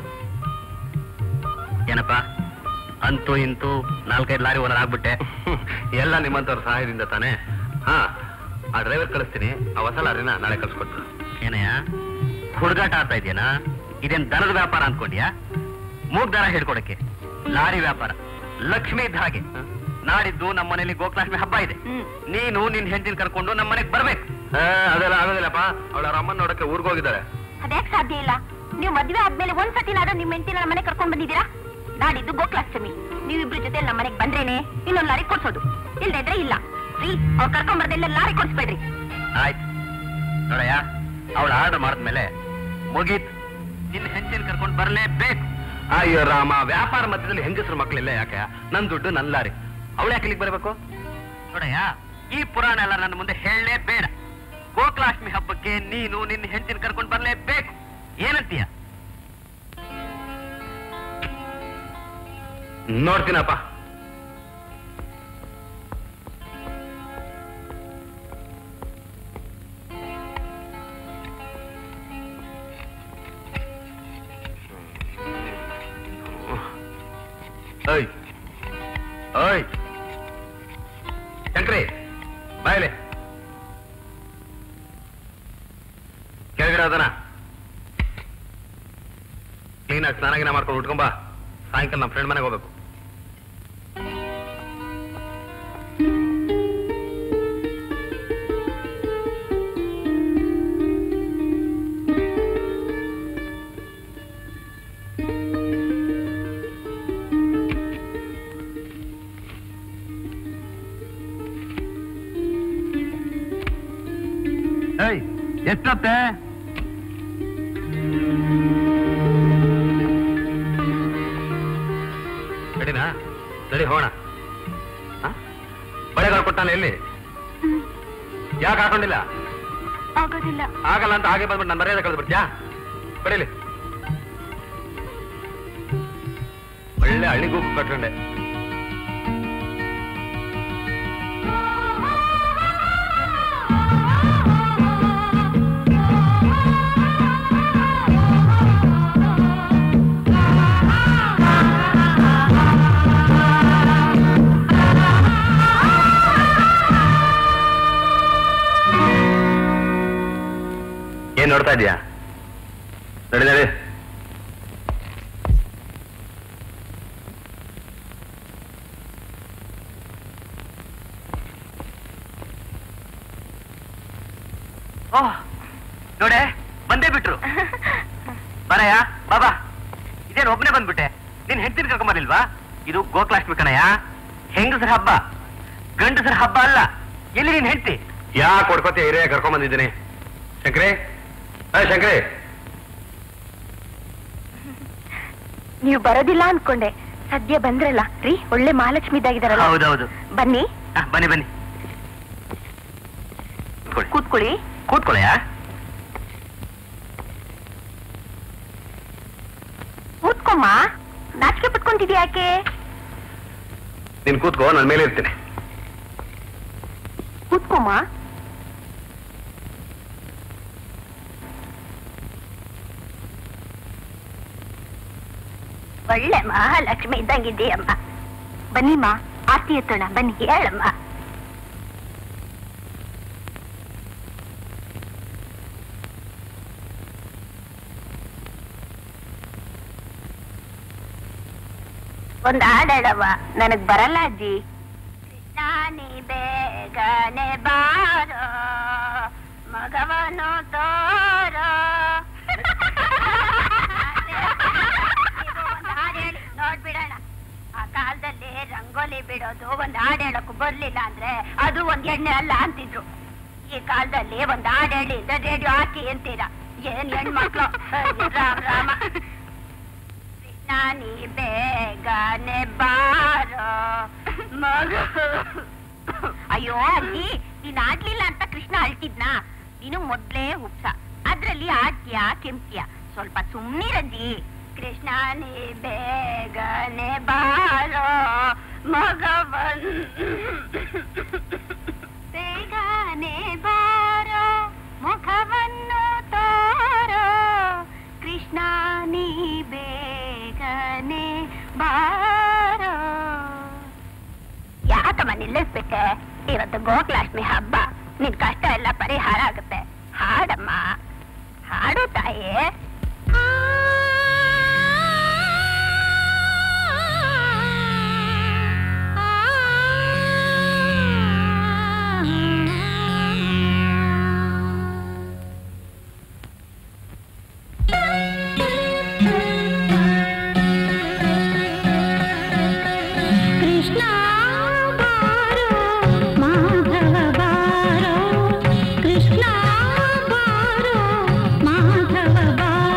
ಏನಪ್ಪ ಅಂತೂ ಇಂತೂ ನಾಲ್ಕೈದು ಲಾರಿ ಓನರ್ ಆಗ್ಬಿಟ್ಟೆ ಎಲ್ಲ ನಿಮ್ಮಂತವ್ರ ಸಹಾಯದಿಂದ ತಾನೇ ಹಾ ಆ ಡ್ರೈವರ್ ಕಳಿಸ್ತೀನಿ ಆ ಹೊಸ ಲಾರಿನ ನಾಳೆ ಕಳ್ಸ್ಕೊಟ್ಟು ಏನಯ್ಯ ಹುಡುಗಾಟ ಆಡ್ತಾ ಇದೆಯೇನಾ ಇದೇನ್ ದನದ ವ್ಯಾಪಾರ ಅನ್ಕೊಂಡ್ಯಾ ಮೂಗ್ ದರ ಹಿಡ್ಕೊಡಕ್ಕೆ ಲಾರಿ ವ್ಯಾಪಾರ ಲಕ್ಷ್ಮಿ ಇದ್ದ ಹಾಗೆ ನಾಡಿದ್ದು ನಮ್ಮ ಮನೇಲಿ ಗೋಕುಲಾಷ್ಟಮಿ ಹಬ್ಬ ಇದೆ ನೀನು ನಿನ್ ಹೆಂಡತಿನ ಕರ್ಕೊಂಡು ನಮ್ಮ ಮನೆಗೆ ಬರ್ಬೇಕು ಅದೆಲ್ಲ ಆಗೋದಿಲ್ಲಪ್ಪ ಅವಳ ಅಮ್ಮನ ನೋಡಕ್ಕೆ ಊರ್ಗ್ ಹೋಗಿದ್ದಾಳೆ ಅದ್ಯಾಕ್ ಸಾಧ್ಯ ಇಲ್ಲ ನೀವು ಮದ್ವೆ ಆದ್ಮೇಲೆ ಒಂದ್ ಸತಿನಾದ್ರೂ ನಿಮ್ ಹೆಂಡತಿನ ನಮ್ಮ ಮನೆ ಕರ್ಕೊಂಡ್ ಬಂದಿದ್ದೀರಾ ನಾಡಿದ್ದು ಗೋಕುಲಾಷ್ಟಮಿ ನೀವಿಬ್ರ ಜೊತೆ ನಮ್ಮ ಮನೆಗ್ ಬಂದ್ರೇನೆ ಇನ್ನೊಂದ್ ಲಾರಿ ಕೊಡ್ಸೋದು ಇಲ್ದಿದ್ರೆ ಇಲ್ಲ ರೀ ಅವ್ರು ಕರ್ಕೊಂಡ್ ಬರ್ದೆಲ್ಲ ಲಾರಿ ಕೊಡ್ಸ್ಬೇಡ್ರಿ ಆಯ್ತು ನೋಡಯ್ಯ ಅವಳು ಆರ್ಡರ್ ಮಾಡಿದ್ಮೇಲೆ ಮುಗೀತ್ ನಿನ್ನ ಹೆಂಡತಿನ ಕರ್ಕೊಂಡು ಬರ್ಲೇಬೇಕು ಅಯ್ಯೋ ರಾಮ ವ್ಯಾಪಾರ ಮಧ್ಯದಲ್ಲಿ ಹೆಂಗಸರು ಮಕ್ಕಳಿಲ್ಲ ಯಾಕೆ ನನ್ ದುಡ್ಡು ನನ್ ಲಾರಿ ಅವಳು ಯಾಕೆ ಇಲ್ಲಿಗೆ ಬರಬೇಕು ನೋಡಯ್ಯ ಈ ಪುರಾಣ ಎಲ್ಲ ನನ್ನ ಮುಂದೆ ಹೇಳಲೇ ಬೇಡ ಗೋಕುಲಾಷ್ಟಮಿ ಹಬ್ಬಕ್ಕೆ ನೀನು ನಿನ್ನ ಹೆಂಡತಿನ ಕರ್ಕೊಂಡು ಬರ್ಲೇಬೇಕು ಏನಂತೀಯ ನೋಡ್ತೀನಪ್ಪ ಓಯ್ ಓಯ್ ಶಂಕ್ರಿ ಬಾಯಲೆ ಕೆಳಗಡೆ ಅದನ ಕ್ಲೀನಾಗಿ ಸ್ನಾನ ಗಿನ ಮಾಡ್ಕೊಂಡು ಉಟ್ಕೊಂಬ ಸಾಯಂಕಾಲ ನಮ್ಮ ಫ್ರೆಂಡ್ ಮನೆಗೆ ಹೋಗ್ಬೇಕು ಏಯ್ ಎಷ್ಟೊತ್ತೆ ನಡಿನಾ ನಡಿ ಹೋಣ ಬಳೆಗಾಲ ಕೊಟ್ಟಾನೆ ಎಲ್ಲಿ ಯಾಕೆ ಹಾಕೊಂಡಿಲ್ಲ ಆಗೋದಿಲ್ಲ ಆಗಲ್ಲ ಅಂತ ಹಾಗೆ ಬಂದ್ಬಿಟ್ಟು ನನ್ನ ಮರ್ಯಾದೆ ಕಳೆದು ಬಿಡ್ತೀಯಾ ಬರೀಲಿ ಒಳ್ಳೆ ಹಳ್ಳಿಗೂ ಕಟ್ಕೊಂಡೆ ಏನ್ ನೋಡ್ತಾ ಇದೀಯಾ ನಡಿ ನಡಿ ಓಹ್ ನೋಡೆ ಬಂದೇ ಬಿಟ್ರು ಬರಯ್ಯ ಬಾಬಾ ಇದೇನು ಒಬ್ಬನೇ ಬಂದ್ಬಿಟ್ಟೆ ನೀನ್ ಹೆಂಡತಿನ ಕರ್ಕೊಂಬರ್ಲಿಲ್ವಾ ಇದು ಗೋಕುಲಾಷ್ಟಮಿ ಕಣಯ್ಯ ಹೆಂಗಸರ ಹಬ್ಬ ಗಂಡಸರ ಹಬ್ಬ ಅಲ್ಲ ಎಲ್ಲಿ ನೀನ್ ಹೆಂಡತಿ ಯಾ ಕೊಡ್ಕೋತಿ ಹಿರಿಯ ಕರ್ಕೊಂಡ್ ಬಂದಿದ್ದೀನಿ ಶಂಕರಿ ಏ ಶಂಕರಿ ನೀವು ಬರೋದಿಲ್ಲ ಅನ್ಕೊಂಡೆ ಸದ್ಯ ಬಂದ್ರಲ್ಲ ರೀ ಒಳ್ಳೆ ಮಹಾಲಕ್ಷ್ಮಿ ಇದ್ದಾಗಿದಾರಲ್ಲ ಹೌದೌದು ಬನ್ನಿ ಆ, ಬನ್ನಿ ಬನ್ನಿ ಕೂತ್ಕೊಳ್ಳಿ. ಕೂತ್ಕೊಳ್ಳಿ ಕೂತ್ಕೊಳ್ಳಯ್ಯ ಕೂತ್ಕೊಮ್ಮ ನಾಚಿಕೆ ಪಟ್ಕೊಂತಿದ್ಯಾ ಯಾಕೆ ನೀನ್ ಕೂತ್ಕೋ ನಾನು ಮೇಲೆ ಇರ್ತೀನಿ ಕೂತ್ಕೊಮ್ಮ ಒಳ್ಳೆ ಮಹಾಲಕ್ಷ್ಮಿ ಇದ್ದಂಗಿದ್ದೀಯಮ್ಮ ಬನ್ನಿಮ್ಮ ಆರ್ತಿ ಎತ್ತೋಣ ಬನ್ನಿ ಹೇಳಮ್ಮ ಒಂದ್ ಹಾಡವ ನನಗ್ ಬರಲ್ಲ ಅಜ್ಜಿ ನಾನಿ ಬೇಗನೆ ಬಾರೋ ಮಗವನು ತೋರೋ ನೋಡ್ಬಿಡೋಣ ಆ ಕಾಲದಲ್ಲಿ ರಂಗೋಲಿ ಬಿಡೋದು ಒಂದ್ ಹಾಡ್ ಹೇಳಕ್ಕೂ ಬರ್ಲಿಲ್ಲ ಅಂದ್ರೆ ಅದು ಒಂದ್ ಎಣ್ಣೆ ಅಲ್ಲ ಅಂತಿದ್ರು ಈ ಕಾಲದಲ್ಲಿ ಒಂದ್ ಹಾಡ್ ಹೇಳಿ ರೇಡಿಯೋ ಹಾಕಿ ಅಂತೀರ ಏನ್ ಹೆಣ್ಮಕ್ಳು ರಾಮ ರಾಮ ನಾನಿ ಬೇಗನೆ ಬಾರೋ ಮಗ ಅಯ್ಯೋ ಅಜ್ಜಿ ನೀನ್ ಆಡ್ಲಿಲ್ಲ ಅಂತ ಕೃಷ್ಣ ಅಳ್ತಿದ್ನಾ ನೀನು ಮೊದ್ಲೇ ಉಪ್ಸ ಅದ್ರಲ್ಲಿ ಆಡ್ತೀಯ ಕೆಂಪ್ತೀಯ ಸ್ವಲ್ಪ ಸುಮ್ನಿರಜ್ಜಿ ಕೃಷ್ಣ ನೀ ಬೇಗನೆ ಬಾರೋ ಮಗವನ್ ಬೇಗನೆ ಬಾರೋ ಮುಖವನ್ನು ತೋರೋ ಕೃಷ್ಣ ನೀ ಬೇಗನೆ ಬಾರೋ ಯಾಕಮ್ಮ ನಿಲ್ಲಿಸ್ಬಿಟ್ಟೆ ಇವತ್ತು ಗೋಕುಲಾಷ್ಟಮಿ ಹಬ್ಬ ನಿನ್ ಕಷ್ಟ ಎಲ್ಲ ಪರಿಹಾರ ಆಗುತ್ತೆ ಹಾಡಮ್ಮ ಹಾಡು ತಾಯಿ ಕೃಷ್ಣ ಬಾರೋ ಮಾಧವ ಬಾರೋ ಕೃಷ್ಣ ಬಾರೋ ಮಾಧವ ಬಾರೋ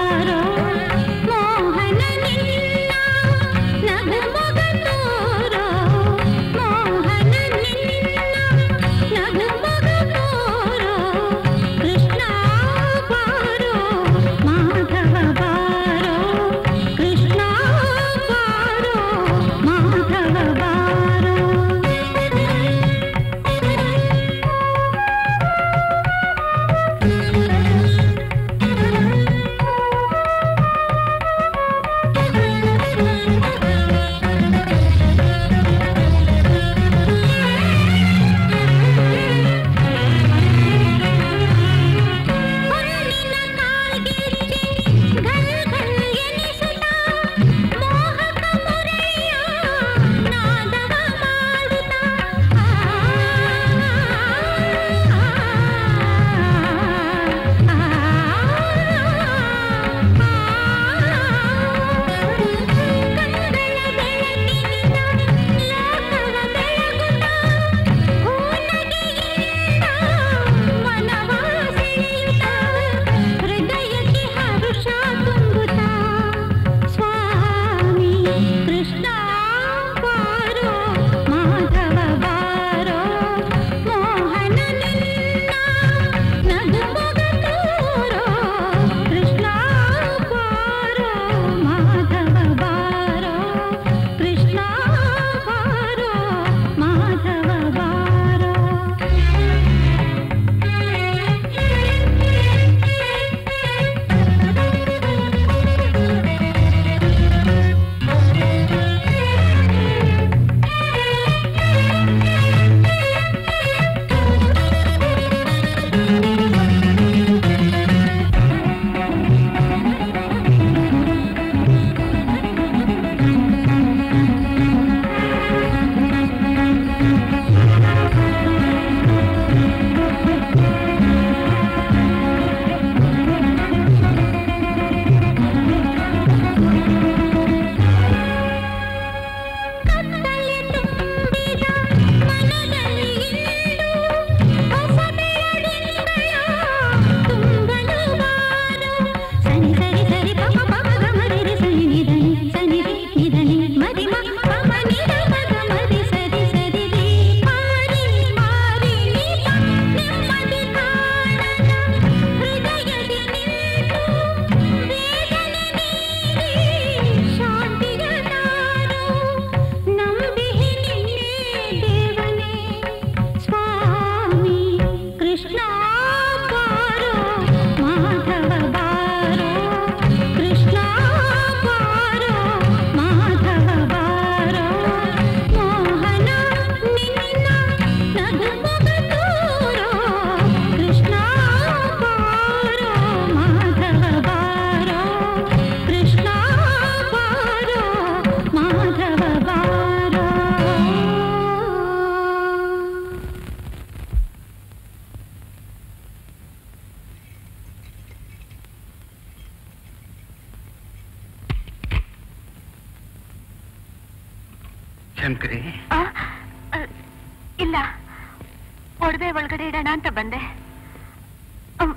ಶಂಕರಿ ಆ, ಆ, ಇಲ್ಲ ಒಡವೆ ಒಳಗಡೆ ಇಡೋಣ ಅಂತ ಬಂದೆ ಅಮ್,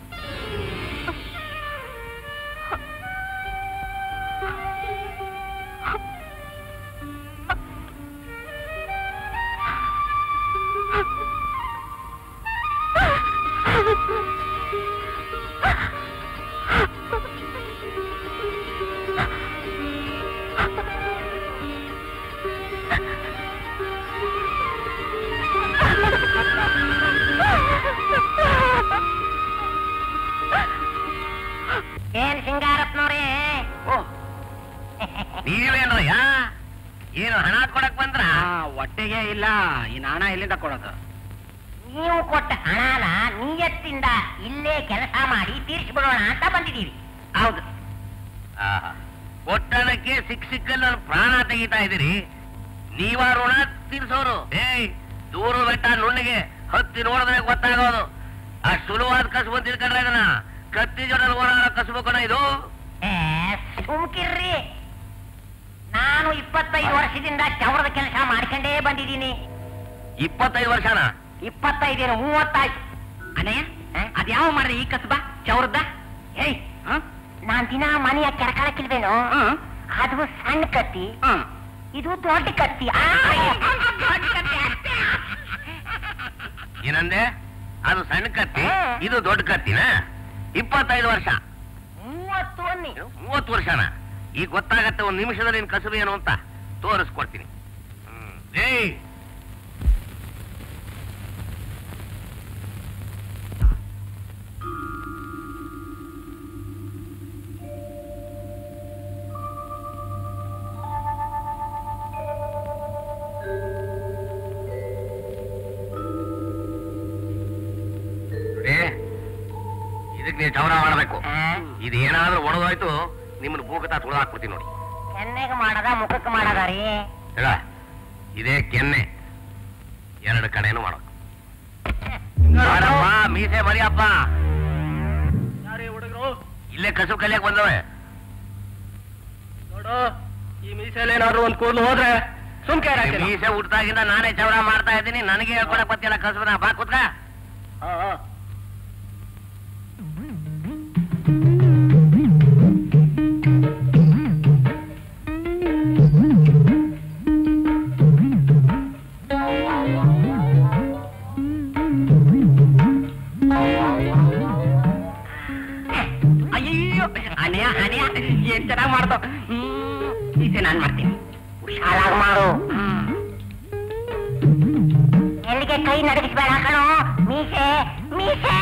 ಏನ್ ಸಿಂಗಾರಪ್ಪನವ್ರೇ ನೀವೇನ್ರಯ್ಯ ಏನು ಹಣ ಕೊಡಕ್ ಬಂದ್ರ ಹೊಟ್ಟೆಗೆ ಇಲ್ಲ ಇನ್ನು ಹಣ ಎಲ್ಲಿಂದ ಕೊಡೋದು ನೀವು ಕೊಟ್ಟ ಹಣನ ನಿಯತ್ತಿಂದ ಇಲ್ಲೇ ಕೆಲಸ ಮಾಡಿ ತೀರಿಸ್ಬಿಡೋಣ ಅಂತ ಬಂದಿದ್ದೀವಿ ಹೌದು ಒಟ್ಟಣಕ್ಕೆ ಸಿಕ್ ಸಿಕ್ಕಲ್ಲಿ ನನ್ನ ಪ್ರಾಣ ತೆಗಿತಾ ಇದೀರಿ ನೀವ ಋಣ ತೀರ್ಸೋರು ಏಯ್ ದೂರ ಬೆಟ್ಟ ನುಣ್ಣಿಗೆ ಹತ್ತಿ ನೋಡಿದ್ರೆ ಗೊತ್ತಾಗೋದು ಅಷ್ಟು ಸುಲಭವಾದ ಕಸಬು ತಿಳ್ಕೊಂಡ್ರೆ ಇದನ್ನ ಕತ್ತಿ ಜೊತೆ ಓಡಾಡೋ ಕಸಬು ಕಣ ಇದು ಏ, ಸುಮ್ಕಿರ್ರಿ ನಾನು ಇಪ್ಪತ್ತೈದು ವರ್ಷದಿಂದ ಚವರದ ಕೆಲಸ ಮಾಡ್ಕೊಂಡೇ ಬಂದಿದ್ದೀನಿ ಇಪ್ಪತ್ತೈದು ವರ್ಷನ ಇಪ್ಪತ್ತೈದೇನು ಮೂವತ್ತಾಯ್ತು ಅಣ್ಣಯ್ಯ ಅದ್ಯಾವ ಮಾಡ್ರಿ ಈ ಕಸಬ ಚೌರದ ಏಯ್ ನಾನ್ ದಿನ ಮನೆಯ ಕೆರಕಳಕ್ಕಿಲ್ವೇನೋ ಅದು ಸಣ್ಣ ಕತ್ತಿ ಇದು ದೊಡ್ಡ ಕತ್ತಿ ಆ, ಏನಂದೆ ಅದು ಸಣ್ಣ ಕತ್ತಿ ಇದು ದೊಡ್ಡ ಕತ್ತಿನ ಇಪ್ಪತ್ತೈದು ವರ್ಷ ಮೂವತ್ತು ಅನ್ನಿ ಮೂವತ್ತು ವರ್ಷನ ಈಗ ಗೊತ್ತಾಗತ್ತೆ ಒಂದ್ ನಿಮಿಷದಲ್ಲಿ ನಿನ್ ಕಸಬು ಏನು ಅಂತ ತೋರಿಸ್ಕೊಡ್ತೀನಿ ಹ್ಮ್. ಏಯ್ ನೋಡಿ, ಇದಕ್ ನೀವು ಚೌರ ಮಾಡಬೇಕು ಆ, ಇದು ಏನಾದ್ರೂ ಒಣಗೋಯ್ತು ನಿಮ್ಮನ್ನ ಭೂಗತ ತುಳಿದು ಹಾಕ್ಬಿಡ್ತೀನಿ ನೋಡಿ ಕೆನ್ನೆಗೆ ಮಾಡದ ಮುಖಕ್ಕೆ ಮಾಡದ ರೀ ಹೇಳ ಇದೇ ಕೆನ್ನೆ ಎರಡು ಕಡೆನೂ ಮಾಡೋ ಮಾಡಪ್ಪ ಮೀಸೆ ಮರಿಯಪ್ಪ ಹುಡುಗರು ಇಲ್ಲೇ ಕಸು ಕಲಿಯಕ್ ಬಂದವೆ ನೋಡು ಈ ಮೀಸೆಲ್ ಏನಾದ್ರು ಒಂದ್ ಕೂದಲು ಹೋದ್ರೆ ಸುಮ್ಕೆ ಮೀಸೆ ಹುಟ್ಟಾಗಿಂದ ನಾನೇ ಚೌರ ಮಾಡ್ತಾ ಇದ್ದೀನಿ ನನಗೆ ಹೇಳ್ಕೊಡಕ್ ಬತ್ತಿಲ್ಲ ಕಸುಬನ ಬಾ ಕೂತ್ಕ ಅಯ್ಯೋ ಅಣ್ಣಯ್ಯ ಅಣ್ಣಯ್ಯ ಏನ್ ಚೆನ್ನಾಗ್ ಮಾಡ್ತಾವ್ ಮೀಸೆ ನಾನ್ ಮಾಡ್ತೀನಿ ಹುಷಾರಾಗಿ ಮಾಡು ಎಲ್ಲಿಗೆ ಕೈ ನಡಗಿಸ್ಬೇಡ ಕಣೋ ಮೀಸೆ ಮೀಸೆ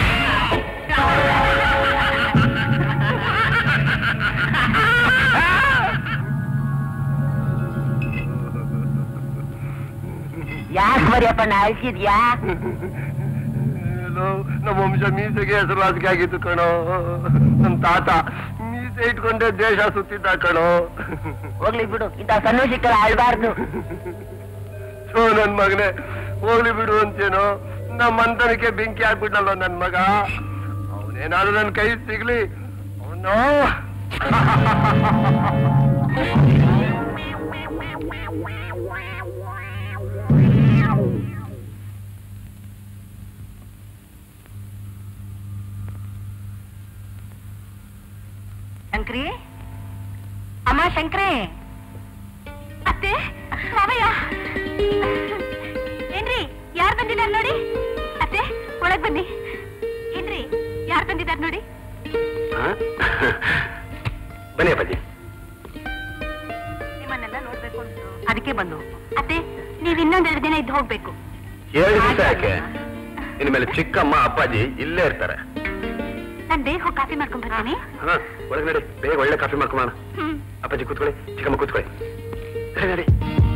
ಯಾಕೆ ಮರಿಯಪ್ಪಣ್ಣ ಅಳ್ಸಿದ್ಯಾ ನಮ್ಮ ವಂಶ ಮೀಸೆಗೆ ಹೆಸರುವಾಸಿಗೆ ಆಗಿತ್ತು ಕಣೋ ನಮ್ ತಾತ ಮೀಸೆ ಇಟ್ಕೊಂಡೆ ದೇಶ ಸುತ್ತಿದ್ದ ಕಣೋ ಹೋಗ್ಲಿ ಬಿಡು ಇಂಥ ಸಣ್ಣ ಸಿಕ್ಕಲ್ಲ ಅಳ್ಬಾರ್ದು ಸೊ ನನ್ ಮಗನೇ ಹೋಗ್ಲಿ ಬಿಡು ಅಂತೇನೋ ನಮ್ಮ ಮಂತನಕ್ಕೆ ಬೆಂಕಿ ಹಾಕ್ಬಿಟ್ನಲ್ಲ ನನ್ ಮಗ ಅವನೇನಾದ್ರು ನನ್ ಕೈ ಸಿಗ್ಲಿ ಅವನು ಶಂಕ್ರಿ ಅಮ್ಮ ಶಂಕ್ರಿ ಅತ್ತೆ ಮಾವಯ್ಯ ಏನ್ರಿ ಯಾರು ಬಂದಿದ್ದಾರೆ ನೋಡಿ ಅತ್ತೆ ಒಳಗ್ ಬನ್ನಿ ಏನ್ರಿ ಯಾರು ಬಂದಿದ್ದಾರೆ ನೋಡಿ ಬನ್ನಿ ಅಪ್ಪಾಜಿ ನಿಮ್ಮನ್ನೆಲ್ಲ ನೋಡ್ಬೇಕು ಅಂತ ಅದಕ್ಕೆ ಬಂದು ಅತ್ತೆ ನೀವ್ ಇನ್ನೊಂದೆರಡು ದಿನ ಇದ್ದು ಹೋಗ್ಬೇಕು ಎರಡು ದಿವಸ ಯಾಕೆ ಇನ್ಮೇಲೆ ಚಿಕ್ಕಮ್ಮ ಅಪ್ಪಾಜಿ ಇಲ್ಲೇ ಇರ್ತಾರೆ ನಾನ್ ಬೇಗ ಹೋಗಿ ಕಾಫಿ ಮಾಡ್ಕೊಂಡ್ ಬರ್ತೀನಿ ಹಾ ಒಳಗೆ ನಡಿ ಬೇಗ ಒಳ್ಳೆ ಕಾಫಿ ಮಾಡ್ಕೊಳ್ಳೋಣ ಹ್ಮ್ ಅಪ್ಪಾಜಿ ಕೂತ್ಕೊಳ್ಳಿ ಚಿಕ್ಕಮ್ಮ ಕೂತ್ಕೊಳ್ಳಿ ನಡಿ, ನಡಿ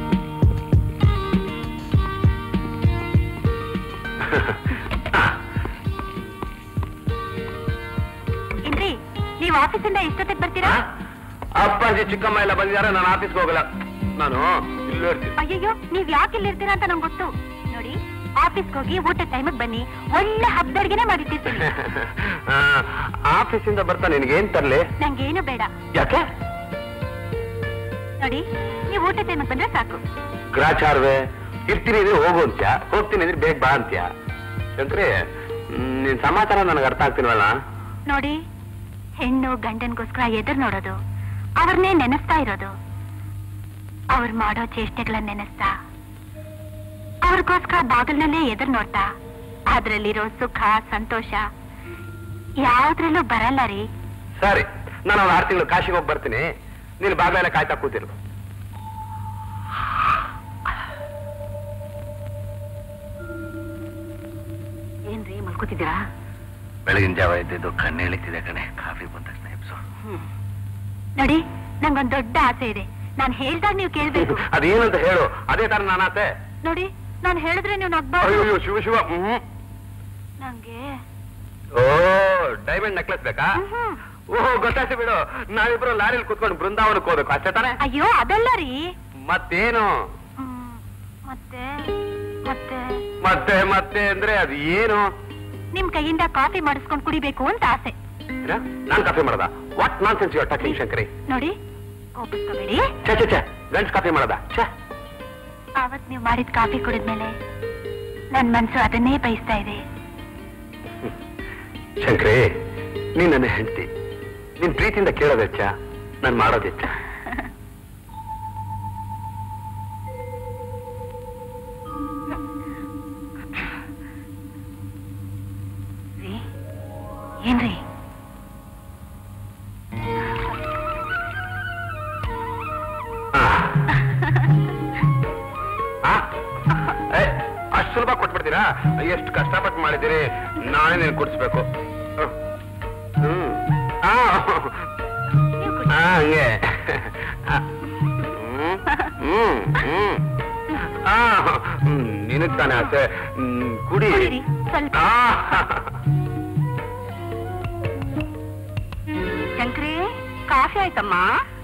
ಏನ್ರಿ ನೀವ್ ಆಫೀಸಿಂದ ಎಷ್ಟೊತ್ತಿಗೆ ಬರ್ತೀರಾ ಅಪ್ಪಾಜಿ ಚಿಕ್ಕಮ್ಮ ಎಲ್ಲ ಬಂದಿದ್ದಾರೆ ನಾನು ಆಫೀಸ್ಗೆ ಹೋಗಲ್ಲ ನಾನು ಇಲ್ಲೇ ಇರ್ತೀನಿ ಅಯ್ಯಯ್ಯೋ ನೀವ್ ಯಾಕೆ ಇಲ್ಲಿರ್ತೀರಾ ಅಂತ ನಂಗೆ ಗೊತ್ತು ನೋಡಿ ಆಫೀಸ್ಗೆ ಹೋಗಿ ಊಟ ಟೈಮಿಗೆ ಬನ್ನಿ ಒಳ್ಳೆ ಹಬ್ಬದಡ್ಗೆನೆ ಮಾಡಿಟ್ಟಿರ್ತೀನಿ ಆ, ಆಫೀಸಿಂದ ಬರ್ತಾ ನಿನಗೆ ಏನ್ ತರ್ಲಿ ನಂಗೇನು ಬೇಡ ಯಾಕೆ ನೋಡಿ ನೀವು ಊಟ ಟೈಮಿಗೆ ಬಂದ್ರೆ ಸಾಕು ಗ್ರಾಚಾರವೇ ಇರ್ತೀನಿ ಅಂದ್ರೆ ಹೋಗು ಅಂತ್ಯ ಹೋಗ್ತೀನಿ ಅಂದ್ರೆ ಬೇಗ ಬಾ ಅಂತ್ಯ ಶಂಕ್ರಿ ಹ್ಮ್, ನಿನ್ ಸಮಾಚಾರ ನನಗೆ ಅರ್ಥ ಆಗ್ತೀನವಲ್ಲ ನೋಡಿ ಹೆಣ್ಣು ಗಂಡನ್ಗೋಸ್ಕರ ಎದುರು ನೋಡೋದು ಅವ್ರನ್ನೇ ನೆನೆಸ್ತಾ ಇರೋದು ಅವ್ರು ಮಾಡೋ ಚೇಷ್ಟೆಗಳನ್ನ ನೆನೆಸ್ತಾ ಅವ್ರಿಗೋಸ್ಕರ ಬಾಗಿಲ್ನಲ್ಲೇ ಎದುರು ನೋಡ್ತಾ ಅದ್ರಲ್ಲಿರೋ ಸುಖ ಸಂತೋಷ ಯಾವ್ದ್ರಲ್ಲೂ ಬರಲ್ಲ ರೀ ಸರಿ ನಾನು ಒಂದು ಆರು ತಿಂಗಳು ಕಾಶಿಗೆ ಹೋಗಿ ಬರ್ತೀನಿ ನೀನು ಬಾಗಿಲೆಲ್ಲ ಕಾಯ್ತಾ ಕೂತಿರು ಏನ್ರಿ ಮಲ್ಕೋತಿದ್ದೀರಾ ಬೆಳಗಿನ ಜಾವ ಇದ್ದಿದ್ದು ಕಣ್ಣು ಎಳಿತಿದೆ ಕಣೆ ಕಾಫಿ ಬಂದ ತಕ್ಷಣ ಎಬ್ಸು ನೋಡಿ ನಂಗೊಂದ್ ದೊಡ್ಡ ಆಸೆ ಇದೆ ನಾನ್ ಹೇಳ್ದಾಗ ನೀವು ಕೇಳ್ಬೇಕು ಅದೇನಂತ ಹೇಳು ಅದೇ ತರ ನಾನಾತೆ ನೋಡಿ ನಾನ್ ಹೇಳಿದ್ರೆ ನೀವು ನಗ್ಬಾರ್ದು ಅಯ್ಯೋ ಶಿವ ಶಿವ ಹ್ಮ್ ನಂಗೆ ಓ ಡೈಮಂಡ್ ನೆಕ್ಲೆಸ್ ಬೇಕಾ ಮ್ಹ್ಮ್. ಓಹ್ ಗೊತ್ತಾಯ್ತು ಬಿಡು ನಾವಿಬ್ರು ಲಾರಿಲಿ ಕೂತ್ಕೊಂಡು ಬೃಂದಾವನಕ್ಕೆ ಹೋಗ್ಬೇಕು ಅಷ್ಟೇ ತಾನೆ ಅಯ್ಯೋ ಅದಲ್ಲ ರೀ ಮತ್ತೇನು ಹ್ಮ್. ಮತ್ತೆ ಮತ್ತೆ ಮತ್ತೆ ಮತ್ತೆ ಅಂದ್ರೆ ಅದು ಏನು ನಿಮ್ ಕೈಯಿಂದ ಕಾಫಿ ಮಾಡಿಸ್ಕೊಂಡ್ ಕುಡಿಬೇಕು ಅಂತ ಆಸೆ ಏನ? ನಾನ್ ಕಾಫಿ ಮಾಡದ what nonsense you're talking Shankari ನೋಡಿ ಕೋಪಿಸ್ಕೋಬೇಡಿ ಛೆ ಛೆ ಛೆ ಗಂಡ್ಸ್ ಕಾಫಿ ಮಾಡದ ಛೆ ಅವತ್ ನೀವು ಮಾಡಿದ ಕಾಫಿ ಕುಡಿದ್ಮೇಲೆ ನನ್ ಮನ್ಸು ಅದನ್ನೇ ಬಯಸ್ತಾ ಇದೆ ಶಂಕರಿ ನೀನ್ ನನ್ನ ಹೆಂಡತಿ ನಿನ್ ಪ್ರೀತಿಯಿಂದ ಕೇಳೋದು ಹೆಚ್ಚ ನಾನ್ ಮಾಡೋದು ಹೆಚ್ಚ ರೀ ಏನ್ರಿ ಅಷ್ಟು ಸುಲಭ ಕೊಟ್ಬಿಡ್ತೀರಾ ಎಷ್ಟು ಕಷ್ಟಪಟ್ಟು ಮಾಡಿದ್ದೀರಿ ನಾನೇ ನೀನು ಕೊಡಿಸ್ಬೇಕು ಹ್ಮ್ ಆ, ನೀವು ಕುಡಿ. ಆ, ಹಂಗೆ ಆ, ಹ್ಮ್ ಹ್ಮ್ ಹ್ಮ್ ಆ, ಹ್ಮ್, ನಿನಗ್ ತಾನೇ ಆಸೆ ಹ್ಮ್, ಕುಡಿ ಕುಡೀರಿ, ಸ್ವಲ್ಪ. ಆ, ಶಂಕ್ರಿ ಕಾಫಿ ಆಯ್ತಮ್ಮ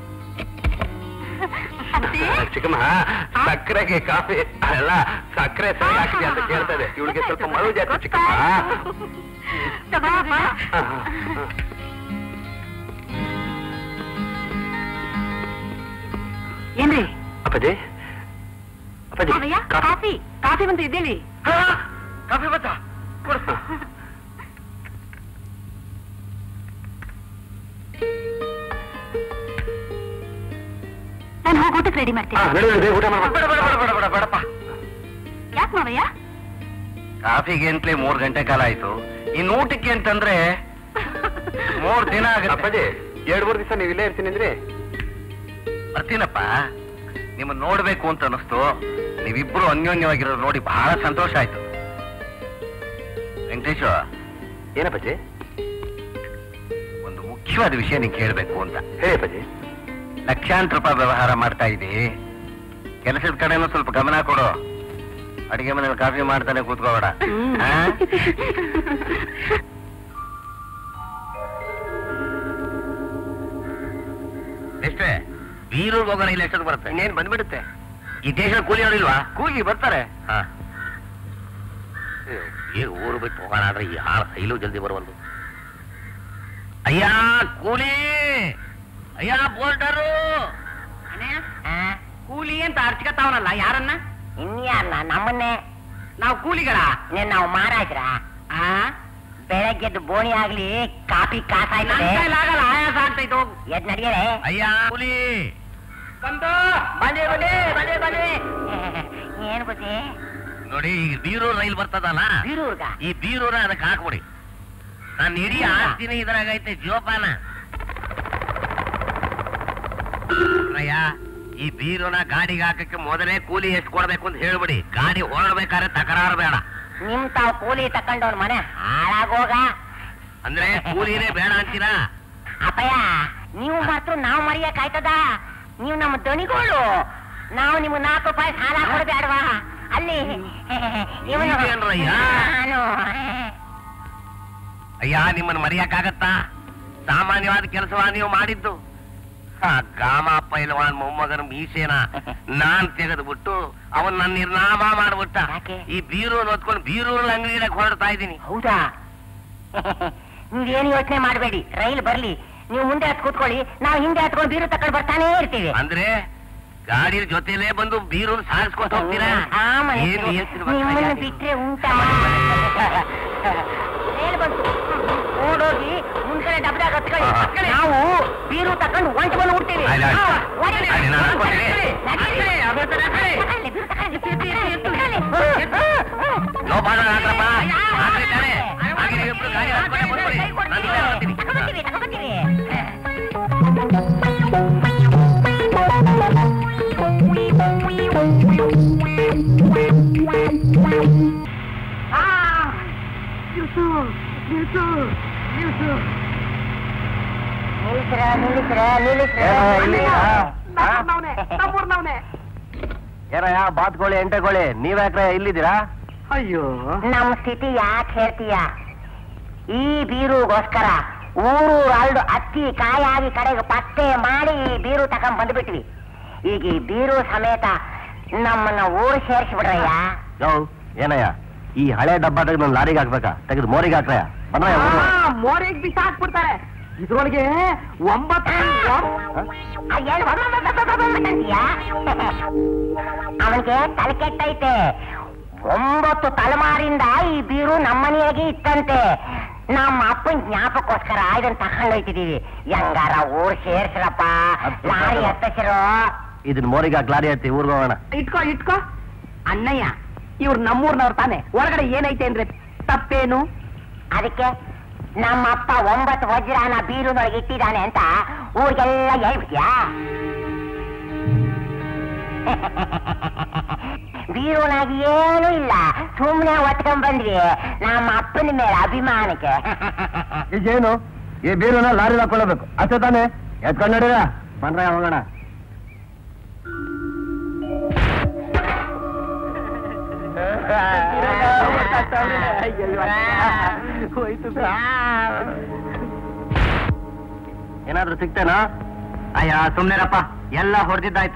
ಅತ್ತೆ? ಚಿಕ್ಕಮ್ಮ ಸಕ್ಕರೆಗೆ ಕಾಫಿ ಅಲ್ಲ ಸಕ್ಕರೆ ಸರಿಯಾಗ್ತಿದೆ ಅಂತ ಕೇಳ್ತಾ ಇದೆ ಇವಳಿಗೆ ಸ್ವಲ್ಪ ಮರು ಜಾಸ್ತಿ ಚಿಕ್ಕಮ್ಮ ತಗೊಳ್ಳಿ. ಆ, ಆ, ಆ. ಏನ್ರಿ ಅಪ್ಪಾಜಿ ಅಪ್ಪಾಜಿ ಮಾವಯ್ಯ, ಕಾಫಿ ಕಾಫಿ ಕಾಫಿ ಬಂತು ಇದ್ದೇಳಿ ಹಾ, ಕಾಫಿ ಬತ್ತಾ ಕೊಡು. ನಾನು ಹೋಗಿ ಊಟಕ್ಕೆ ರೆಡಿ ಆ, ಮಾಡ್ತೀನಿ ನಡಿ, ನಡಿ, ಬೇಗ ಊಟ ಮಾಡ್ಬಾ. ಬೇಡ ಬೇಡ ಬೇಡ ಬೇಡ ಬೇಡ ಬೇಡಪ್ಪ ಯಾಕೆ ಮಾವಯ್ಯ ಕಾಫಿಗೆ ಅಂತಲೇ ಮೂರ್ ಗಂಟೆ ಕಾಲ ಆಯ್ತು ಇನ್ನು ಊಟಕ್ಕೆ ಅಂತಂದ್ರೆ ಮೂರ್ ದಿನ ಆಗುತ್ತೆ ಅಪ್ಪಾಜಿ ಎರಡ್ ಮೂರು ದಿವಸ ನೀವು ಇಲ್ಲೇ ಇರ್ತೀನಿ ಅಂದ್ರೆ ಬರ್ತೀನಪ್ಪ ನಿಮ್ಮನ್ನ ನೋಡ್ಬೇಕು ಅಂತ ಅನಿಸ್ತು ನೀವಿಬ್ರು ಅನ್ಯೋನ್ಯವಾಗಿರೋದು ನೋಡಿ ಬಹಳ ಸಂತೋಷ ಆಯ್ತು ವೆಂಕಟೇಶ ಏನಪ್ಪಾಜಿ ಒಂದು ಮುಖ್ಯವಾದ ವಿಷಯ ನೀನ್ ಕೇಳ್ಬೇಕು ಅಂತ ಹೇಳಿ ಅಪ್ಪಾಜಿ ಲಕ್ಷಾಂತರ ರೂಪಾಯಿ ವ್ಯವಹಾರ ಮಾಡ್ತಾ ಇದ್ದಿ ಕೆಲಸದ ಕಡೆನೂ ಸ್ವಲ್ಪ ಗಮನ ಕೊಡು ಅಡಿಗೆ ಮನೇಲಿ ಕಾಫಿ ಮಾಡ್ತಾನೆ ಕೂತ್ಕೋಬೇಡ ಆ? ಎಷ್ಟೇ ಬೀರೂರ್ಗೆ ಹೋಗೋಣ ಇಲ್ಲ ಎಷ್ಟೊತ್ತು ಬರುತ್ತೆ ಇನ್ನೇನು ಬಂದ್ಬಿಡುತ್ತೆ ಈ ದೇಶದ ಕೂಲಿ ನೋಡಿಲ್ವಾ ಕೂಲಿ ಬರ್ತಾರೆ ಹಾ ಏ ಊರು ಬಿಟ್ಟು ಹೋಗೋಣ ಆದ್ರೆ ಈ ಹಾಳು ಕೈಲೂ ಜಲ್ದಿ ಬರುವಲ್ದು ಅಯ್ಯ ಕೂಲಿ ಅಯ್ಯ ಬೋಲ್ಡರು ಕೂಲಿ ಅಂತ ಅರ್ಚ್ಕತಾವನಲ್ಲ ಯಾರನ್ನ ಇನ್ಯಾರಲ್ಲ ನಮ್ಮನ್ನೇ ನಾವು ಕೂಲಿಗಳ ನೀನ್ ನಾವು ಮಾರಾಜ್ರ ಆ ಬೆಳಗ್ಗೆದ್ದು ಬೋಣಿ ಆಗ್ಲಿ ಕಾಫಿ ನನ್ ಕಾಸಾಯ್ತದೆ ಕೈಲಾಗಲ್ಲ ಆಯಾಸ ಆಗ್ತೈತೆ ಹೋಗು ಎದ್ ನಡಿಯರೆ ಅಯ್ಯ ಕೂಲಿ ಬಂದು ಬಂದೆ ಬಂದೆ ಬಂದೆ ಬಂದೆ ಏನ್ ಬುದ್ಧಿ ನೋಡಿ ಈಗ ಬೀರೂರ್ ರೈಲ್ ಬರ್ತದಲ್ಲ ಬೀರೂರ್ಗ ಈ ಬೀರೂರ ಅದಕ್ಕೆ ಹಾಕ್ಬಿಡಿ ನಾನು ಇಡೀ ಆಸ್ತಿನೇ ಇದ್ರಾಗೈತೆ ಜೋಪಾನ ಅಯ್ಯ ಈ ಬೀರೂನ ಗಾಡಿಗೆ ಹಾಕಕ್ಕೆ ಮೊದಲೇ ಕೂಲಿ ಎಷ್ಟು ಕೊಡ್ಬೇಕು ಅಂತ ಹೇಳ್ಬಿಡಿ ಗಾಡಿ ಹೊರಡ್ಬೇಕಾದ್ರೆ ತಕರಾರು ಬೇಡ ನಿಮ್ ತಾವ್ ಕೂಲಿ ತಕೊಂಡವ್ನ ಮನೆ ಹಾಳಾಗೋಗ ಅಂದ್ರೆ ಕೂಲಿನೇ ಬೇಡ ಅಂತೀರಾ ಅಪ್ಪಯ್ಯ ನೀವು ಮಾತ್ರ ನಾವು ಮರಿಯಕ್ ಆಯ್ತದ ನೀವು ನಮ್ಮ ದಣಿಗಳು ನಾವು ನಿಮ್ಗೆ ನಾಲ್ಕು ರೂಪಾಯಿ ಸಾಲ ಕೊಡ್ಬೇಡವಾ ಅಲ್ಲಿ ಇವನು ನೀವೇನ್ರಯ್ಯ? ನಾನು ಅಯ್ಯ ನಿಮ್ಮನ್ನ ಮರೆಯಕ್ಕಾಗತ್ತಾ ಸಾಮಾನ್ಯವಾದ ಕೆಲಸವ ನೀವು ಮಾಡಿದ್ದು ಆ ಗಾಮ ಪೈಲವಾನ್ ಮೊಮ್ಮಗನ ಮೀಸೆನ ನಾನ್ ತೆಗೆದ್ಬಿಟ್ಟು ಅವನ್ ನನ್ನ ನಿರ್ನಾಮ ಮಾಡ್ಬಿಟ್ಟ ಯಾಕೆ? ಈ ಬೀರೂರ್ ಹೊತ್ಕೊಂಡು ಬೀರೂರ್ ಅಂಗಡಿ ಇಡಕ್ ಹೊರಡ್ತಾ ಇದ್ದೀನಿ ಹೌದಾ ನೀವೇನು ಯೋಚನೆ ಮಾಡಬೇಡಿ ರೈಲ್ ಬರ್ಲಿ ನೀವು ಮುಂದೆ ಹತ್ ಕೂತ್ಕೊಳ್ಳಿ ನಾವು ಹಿಂದೆ ಹತ್ಕೊಂಡು ಬೀರು ತಕೊಂಡು ಬರ್ತಾನೇ ಇರ್ತೀವಿ ಅಂದ್ರೆ ಗಾಡಿ ಜೊತೆಲೇ ಬಂದು ಬೀರು ಸಾರಿಸ್ಕೊತ ಹೋಗ್ತೀರಾ ಆ ಮನೆ ಏನ್ ಹೇಳ್ತಿರ್ಬೇಕು ನಿಮ್ಮನ್ನ ಯಾಕೆ? ಬಿಟ್ರೆ ಉಂಟಾ ಮೇಲ್ ಬಂತು ಓಡೋಗಿ ಮುಂದ್ಗಡೆ ಡಬ್ದಾಗ ಹತ್ಕೊಳ್ಳಿ ಹಾ. ನಾವು ಬೀರು ತಕೊಂಡು ಒಂಟು ಬಂದು ಹುಡ್ತೀವಿ ಆಯ್ತು, ಆಯ್ತು. ಹಾ, ಹೊಡಿ. ಆಯ್ತು, ನಾನು ಹಾಕ್ಕೊಡ್ತೀನಿ. ನಡೀರಿ. ತಗೊಳ್ಳಿ, ಬೀರು ತಗೊಳ್ಳಿ, ತಗೊಳ್ಳಿ. ಲೋ ಬಾಣ ಹಾಕ್ರಪ್ಪ ಹಾಕ್ರಿ ತಾನೇ ಹಾಗೆ ನೀವಿಬ್ರು ಗಾಡಿ ಹಾಕ್ಕೊಂಡೆ ಬಂದ್ಬಿಡಿ ನಾನು ಇಲ್ಲೇ ಬರ್ತೀನಿ. ತಗೊಳ್ತೀವಿ, ತಗೊಳ್ತೀವಿ. ನಿಲ್ಲಿಸ್ರ, ನಿಲ್ಲಿಸ್ರ, ನಿಲ್ಲಿಸ್ರ. ಏನಯ್ಯ ಬಾತ್ಕೋಳಿ ಎಂಟೆಕೋಳಿ ನೀವ್ಯಾಕ್ರೆ ಇಲ್ಲಿದ್ದೀರಾ ಅಯ್ಯೋ ನಮ್ಮ ಸ್ಥಿತಿ ಯಾಕೆ ಹೇಳ್ತೀಯ ಈ ಬೀರುಗೋಸ್ಕರ ಊರು ಅಲ್ದು ಅತ್ತಿ ಕಾಯಾಗಿ ಕಡೆಗೆ ಪತ್ತೆ ಮಾಡಿ ಈ ಬೀರು ತಕೊಂಡ್ ಬಂದ್ಬಿಟ್ವಿ ಈಗ ಈ ಬೀರು ಸಮೇತ ನಮ್ಮನ್ನ ಊರು ಸೇರಿಸ್ಬಿಡ್ರಯ್ಯ ಯೋ ಏನಯ್ಯ ಈ ಹಳೆ ಡಬ್ಬ ತೆಗೆದು ನನ್ನ ಲಾರಿಗೆ ಹಾಕ್ಬೇಕಾ ತೆಗೆದು ಮೋರಿಗೆ ಹಾಕ್ರಯ್ಯ ಬಂದ್ರಯ್ಯ ಊರು. ಮೋರೆಗ್ ಬಿಸಿ ಹಾಕ್ಬಿಡ್ತಾರೆ ಇದ್ರೊಳಗೆ ಒಂಬತ್ತು ಅವನಿಗೆ ತಲೆ ಕೆಟ್ಟೈತೆ ಒಂಬತ್ತು ತಲೆಮಾರಿಂದ ಈ ಬೀರು ನಮ್ಮನೆಯಾಗೆ ಇತ್ತಂತೆ ನಮ್ಮ ಅಪ್ಪನ ಜ್ಞಾಪಕ್ಕೋಸ್ಕರ ಇದನ್ನ ತಗೊಂಡು ಹೋಯ್ತಿದೀವಿ ಹೆಂಗಾರ ಊರ್ ಸೇರ್ಸ್ರಪ್ಪ ಲಾರಿ ಹತ್ತಸಿರೋ ಇದನ್ನ ಮೋರಿಗೆ ಹಾಕಿ ಲಾರಿ ಹತ್ತಿ ಊರ್ಗೆ ಹೋಗೋಣ ಇಟ್ಕೋ ಇಟ್ಕೋ ಅಣ್ಣಯ್ಯ ಇವ್ರು ನಮ್ಮೂರ್ನವ್ರು ತಾನೆ ಒಳಗಡೆ ಏನೈತೆ ಅಂದ್ರೆ ತಪ್ಪೇನು ಅದಕ್ಕೆ ನಮ್ಮ ಅಪ್ಪ ಒಂಬತ್ತು ವಜ್ರಾನ ಬೀರುನೊಳಗೆ ಇಟ್ಟಿದ್ದಾನೆ ಅಂತ ಊರಿಗೆಲ್ಲ ಹೇಳ್ಬಿಟ್ಯಾ ಬೀರುನಾಗಿ ಏನೂ ಇಲ್ಲ ಸುಮ್ಮನೆ ಒತ್ಕೊಂಡ್ ಬಂದ್ವಿ ನಮ್ಮ ಅಪ್ಪನ ಮೇಲೆ ಅಭಿಮಾನಕ್ಕೆ ಈಗೇನು ಈ ಬೀರುನ ಲಾರಿ ಹಾಕೊಳ್ಳಬೇಕು ಅಷ್ಟೇ ತಾನೆ ಎತ್ಕೊಂಡು ನಡೀರ ಬಂದ್ರಯ್ಯ ಹೋಗೋಣ ಏನಾದ್ರೂ ಸಿಗ್ತೇನಾ ಅಯ್ಯ ಸುಮ್ನೆರಪ್ಪ ಎಲ್ಲ ಹೊಡೆದಿದ್ದಾಯ್ತು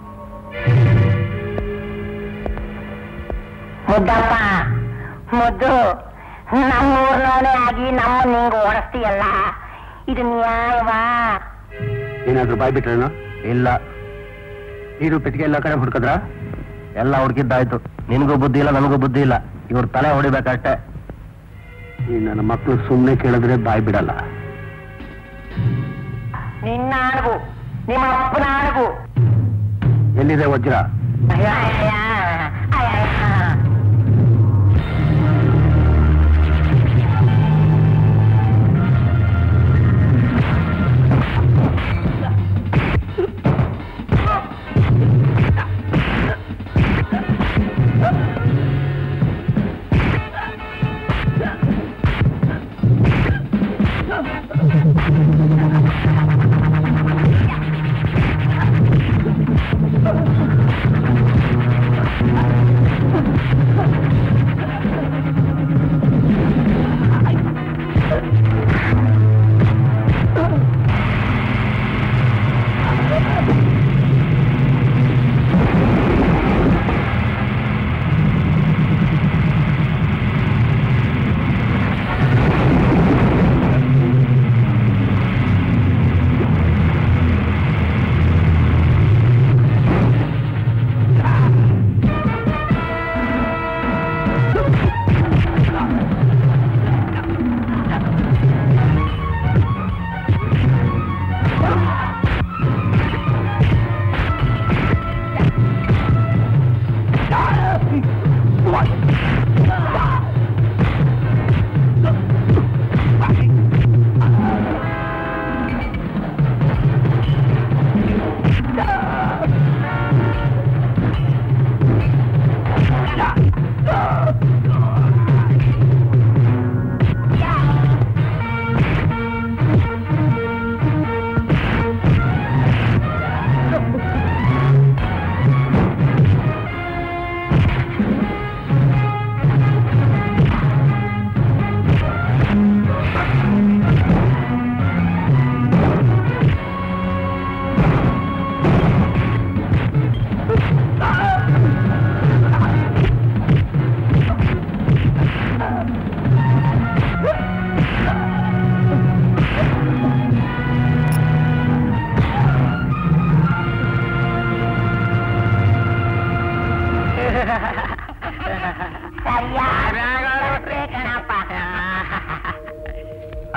ಮುದ್ದಪ್ಪ ಮುದ್ದು ನಮ್ಮೂರ್ನವನೇ ಆಗಿ ನಮ್ಮ ನಿಂಗೆ ಓಡಿಸ್ತೀಯಲ್ಲ ಇದು ನ್ಯಾಯವಾ ಏನಾದ್ರೂ ಬಾಯ್ ಬಿಟ್ರೇನು ಇಲ್ಲ ನೀರು ಪೆಟ್ಟಿಗೆ ಎಲ್ಲ ಕಡೆ ಹುಡ್ಕದ್ರ ಎಲ್ಲ ಹುಡುಕಿದ್ದಾಯ್ತು ನಿನಗೂ ಬುದ್ಧಿ ಇಲ್ಲ ನನಗೂ ಬುದ್ಧಿ ಇಲ್ಲ ಇವ್ರ ತಲೆ ಹೊಡಿಬೇಕಷ್ಟೇ ಈ ನನ್ನ ಮಕ್ಕಳು ಸುಮ್ಮನೆ ಕೇಳಿದ್ರೆ ಬಾಯ್ ಬಿಡಲ್ಲ ನಿನ್ನ ಅಣಗು ನಿಮ್ಮ ಅಪ್ಪನ ಅಣಗು ಎಲ್ಲಿದೆ ವಜ್ರ ಅಯ್ಯ, ಅಯ್ಯ, ಅಯ್ಯ, ಅಯ್ಯ.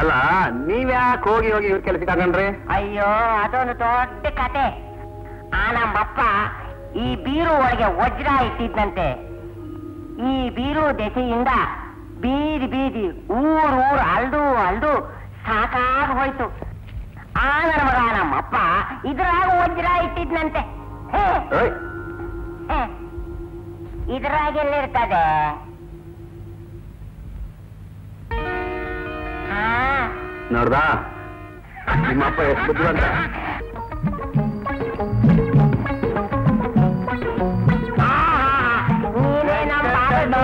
ಅಲ್ಲ ನೀವ್ಯಾಕೆ ಹೋಗಿ ಹೋಗಿ ಇವ್ರ ಕೆಲಸಕ್ಕೆ ಹಾಕಣ್ರಿ ಅಯ್ಯೋ ಅದೊಂದು ದೊಡ್ಡ ಕತೆ ಆ ನಮ್ಮಪ್ಪ ಈ ಬೀರು ಒಳಗೆ ವಜ್ರ ಇಟ್ಟಿದ್ದಂತೆ ಈ ಬೀರು ದೆಸೆಯಿಂದ ಬೀದಿ ಬೀದಿ ಊರ್ ಊರ್ ಅಲ್ದು ಅಲ್ದು ಸಾಕಾಗಿ ಹೋಯ್ತು ಆ ನನ್ನ ಮಗ ನಮ್ಮಪ್ಪ ಇದ್ರಾಗ ವಜ್ರ ಇಟ್ಟಿದ್ನಂತೆ ಹೇ, ಓಯ್, ಹೇ. ಇದ್ರಾಗ ಎಲ್ಲಿರ್ತದೆ ಹಾ ನೋಡ್ದಾ ನಿಮ್ಮಪ್ಪ ಎಷ್ಟು ಬುದ್ಧಿವಂತ ನೀನೇ ನಮ್ಮ ಬಾಬು.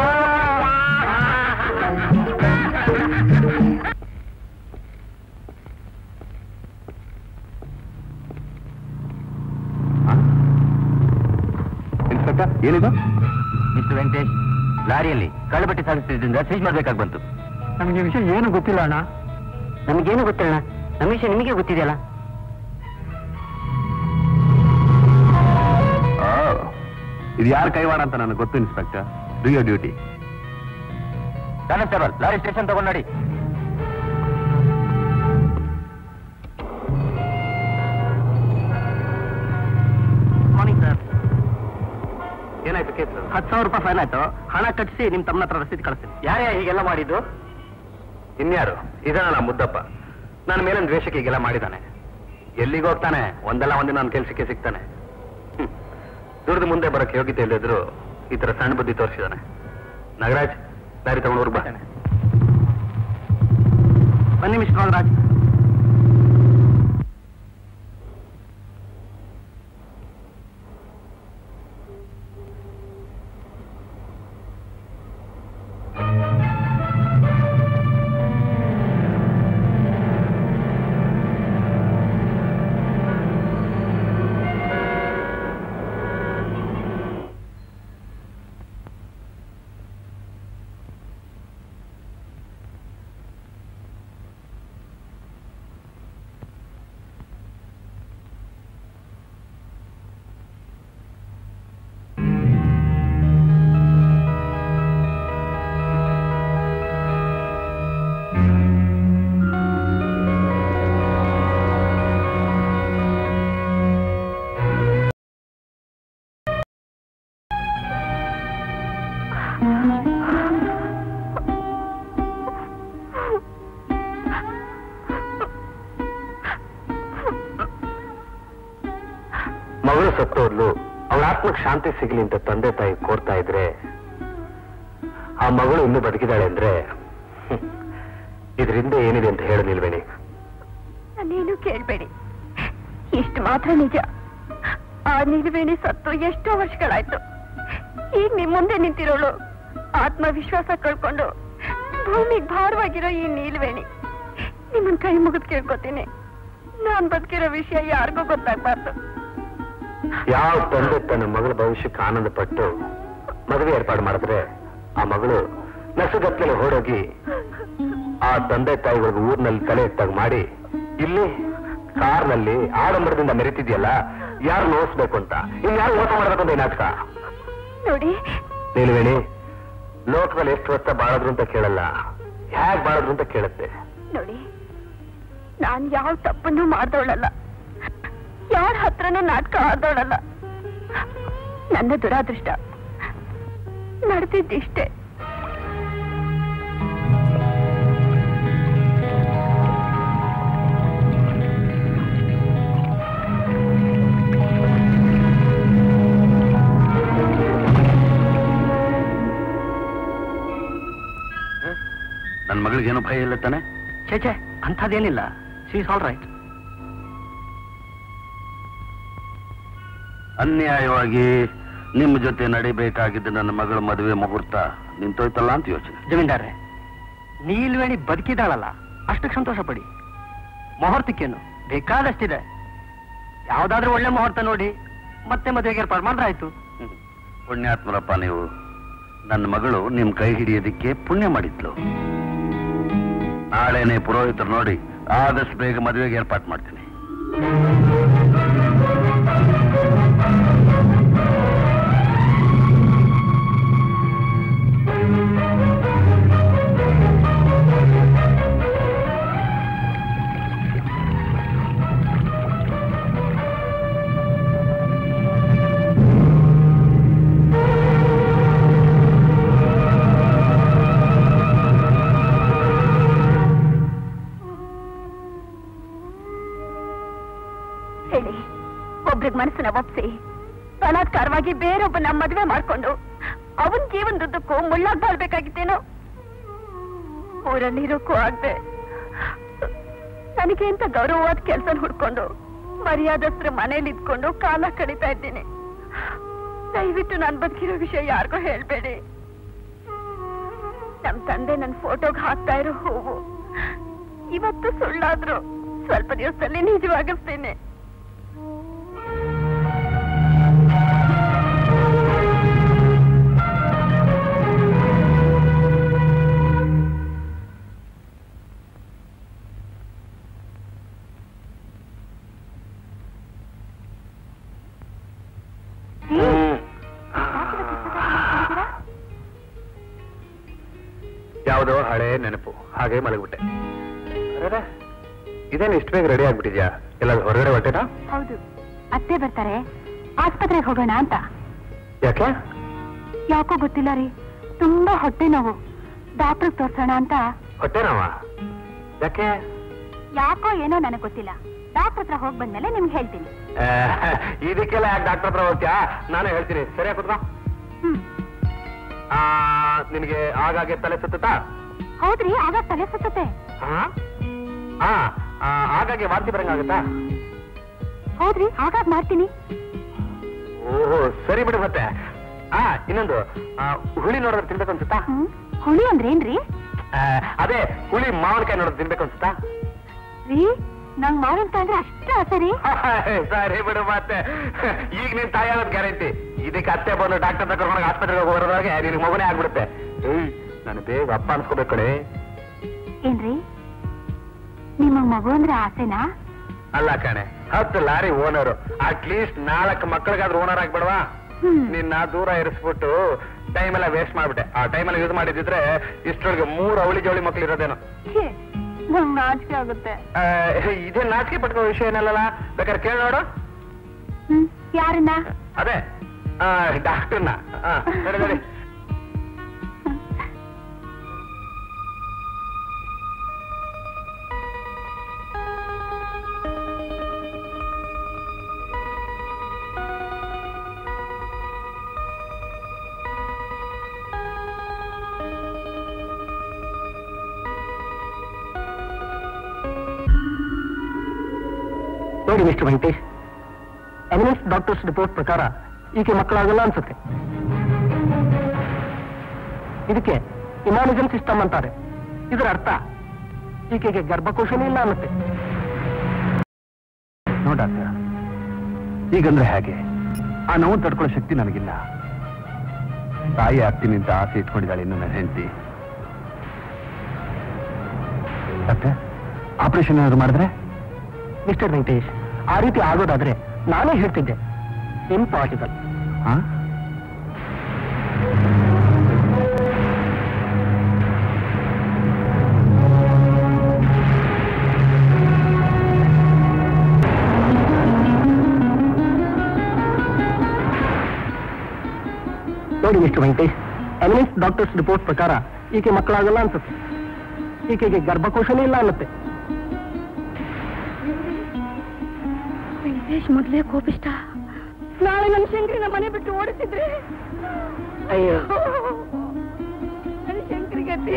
ಇನ್ಸ್ಪೆಕ್ಟರ್ ಏನಿದು ಮಿಸ್ಟರ್ ವೆಂಕಟೇಶ್ ಲಾರಿಯಲ್ಲಿ ಕಳ್ಳಬಟ್ಟಿ ಸಾಗಿಸ್ತಿದ್ರಿಂದ ಸೀಜ್ ಮಾಡ್ಬೇಕಾಗಿ ಬಂತು ನಮಗೆ ವಿಷಯ ಏನು ಗೊತ್ತಿಲ್ಲ ಅಣ್ಣ ನಮಗೇನು ಗೊತ್ತಿಲ್ಲ ನಮ್ಮ ವಿಷಯ ನಿಮಗೆ ಗೊತ್ತಿದೆಯಲ್ಲ ಇದು ಯಾರ ಕೈವಾಡ ಅಂತ ನನಗೆ ಗೊತ್ತು inspector do your duty constable lorry station ತಗೊಂಡ್ ನೋಡಿ ಮಾರ್ನಿಂಗ್ ಸರ್ ಏನಾಯ್ತು ಕೇಸ್ ಹತ್ತು ಸಾವಿರ ರೂಪಾಯಿ ಫೈನ್ ಆಯ್ತು ಹಣ ಕಟ್ಟಿಸಿ ನಿಮ್ ತಮ್ಮನ ಹತ್ರ ರಸೀದಿ ಕಳಿಸ್ತೀನಿ ಯಾರೇ ಹೀಗೆಲ್ಲ ಮಾಡಿದ್ದು ಇನ್ಯಾರು ಇದನ್ನ ಮುದ್ದಪ್ಪ ನನ್ನ ಮೇಲಿನ ದ್ವೇಷಕ್ಕೆ ಹೀಗೆಲ್ಲ ಮಾಡಿದ್ದಾನೆ ಎಲ್ಲಿಗೆ ಹೋಗ್ತಾನೆ ಒಂದಲ್ಲ ಒಂದಿನ ನನ್ನ ಕೆಲ್ಸಕ್ಕೆ ಸಿಗ್ತಾನೆ ಹ್ಮ್. ದುಡ್ದು ಮುಂದೆ ಬರಕ್ಕೆ ಯೋಗ್ಯತೆ ಇಲ್ಲದಿದ್ರು ಈ ತರ ಸಣ್ಣ ಬುದ್ಧಿ ತೋರಿಸಿದಾನೆ ನಾಗರಾಜ್ ದಾರಿ ತಗೊಂಡು ಬಾ ಬನ್ನಿ ಮಿಸ್ಟರ್ ನಾಗರಾಜ್ ಮಗಳು ಸತ್ತೋದ್ಲು ಅವಳ ಆತ್ಮಕ್ಕೆ ಶಾಂತಿ ಸಿಗಲಿ ಅಂತ ತಂದೆ ತಾಯಿ ಕೋರ್ತಾ ಇದ್ರೆ ಆ ಮಗಳು ಇನ್ನೂ ಬದುಕಿದಾಳೆ ಅಂದ್ರೆ ಹ್ಮ್, ಇದ್ರಿಂದ ಏನಿದೆ ಅಂತ ಹೇಳು ನಿಲ್ವೇಣಿ ನಾನೇನು ಕೇಳ್ಬೇಡಿ ಇಷ್ಟು ಮಾತ್ರ ನಿಜ ಆ ನಿಲುವೇಣಿ ಸತ್ತು ಎಷ್ಟೋ ವರ್ಷಗಳಾಯ್ತು ಈಗ ನಿಮ್ ಮುಂದೆ ನಿಂತಿರೋಳು ಆತ್ಮವಿಶ್ವಾಸ ಕಳ್ಕೊಂಡು ಭೂಮಿಗೆ ಭಾರವಾಗಿರೋ ಈ ನೀಲ್ವೇಣಿ ನಿಮ್ಮನ್ ಕೈ ಮುಗಿದ್ ಕೇಳ್ಕೊತೀನಿ ನಾನ್ ಬದುಕಿರೋ ವಿಷಯ ಯಾರಿಗೂ ಗೊತ್ತಾಗ್ಬಾರ್ದು ಯಾವ ತಂದೆ ತನ್ನ ಮಗಳ ಭವಿಷ್ಯಕ್ಕೆ ಆನಂದ ಪಟ್ಟು ಮದುವೆ ಏರ್ಪಾಡು ಮಾಡಿದ್ರೆ ಆ ಮಗಳು ನಸುಗತ್ತಲೆ ಹೊರಡೋಗಿ ಆ ತಂದೆ ತಾಯಿಗಳಿಗೆ ಊರಿನಲ್ಲಿ ತಲೆ ಎತ್ತಾಗ ಮಾಡಿ ಇಲ್ಲಿ ಕಾರ್ನಲ್ಲಿ ಆಡಂಬರದಿಂದ ಮೆರಿತಿದ್ಯಲ್ಲ ಯಾರು ನೋಯಿಸ್ಬೇಕು ಅಂತ ಇನ್ಯಾರು ಮೋಸ ಮಾಡಬೇಕು ಅಂತ ಈ ನಾಟಕ ನೋಡಿ ನೀಲವೇಣಿ ಲೋಕದಲ್ಲಿ ಎಷ್ಟು ವರ್ಷ ಬಾಳದ್ರು ಅಂತ ಕೇಳಲ್ಲ ಹೇಗ್ ಬಾಳದ್ರು ಅಂತ ಕೇಳುತ್ತೆ ನೋಡಿ ನಾನ್ ಯಾವ ತಪ್ಪನ್ನು ಮಾಡ್ದವಳಲ್ಲ ಯಾರ ಹತ್ರನೂ ನಾಟಕ ಆದವಳಲ್ಲ ನನ್ನ ದುರಾದೃಷ್ಟ ನಡೆದಿದ್ದಿಷ್ಟೇ ನನ್ನ ಮಗಳಿಗೇನು ಭಯ ಇಲ್ಲ ತಾನೆ ಛೇ ಛೇ ಅಂಥದ್ದೇನಿಲ್ಲ ಶೀಸ್ ಆಲ್ ರೈಟ್ ಅನ್ಯಾಯವಾಗಿ ನಿಮ್ಮ ಜೊತೆ ನಡಿಬೇಕಾಗಿದ್ದ ನನ್ನ ಮಗಳ ಮದುವೆ ಮುಹೂರ್ತ ನಿಂತೋಯ್ತಲ್ಲ ಅಂತ ಯೋಚನೆ ಜಮೀನ್ದಾರ್ರೆ ನೀಲ್ವೇಣಿ ಬದುಕಿದಾಳಲ್ಲ ಅಷ್ಟಕ್ಕೆ ಸಂತೋಷ ಪಡಿ ಮುಹೂರ್ತಕ್ಕೇನು ಬೇಕಾದಷ್ಟಿದೆ ಯಾವ್ದಾದ್ರೂ ಒಳ್ಳೆ ಮುಹೂರ್ತ ನೋಡಿ ಮತ್ತೆ ಮದುವೆಗೆ ಏರ್ಪಾಡು ಮಾಡಿದ್ರೆ ಆಯ್ತು ಹ್ಮ್. ಪುಣ್ಯಾತ್ಮರಪ್ಪ ನೀವು ನನ್ನ ಮಗಳು ನಿಮ್ ಕೈ ಹಿಡಿಯೋದಿಕ್ಕೆ ಪುಣ್ಯ ಮಾಡಿದ್ಲು ನಾಳೆನೆ ಪುರೋಹಿತರು ನೋಡಿ ಆದಷ್ಟು ಬೇಗ ಮದುವೆಗೆ ಏರ್ಪಾಟ್ ಮಾಡ್ತೀನಿ ಹೇಳಿ ಒಬ್ರಿಗೆ ಮನಸ್ಸನ್ನ ಒಪ್ಸಿ ಬಲಾತ್ಕಾರವಾಗಿ ಬೇರೊಬ್ಬನ ಮದುವೆ ಮಾಡ್ಕೊಂಡು ಅವನ್ ಜೀವನದುದ್ದಕ್ಕೂ ಮುಳ್ಳಾಗ್ ಬಾಳ್ಬೇಕಾಗಿತ್ತೇನೋ ಊರಲ್ಲಿರೋಕ್ಕೂ ಆಗ್ದೆ ನನಗೆ ಅಂತ ಗೌರವವಾದ ಕೆಲಸ ಹುಡ್ಕೊಂಡು ಮರ್ಯಾದಸ್ತ್ರ ಮನೇಲಿ ಇದ್ಕೊಂಡು ಕಾಲ ಕಳೀತಾ ಇದ್ದೀನಿ ದಯವಿಟ್ಟು ನಾನು ಬದುಕಿರೋ ವಿಷಯ ಯಾರಿಗೂ ಹೇಳ್ಬೇಡಿ ನಮ್ ತಂದೆ ನನ್ ಫೋಟೋಗ್ ಹಾಕ್ತಾ ಇರೋ ಹೂವು ಇವತ್ತು ಸುಳ್ಳಾದ್ರು ಸ್ವಲ್ಪ ದಿವಸದಲ್ಲಿ ನಿಜವಾಗಿಸ್ತೀನಿ ಯಾವುದೋ ಹಳೆ ನೆನಪು ಹಾಗೆ ಮಲಗ್ಬಿಟ್ಟೆ ಅರೆರೆ, ಇದೇನು ಇಷ್ಟು ಬೇಗ ರೆಡಿ ಆಗ್ಬಿಟ್ಟಿದ್ಯಾ ಎಲ್ಲ ಹೊರಗಡೆ ಹೊಟ್ಟೆನಾ ಹೌದು ಅತ್ತೆ ಬರ್ತಾರೆ ಆಸ್ಪತ್ರೆಗೆ ಹೋಗೋಣ ಅಂತ ಯಾಕೆ ಯಾಕೋ ಗೊತ್ತಿಲ್ಲ ರೀ ತುಂಬಾ ಹೊಟ್ಟೆ ನೋವು ಡಾಕ್ಟರ್ ತೋರ್ಸೋಣ ಅಂತ ಹೊಟ್ಟೆನವ ಯಾಕೆ ಯಾಕೋ ಏನೋ ನನಗೆ ಗೊತ್ತಿಲ್ಲ ಡಾಕ್ಟರ್ ಹತ್ರ ಹೋಗಿ ಬಂದ್ಮೇಲೆ ನಿಮ್ಗೆ ಹೇಳ್ತೀನಿ ಆ, ಇದಕ್ಕೆಲ್ಲ ಯಾಕೆ ಡಾಕ್ಟರ್ ಹತ್ರ ಹೋಗ್ತೀಯಾ ನಾನೇ ಹೇಳ್ತೀನಿ ಸರಿಯಾ ಕುತ್ಕೋ ಹ್ಮ್ ಆ, ನಿನಗೆ ಆಗಾಗ್ಗೆ ತಲೆ ಸುತ್ತುತ್ತಾ ಹೌದ್ರಿ ಆಗ ತಲೆ ಸುತ್ತತೆ ಹಾ ಹಾ ಆ, ಆಗಾಗ್ಗೆ ವಾಂತಿ ಬರಂಗಾಗುತ್ತಾ ಹೌದ್ರಿ ಹಾಗಾಗ್ ಮಾಡ್ತೀನಿ ಓಹೋ ಸರಿ ಬಿಡು ಮತ್ತೆ ಆ ಇನ್ನೊಂದು ಆ, ಹುಳಿ ನೋಡಿದ್ರೆ ತಿನ್ಬೇಕು ಅನ್ಸುತ್ತಾ ಹ್ಮ್ ಹುಳಿ ಅಂದ್ರೇನ್ರಿ ಆ, ಅದೇ ಹುಳಿ ಮಾವಿನಕಾಯಿ ನೋಡಿದ್ರೆ ತಿನ್ಬೇಕು ಅನ್ಸುತ್ತಾ ರೀ ನಂಗ್ ಮಾವಿನಕಾಯಿ ಅಂದ್ರೆ ಅಷ್ಟ ಆಸೆ ರೀ ಸರಿ ಬಿಡು ಮತ್ತೆ ಈಗ ನಿನ್ ತಾಯಿ ಆಗೋದ್ ಗ್ಯಾರಂಟಿ ಇದಕ್ಕೆ ಅತ್ತೆ ಬಂದು ಡಾಕ್ಟರ್ ಕರ್ಕೊಂಡು ಆಸ್ಪತ್ರೆಗೆ ಹೋಗೋದ್ರೊಳಗೆ ನಿನ್ ಮಗನೇ ಆಗ್ಬಿಡುತ್ತೆ ಏಯ್ ನಾನು ಬೇಗ ಅಪ್ಪ ಅನ್ಸ್ಕೋಬೇಕು ಕಡೆ ಏನ್ರಿ ನಿಮಗ್ ಮಗು ಅಂದ್ರೆ ಆಸೆನಾ ಅಲ್ಲ ಕಣೆ ಹತ್ತು ಲಾರಿ ಓನರು ಅಟ್ಲೀಸ್ಟ್ ನಾಲ್ಕು ಮಕ್ಕಳಿಗಾದ್ರೂ ಓನರ್ ಆಗ್ಬಿಡ್ವಾ ಹ್ಮ್. ನಿನ್ನ ದೂರ ಇರಿಸ್ಬಿಟ್ಟು ಟೈಮ್ ಎಲ್ಲ ವೇಸ್ಟ್ ಮಾಡ್ಬಿಟ್ಟೆ ಆ ಟೈಮಲ್ಲಿ ಯೂಸ್ ಮಾಡಿದ್ರೆ ಇಷ್ಟೊಳಗೆ ಮೂರು ಅವಳಿ ಜವಳಿ ಮಕ್ಳು ಇರೋದೇನೋ ಛೀ, ನಂಗ್ ನಾಚಿಕೆ ಆಗುತ್ತೆ ಆ, ಇದೇ ನಾಚಿಕೆ ಪಟ್ಕೋ ವಿಷಯ ಏನಲ್ಲ ಬೇಕಾದ್ರೆ ಕೇಳಿ ನೋಡು ಹ್ಮ್ ಯಾರನ್ನ ಅದೇ ಡಾಕ್ಟರ್ನ ಸರಿ ಸರಿ ನೋಡಿ Mister Venkatesh eminence doctors report ಪ್ರಕಾರ ಈಕೆ ಮಕ್ಕಳಾಗಲ್ಲ ಅನ್ಸುತ್ತೆ ಇದಕ್ಕೆ ಇಮಾನಿಸಮ್ ಸಿಸ್ಟಮ್ ಅಂತಾರೆ ಇದರ ಅರ್ಥ ಈಕೆಗೆ ಗರ್ಭಕೋಶನೇ ಇಲ್ಲ ಅನ್ನುತ್ತೆ ನೋಡಾಕ ಈಗಂದ್ರೆ ಹೇಗೆ ಆ ನೋವು ತಡ್ಕೊಳ್ಳೋ ಶಕ್ತಿ ನನಗಿಲ್ಲ ತಾಯಿ ಆಗ್ತೀನಿ ಅಂತ ಆಸೆ ಇಟ್ಕೊಂಡಿದ್ದಾಳೆ ಇನ್ನು ನನ್ನ ಹೆಂಡತಿ ಮತ್ತೆ ಆಪರೇಷನ್ ಏನಾದ್ರು ಮಾಡಿದ್ರೆ ಮಿಸ್ಟರ್ ವೆಂಕಟೇಶ್ ಆ ರೀತಿ ಆಗೋದಾದ್ರೆ ನಾನೇ ಹೇಳ್ತಿದ್ದೆ ಇಂಪಾಸಿಬಲ್ ಹಾ ನೋಡಿ Mister Venkatesh eminence doctors report ಪ್ರಕಾರ ಈಕೆ ಮಕ್ಕಳಾಗಲ್ಲ ಅನ್ಸುತ್ತೆ ಈಕೆಗೆ ಗರ್ಭಕೋಶನೇ ಇಲ್ಲ ಅನ್ನುತ್ತೆ ವೆಂಕಟೇಶ್ ಮೊದ್ಲೇ ಕೋಪಿಷ್ಟ ನಾಳೆ ನನ್ ಶಂಕರಿನ ಮನೆ ಬಿಟ್ಟು ಓಡಿಸಿದ್ರೆ ಅಯ್ಯೋ ನನ್ ಶಂಕರಿ ಗತಿ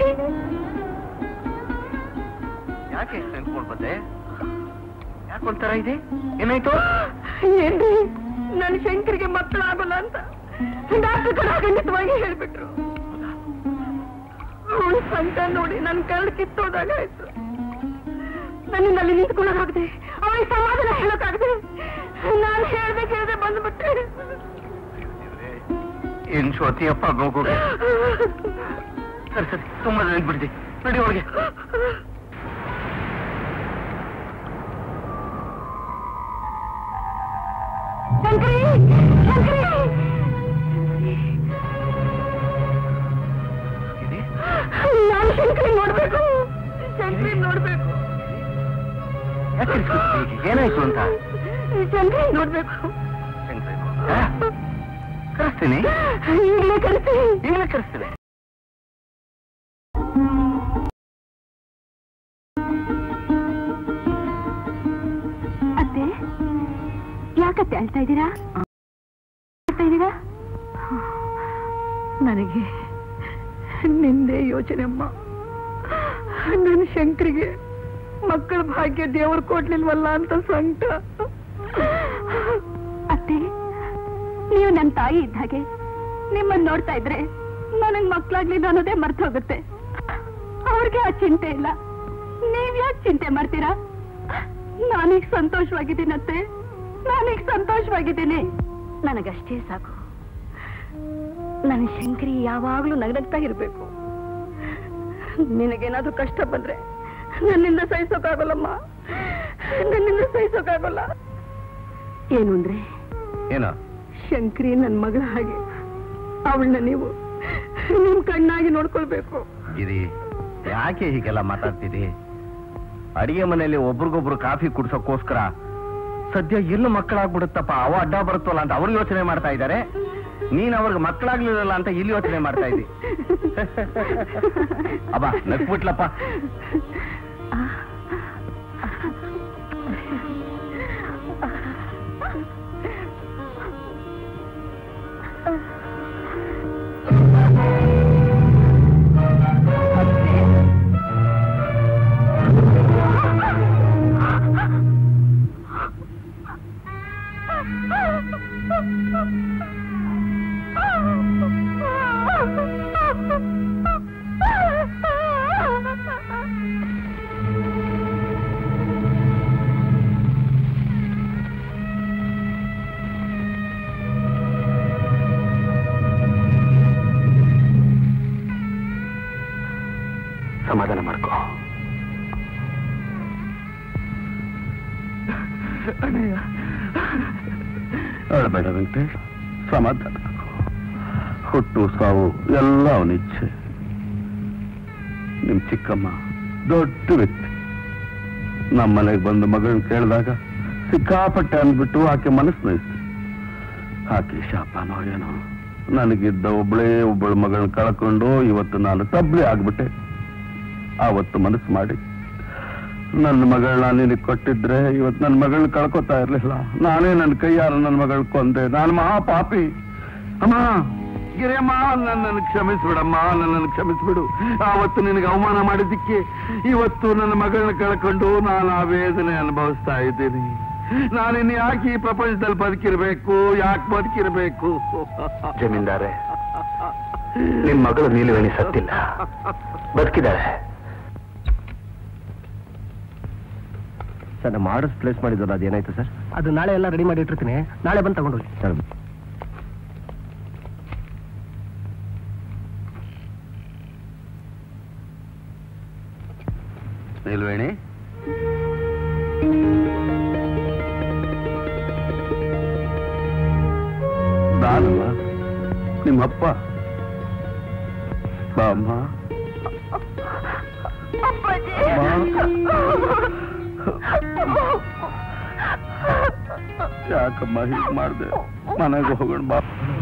ಯಾಕೆ ನೆನ್ಸ್ಕೊಂಡ್ ಬಂದೆ ಯಾಕೊಂಥರ ಇದೆ ಏನಾಯ್ತು ಏನ್ರಿ ನನ್ ಶಂಕರಿಗೆ ಮಕ್ಕಳಾಗಲ್ಲ ಅಂತ ಡಾಕ್ಟರ್ ಕಡೆ ಖಂಡಿತವಾಗಿ ಹೇಳ್ಬಿಟ್ರು ಅವಳು ಸಂತ ನೋಡಿ ನನ್ ಕರಳು ಕಿತ್ತೋದಾಗ ಆಯ್ತು ನನ್ನಿಂದ ಅಲ್ಲಿ ನಿಂತ್ಕೊಳ್ಳೋಕಾಗದೆ ಅವಳಿಗೆ ಸಮಾಧಾನ ಹೇಳೋಕ್ಕಾಗದೆ ನಾನು ಹೇಳ್ದೆ ಕೇಳ್ದೆ ಬಂದ್ಬಿಟ್ಟೆ ಏನ್ ಶ್ರೋತಿಯಪ್ಪ ಗೋಗು ಸರಿ ಸರಿ ತುಂಬಾ ನೆನ್ಬಿಡ್ತಿ ನಡಿ ಒಳಗೆ ಶಂಕರಿ ಶಂಕರಿ ನಾನು ಶಂಕರಿ ನೋಡ್ಬೇಕು ಶಂಕರಿ ನೋಡ್ಬೇಕು ಯಾಕೆ ಇಸ್ಕೊಳ್ತಿ? ಏನಾಯ್ತು ಅಂತ ಶಂಕರಿ ನೋಡ್ಬೇಕು ಆ? ಕರೆಸ್ತೀನಿ ಈಗಲೇ ಕರೆಸಿ ಈಗಲೇ ಕರೆಸ್ತೀನಿ ಅತ್ತೆ ಯಾಕತ್ತೆ ಅಳ್ತಾ ಇದ್ದೀರಾ ಅಳ್ತಾ ಇದ್ದೀರಾ ನನಗೆ ನಿಂದೆ ಯೋಚನೆ ಅಮ್ಮ ನನ್ನ ಶಂಕರಿಗೆ ಮಕ್ಕಳ ಭಾಗ್ಯ ದೇವರು ಕೊಡ್ಲಿಲ್ವಲ್ಲ ಅಂತ ಸಂಕಟ ಅತ್ತೆ ನೀವು ನನ್ನ ತಾಯಿ ಇದ್ದ ಹಾಗೆ ನಿಮ್ಮನ್ನ ನೋಡ್ತಾ ಇದ್ರೆ ನನಗ್ ಮಕ್ಳಾಗ್ಲಿಲ್ಲ ಅನ್ನೋದೇ ಮರ್ತು ಹೋಗುತ್ತೆ ಅವ್ರಿಗೆ ಆ ಚಿಂತೆ ಇಲ್ಲ ನೀವ್ ಯಾಕೆ ಚಿಂತೆ ಮಾಡ್ತೀರಾ ನಾನೀಗ ಸಂತೋಷವಾಗಿದ್ದೀನತ್ತೆ ನಾನೀಗ ಸಂತೋಷವಾಗಿದ್ದೀನಿ ನನಗಷ್ಟೇ ಸಾಕು ನನ್ನ ಶಂಕರಿ ಯಾವಾಗ್ಲೂ ನಗನಗ್ತಾ ಇರ್ಬೇಕು ನಿನಗೇನಾದ್ರೂ ಕಷ್ಟ ಬಂದ್ರೆ ನನ್ನಿಂದ ಸಹಿಸೋಕಾಗಲ್ಲಮ್ಮ ನನ್ನಿಂದ ಸಹಿಸೋಕಾಗಲ್ಲ ಏನು ಅಂದ್ರೆ ಏನೋ ಶಂಕರಿ ನನ್ನ ಮಗಳ ಹಾಗೆ ಅವಳನ್ನ ನೀವು ನಿಮ್ ಕಣ್ಣಾಗಿ ನೋಡ್ಕೊಳ್ಬೇಕು ಗಿರಿ ಯಾಕೆ ಹೀಗೆಲ್ಲ ಮಾತಾಡ್ತೀರಿ ಅಡಿಗೆ ಮನೆಯಲ್ಲಿ ಒಬ್ರಿಗೊಬ್ರು ಕಾಫಿ ಕುಡ್ಸೋಕ್ಕೋಸ್ಕರ ಸದ್ಯ ಎಲ್ಲ ಮಕ್ಕಳಾಗ್ಬಿಡುತ್ತಪ್ಪ ಅವ ಅಡ್ಡ ಬರುತ್ತಲ್ಲ ಅಂತ ಅವ್ರು ಯೋಚನೆ ಮಾಡ್ತಾ ಇದ್ದಾರೆ ನೀನ್ ಅವ್ರಿಗೆ ಮಕ್ಕಳಾಗ್ಲಿರಲ್ಲ ಅಂತ ಇಲ್ಲಿ ಯೋಚನೆ ಮಾಡ್ತಾ ಇದ್ದಿ ಅಬ್ಬಾ ನಕ್ಬಿಟ್ಲಪ್ಪ ಸಮಾಧಾನ ಮಾಡ್ಕೋ ಅಳಬೇಡ ವೆಂಕಟೇಶ್ ಸಮಾಧಾನ ಮಾಡ್ಕೊ. ಹುಟ್ಟು ಸಾವು ಎಲ್ಲ ಅವನಿಚ್ಛೆ ನಿಮ್ ಚಿಕ್ಕಮ್ಮ ದೊಡ್ಡ ವ್ಯಕ್ತಿ ನಮ್ಮ ಮನೆಗೆ ಬಂದು ಮಗಳನ್ನ ಕೇಳಿದಾಗ ಸಿಕ್ಕಾಪಟ್ಟೆ ಅಂದ್ಬಿಟ್ಟು ಆಕೆ ಮನಸ್ಸು ನೋಯಿಸ್ತು ಆಕೆ ಶಾಪನೋ ಏನೋ ನನಗಿದ್ದ ಒಬ್ಬಳೇ ಒಬ್ಬಳು ಮಗಳನ್ನ ಕಳ್ಕೊಂಡು ಇವತ್ತು ನಾನು ತಬ್ಲಿ ಆಗ್ಬಿಟ್ಟೆ ಆವತ್ತು ಮನಸ್ಸು ಮಾಡಿ ನನ್ನ ಮಗಳನ್ನ ನಿನಗೆ ಕೊಟ್ಟಿದ್ರೆ ಇವತ್ತು ನನ್ನ ಮಗಳನ್ನ ಕಳ್ಕೊತಾ ಇರ್ಲಿಲ್ಲ ನಾನೇ ನನ್ನ ಕೈಯಾರ ನನ್ನ ಮಗಳ ಕೊಂದೆ ನಾನು ಮಹಾ ಪಾಪಿ ಅಮ್ಮ ಗಿರಿಯಮ್ಮ ನನ್ನನ್ನು ಕ್ಷಮಿಸ್ಬಿಡಮ್ಮ ನನ್ನನ್ನು ಕ್ಷಮಿಸ್ಬಿಡು ಆವತ್ತು ನಿನಗೆ ಅವಮಾನ ಮಾಡಿದ್ದಕ್ಕೆ ಇವತ್ತು ನನ್ನ ಮಗಳನ್ನ ಕಳ್ಕೊಂಡು ನಾನು ಆ ವೇದನೆ ಅನುಭವಿಸ್ತಾ ಇದ್ದೀನಿ ನಾನಿನ್ನು ಯಾಕೆ ಈ ಪ್ರಪಂಚದಲ್ಲಿ ಬದುಕಿರ್ಬೇಕು ಯಾಕೆ ಬದುಕಿರ್ಬೇಕು ಜಮೀನ್ದಾರೆ ನಿಮ್ ಮಗಳು ನೀಲವೇಣಿ ಸತ್ತಿಲ್ಲ ಬದುಕಿದ್ದಾಳೆ ಸರ್ ಮಾಡಸ್ ಪ್ಲೇಸ್ ಮಾಡಿದ್ರು ಅದೇನಾಯ್ತು ಸರ್ ಅದು ನಾಳೆ ಎಲ್ಲ ರೆಡಿ ಮಾಡಿ ಇಟ್ಟಿರ್ತೀನಿ ನಾಳೆ ಬಂದು ತಗೊಂಡೋಗಿ ಸರ್ ನಿಲ್ವೇಣಿ ನಾನಮ್ಮ ನಿಮ್ಮಪ್ಪ ಬಾ ಅಮ್ಮ ಯಾಕಮ್ಮ ಹೀಗೆ ಮಾಡ್ದೆ ಮನೆಗೆ ಹೋಗೋಣ ಬಾ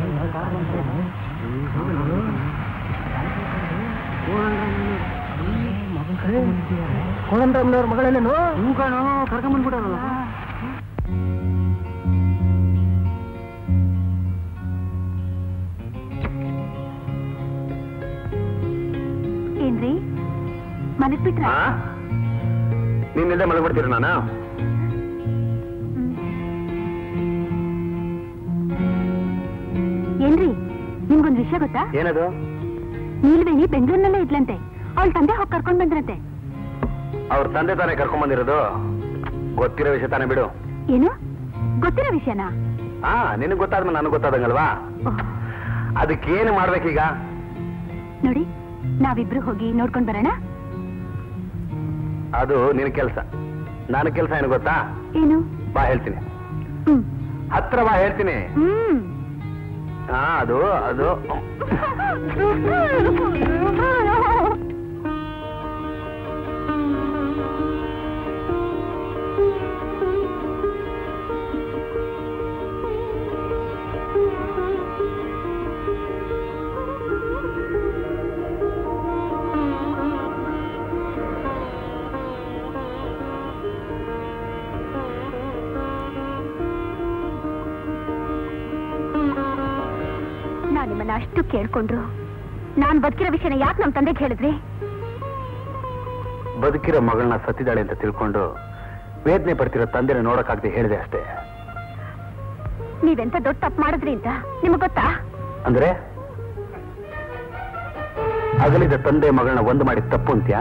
ಕೋಳಂದ್ರಮ್ಮನವ್ರ ಮಗಳೇನೇನು ಕರ್ಕೊಂಡ್ಬಂದ್ಬಿಡಲ್ಲ ಏನ್ರಿ ಮನಸ್ ಬಿಟ್ರ ನಿನ್ನಿಂದ ಮಲಗ್ಬಿಡ್ತೀರ ನಾನು ಏನ್ರಿ ನಿಮ್ಗೊಂದ್ ವಿಷಯ ಗೊತ್ತಾ ಏನದು ನೀಲ್ವೇಣಿ ಬೆಂಗಳೂರಿನಲ್ಲೇ ಇದ್ಲಂತೆ ಅವಳ ತಂದೆ ಹೋಗಿ ಕರ್ಕೊಂಡ್ ಬಂದ್ರಂತೆ ಅವ್ರ ತಂದೆ ತಾನೇ ಕರ್ಕೊಂಡ್ ಬಂದಿರೋದು ಗೊತ್ತಿರೋ ವಿಷಯ ತಾನೇ ಬಿಡು ಏನು ಗೊತ್ತಿರೋ ವಿಷಯನಾ ಹಾ ನಿನಗ್ ಗೊತ್ತಾದ್ಮೇಲೆ ನನಗೆ ಗೊತ್ತಾದಂಗಲ್ವಾ ಓಹ್, ಅದಕ್ಕೇನು ಮಾಡ್ಬೇಕೀಗ ನೋಡಿ ನಾವಿಬ್ರು ಹೋಗಿ ನೋಡ್ಕೊಂಡ್ ಬರೋಣ ಅದು ನಿನ್ ಕೆಲ್ಸ ನನ್ನ ಕೆಲ್ಸ ಏನು ಗೊತ್ತಾ ಏನು ಬಾ ಹೇಳ್ತೀನಿ ಹ್ಮ್ ಹತ್ರ ಬಾ ಹೇಳ್ತೀನಿ ಹ್ಮ್ ಹಾ ಅದು ಅದು ನಿಮ್ಮನ್ನ ಅಷ್ಟು ಕೇಳ್ಕೊಂಡ್ರು ನಾನ್ ಬದುಕಿರೋ ವಿಷಯನ ಯಾಕೆ ನಮ್ ತಂದೆಗೆ ಹೇಳಿದ್ರಿ ಬದುಕಿರೋ ಮಗಳನ್ನ ಸತ್ತಿದ್ದಾಳೆ ಅಂತ ತಿಳ್ಕೊಂಡು ವೇದನೆ ಪಡ್ತಿರೋ ತಂದೆನ ನೋಡಕ್ಕಾಗದೆ ಹೇಳಿದೆ ಅಷ್ಟೇ ನೀವೆಂತ ದೊಡ್ಡ ತಪ್ಪು ಮಾಡಿದ್ರಿ ಅಂತ ನಿಮಗ್ ಗೊತ್ತಾ ಅಂದ್ರೆ ಅಗಲಿದ ತಂದೆ ಮಗಳನ್ನ ಒಂದು ಮಾಡಿ ತಪ್ಪು ಅಂತ್ಯಾ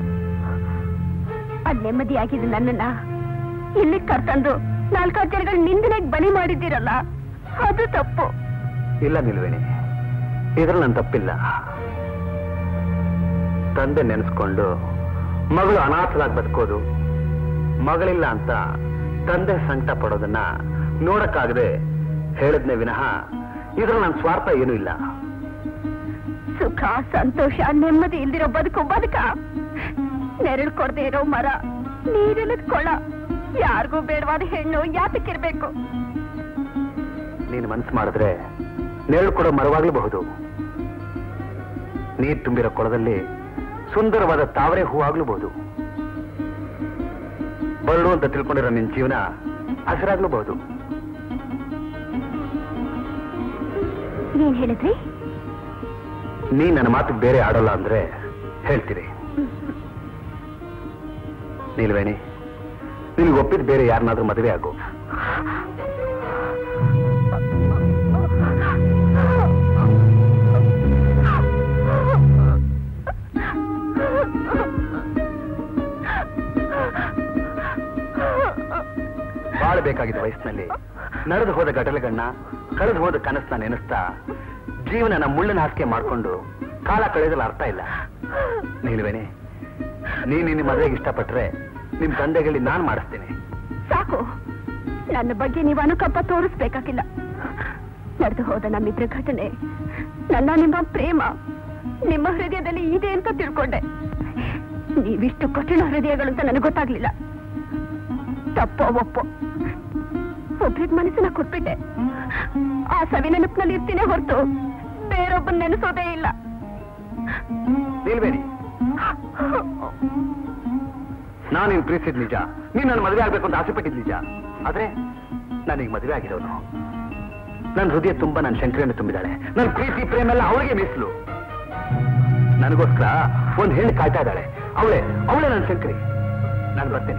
ಅದ್ ನೆಮ್ಮದಿಯಾಗಿದ್ದು ನನ್ನನ್ನ ಇಲ್ಲಿ ಕರ್ತಂದು ನಾಲ್ಕಾರು ಜನಗಳ ನಿಂದನೆಗೆ ಬಲಿ ಮಾಡಿದ್ದೀರಲ್ಲ ಅದು ತಪ್ಪು ಇಲ್ಲ ನಿಲ್ವೇಣಿ ಇದ್ರಲ್ಲಿ ನನ್ ತಪ್ಪಿಲ್ಲ ತಂದೆ ನೆನೆಸ್ಕೊಂಡು ಮಗಳು ಅನಾಥಲಾಗಿ ಬದುಕೋದು ಮಗಳಿಲ್ಲ ಅಂತ ತಂದೆ ಸಂಕಟ ಪಡೋದನ್ನ ನೋಡಕ್ಕಾಗದೆ ಹೇಳಿದ್ನೆ ವಿನಃ ಇದ್ರಲ್ಲಿ ನನ್ನ ಸ್ವಾರ್ಥ ಏನೂ ಇಲ್ಲ ಸುಖ ಸಂತೋಷ ನೆಮ್ಮದಿ ಇಲ್ದಿರೋ ಬದುಕು ಬದುಕ ನೆರಳು ಕೊಡದೆ ಇರೋ ಮರ ನೀರಿಲ್ಲದ ಕೊಳ ಯಾರಿಗೂ ಬೇಡವಾದ ಹೆಣ್ಣು ಯಾತಕ್ಕಿರ್ಬೇಕು ನೀನು ಮನ್ಸು ಮಾಡಿದ್ರೆ ನೆರಳು ಕೊಡೋ ಮರವಾಗ್ಲೂಬಹುದು ನೀರು ತುಂಬಿರೋ ಕೊಳದಲ್ಲಿ ಸುಂದರವಾದ ತಾವರೆ ಹೂವಾಗ್ಲೂಬಹುದು ಬರಡು ಅಂತ ತಿಳ್ಕೊಂಡಿರೋ ನಿನ್ ಜೀವನ ಹಸಿರಾಗ್ಲೂಬಹುದು ಏನ್ ಹೇಳಿದ್ರಿ ನೀ ನನ್ನ ಮಾತು ಬೇರೆ ಆಡೋಲ್ಲ ಅಂದ್ರೆ ಹೇಳ್ತೀರಿ ನೀಲ್ವೇಣಿ ನಿನ್ಗೆ ಒಪ್ಪಿದ ಬೇರೆ ಯಾರನ್ನಾದ್ರೂ ಮದುವೆ ಆಗು ಬಾಳ್ಬೇಕಾಗಿದ್ದ ವಯಸ್ಸಿನಲ್ಲಿ ನಡೆದು ಹೋದ ಘಟನೆಗಳನ್ನ ಕಳೆದು ಹೋದ ಕನಸನ್ನ ನೆನೆಸ್ತಾ ಜೀವನನ ಮುಳ್ಳಿನ ಹಾಸಿಗೆ ಮಾಡ್ಕೊಂಡು ಕಾಲ ಕಳೆಯದಲ್ಲಿ ಅರ್ಥ ಇಲ್ಲ ನೀಲ್ವೇನೆ ನೀ ನಿನ್ನ ಮದುವೆಗೆ ಇಷ್ಟಪಟ್ರೆ ನಿಮ್ ತಂದೆಗಳಿ ನಾನ್ ಮಾಡಿಸ್ತೀನಿ ಸಾಕು ನನ್ನ ಬಗ್ಗೆ ನೀವು ಅನುಕಂಪ ತೋರಿಸ್ಬೇಕಾಗಿಲ್ಲ ನಡೆದು ಹೋದ ನಮ್ಮಿದ್ರ ಘಟನೆ ನನ್ನ ನಿಮ್ಮ ಪ್ರೇಮ ನಿಮ್ಮ ಹೃದಯದಲ್ಲಿ ಇದೆ ಅಂತ ತಿಳ್ಕೊಂಡೆ ನೀವಿಷ್ಟು ಕಠಿಣ ಹೃದಯಗಳು ಅಂತ ನನಗೆ ಗೊತ್ತಾಗ್ಲಿಲ್ಲ ತಪ್ಪೋ ಒಪ್ಪೋ ಒಬ್ರಿಗೆ ಮನಸ್ಸನ್ನ ಕೊಟ್ಬಿಟ್ಟೆ ಆ ಸವಿ ನೆನಪಿನಲ್ಲಿ ಇರ್ತೀನಿ ಹೊರತು ಬೇರೊಬ್ಬನ್ ನೆನೆಸೋದೇ ಇಲ್ಲ ನಿಲ್ಬೇಡಿ ನಾನು ನಿನ್ ಪ್ರೀತಿಸಿದ್ ನಿಜ ನೀನ್ ನನ್ನ ಮದುವೆ ಆಗ್ಬೇಕು ಅಂತ ಆಸೆ ಪಟ್ಟಿದ್ ನಿಜ ಆದ್ರೆ ನನಗೆ ಮದುವೆ ಆಗಿರೋನು ನನ್ನ ಹೃದಯ ತುಂಬಾ ನನ್ನ ಶಂಕರಿಯನ್ನು ತುಂಬಿದಾಳೆ ನನ್ನ ಪ್ರೀತಿ ಪ್ರೇಮ ಎಲ್ಲ ಅವಳಿಗೆ ಮೀಸಲು ನನಗೋಸ್ಕರ ಒಂದ್ ಹೆಣ್ಣು ಕಾಯ್ತಾ ಇದ್ದಾಳೆ ಅವಳೇ ಅವಳೇ ನನ್ನ ಶಂಕರಿ ನಾನು ಬರ್ತೇನೆ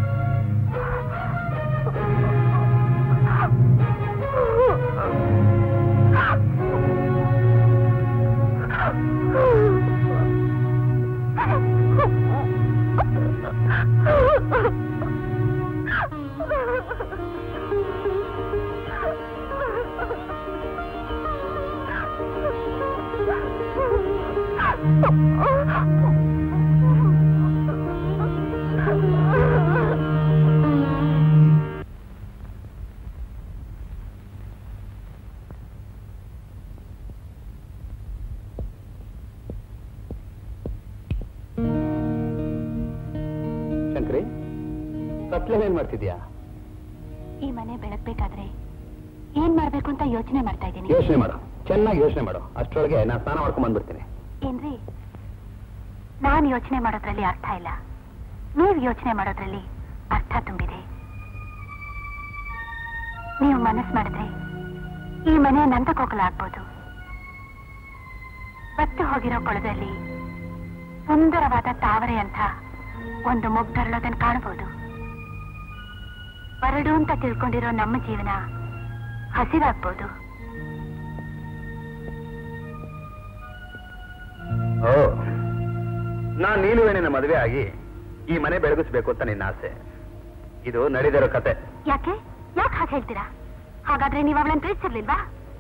ಶಂಕರಿ ಕತ್ಲೇನೇನ್ ಮಾಡ್ತಿದ್ಯಾ ಈ ಮನೆ ಬೆಳಗ್ಬೇಕಾದ್ರೆ ಏನ್ ಮಾಡ್ಬೇಕು ಅಂತ ಯೋಚನೆ ಮಾಡ್ತಾ ಇದ್ದೀನಿ ಯೋಚನೆ ಮಾಡು ಚೆನ್ನಾಗಿ ಯೋಚನೆ ಮಾಡು ಅಷ್ಟರೊಳಗೆ ನಾನು ಸ್ನಾನ ಮಾಡ್ಕೊಂಡ್ ಬಂದ್ಬಿಡ್ತೀನಿ ಏನ್ರಿ ನಾನ್ ಯೋಚನೆ ಮಾಡೋದ್ರಲ್ಲಿ ಅರ್ಥ ಇಲ್ಲ ನೀವ್ ಯೋಚನೆ ಮಾಡೋದ್ರಲ್ಲಿ ಅರ್ಥ ತುಂಬಿದೆ ನೀವು ಮನಸ್ ಮಾಡಿದ್ರೆ ಈ ಮನೆ ನಂದಕೋಕಲಾಗ್ಬೋದು ಬತ್ತು ಹೋಗಿರೋ ಕೊಳದಲ್ಲಿ ಸುಂದರವಾದ ತಾವರೆ ಅಂತ ಒಂದು ಮುಗ್ಧರಳೋದನ್ನ ಕಾಣಬಹುದು ಬರಡು ಅಂತ ತಿಳ್ಕೊಂಡಿರೋ ನಮ್ಮ ಜೀವನ ಹಸಿರಾಗ್ಬೋದು ಓ ನಾನ್ ನೀಲುವೇಣಿನ ಮದುವೆ ಆಗಿ ಈ ಮನೆ ಬೆಳಗಿಸ್ಬೇಕು ಅಂತ ನಿನ್ನ ಆಸೆ ಇದು ನಡೆದಿರೋ ಕತೆ ಯಾಕೆ ಯಾಕೆ ಹಾಗೆ ಹೇಳ್ತೀರಾ ಹಾಗಾದ್ರೆ ನೀವು ಅವಳನ್ನ ಪ್ರೀತಿಸಿರ್ಲಿಲ್ವಾ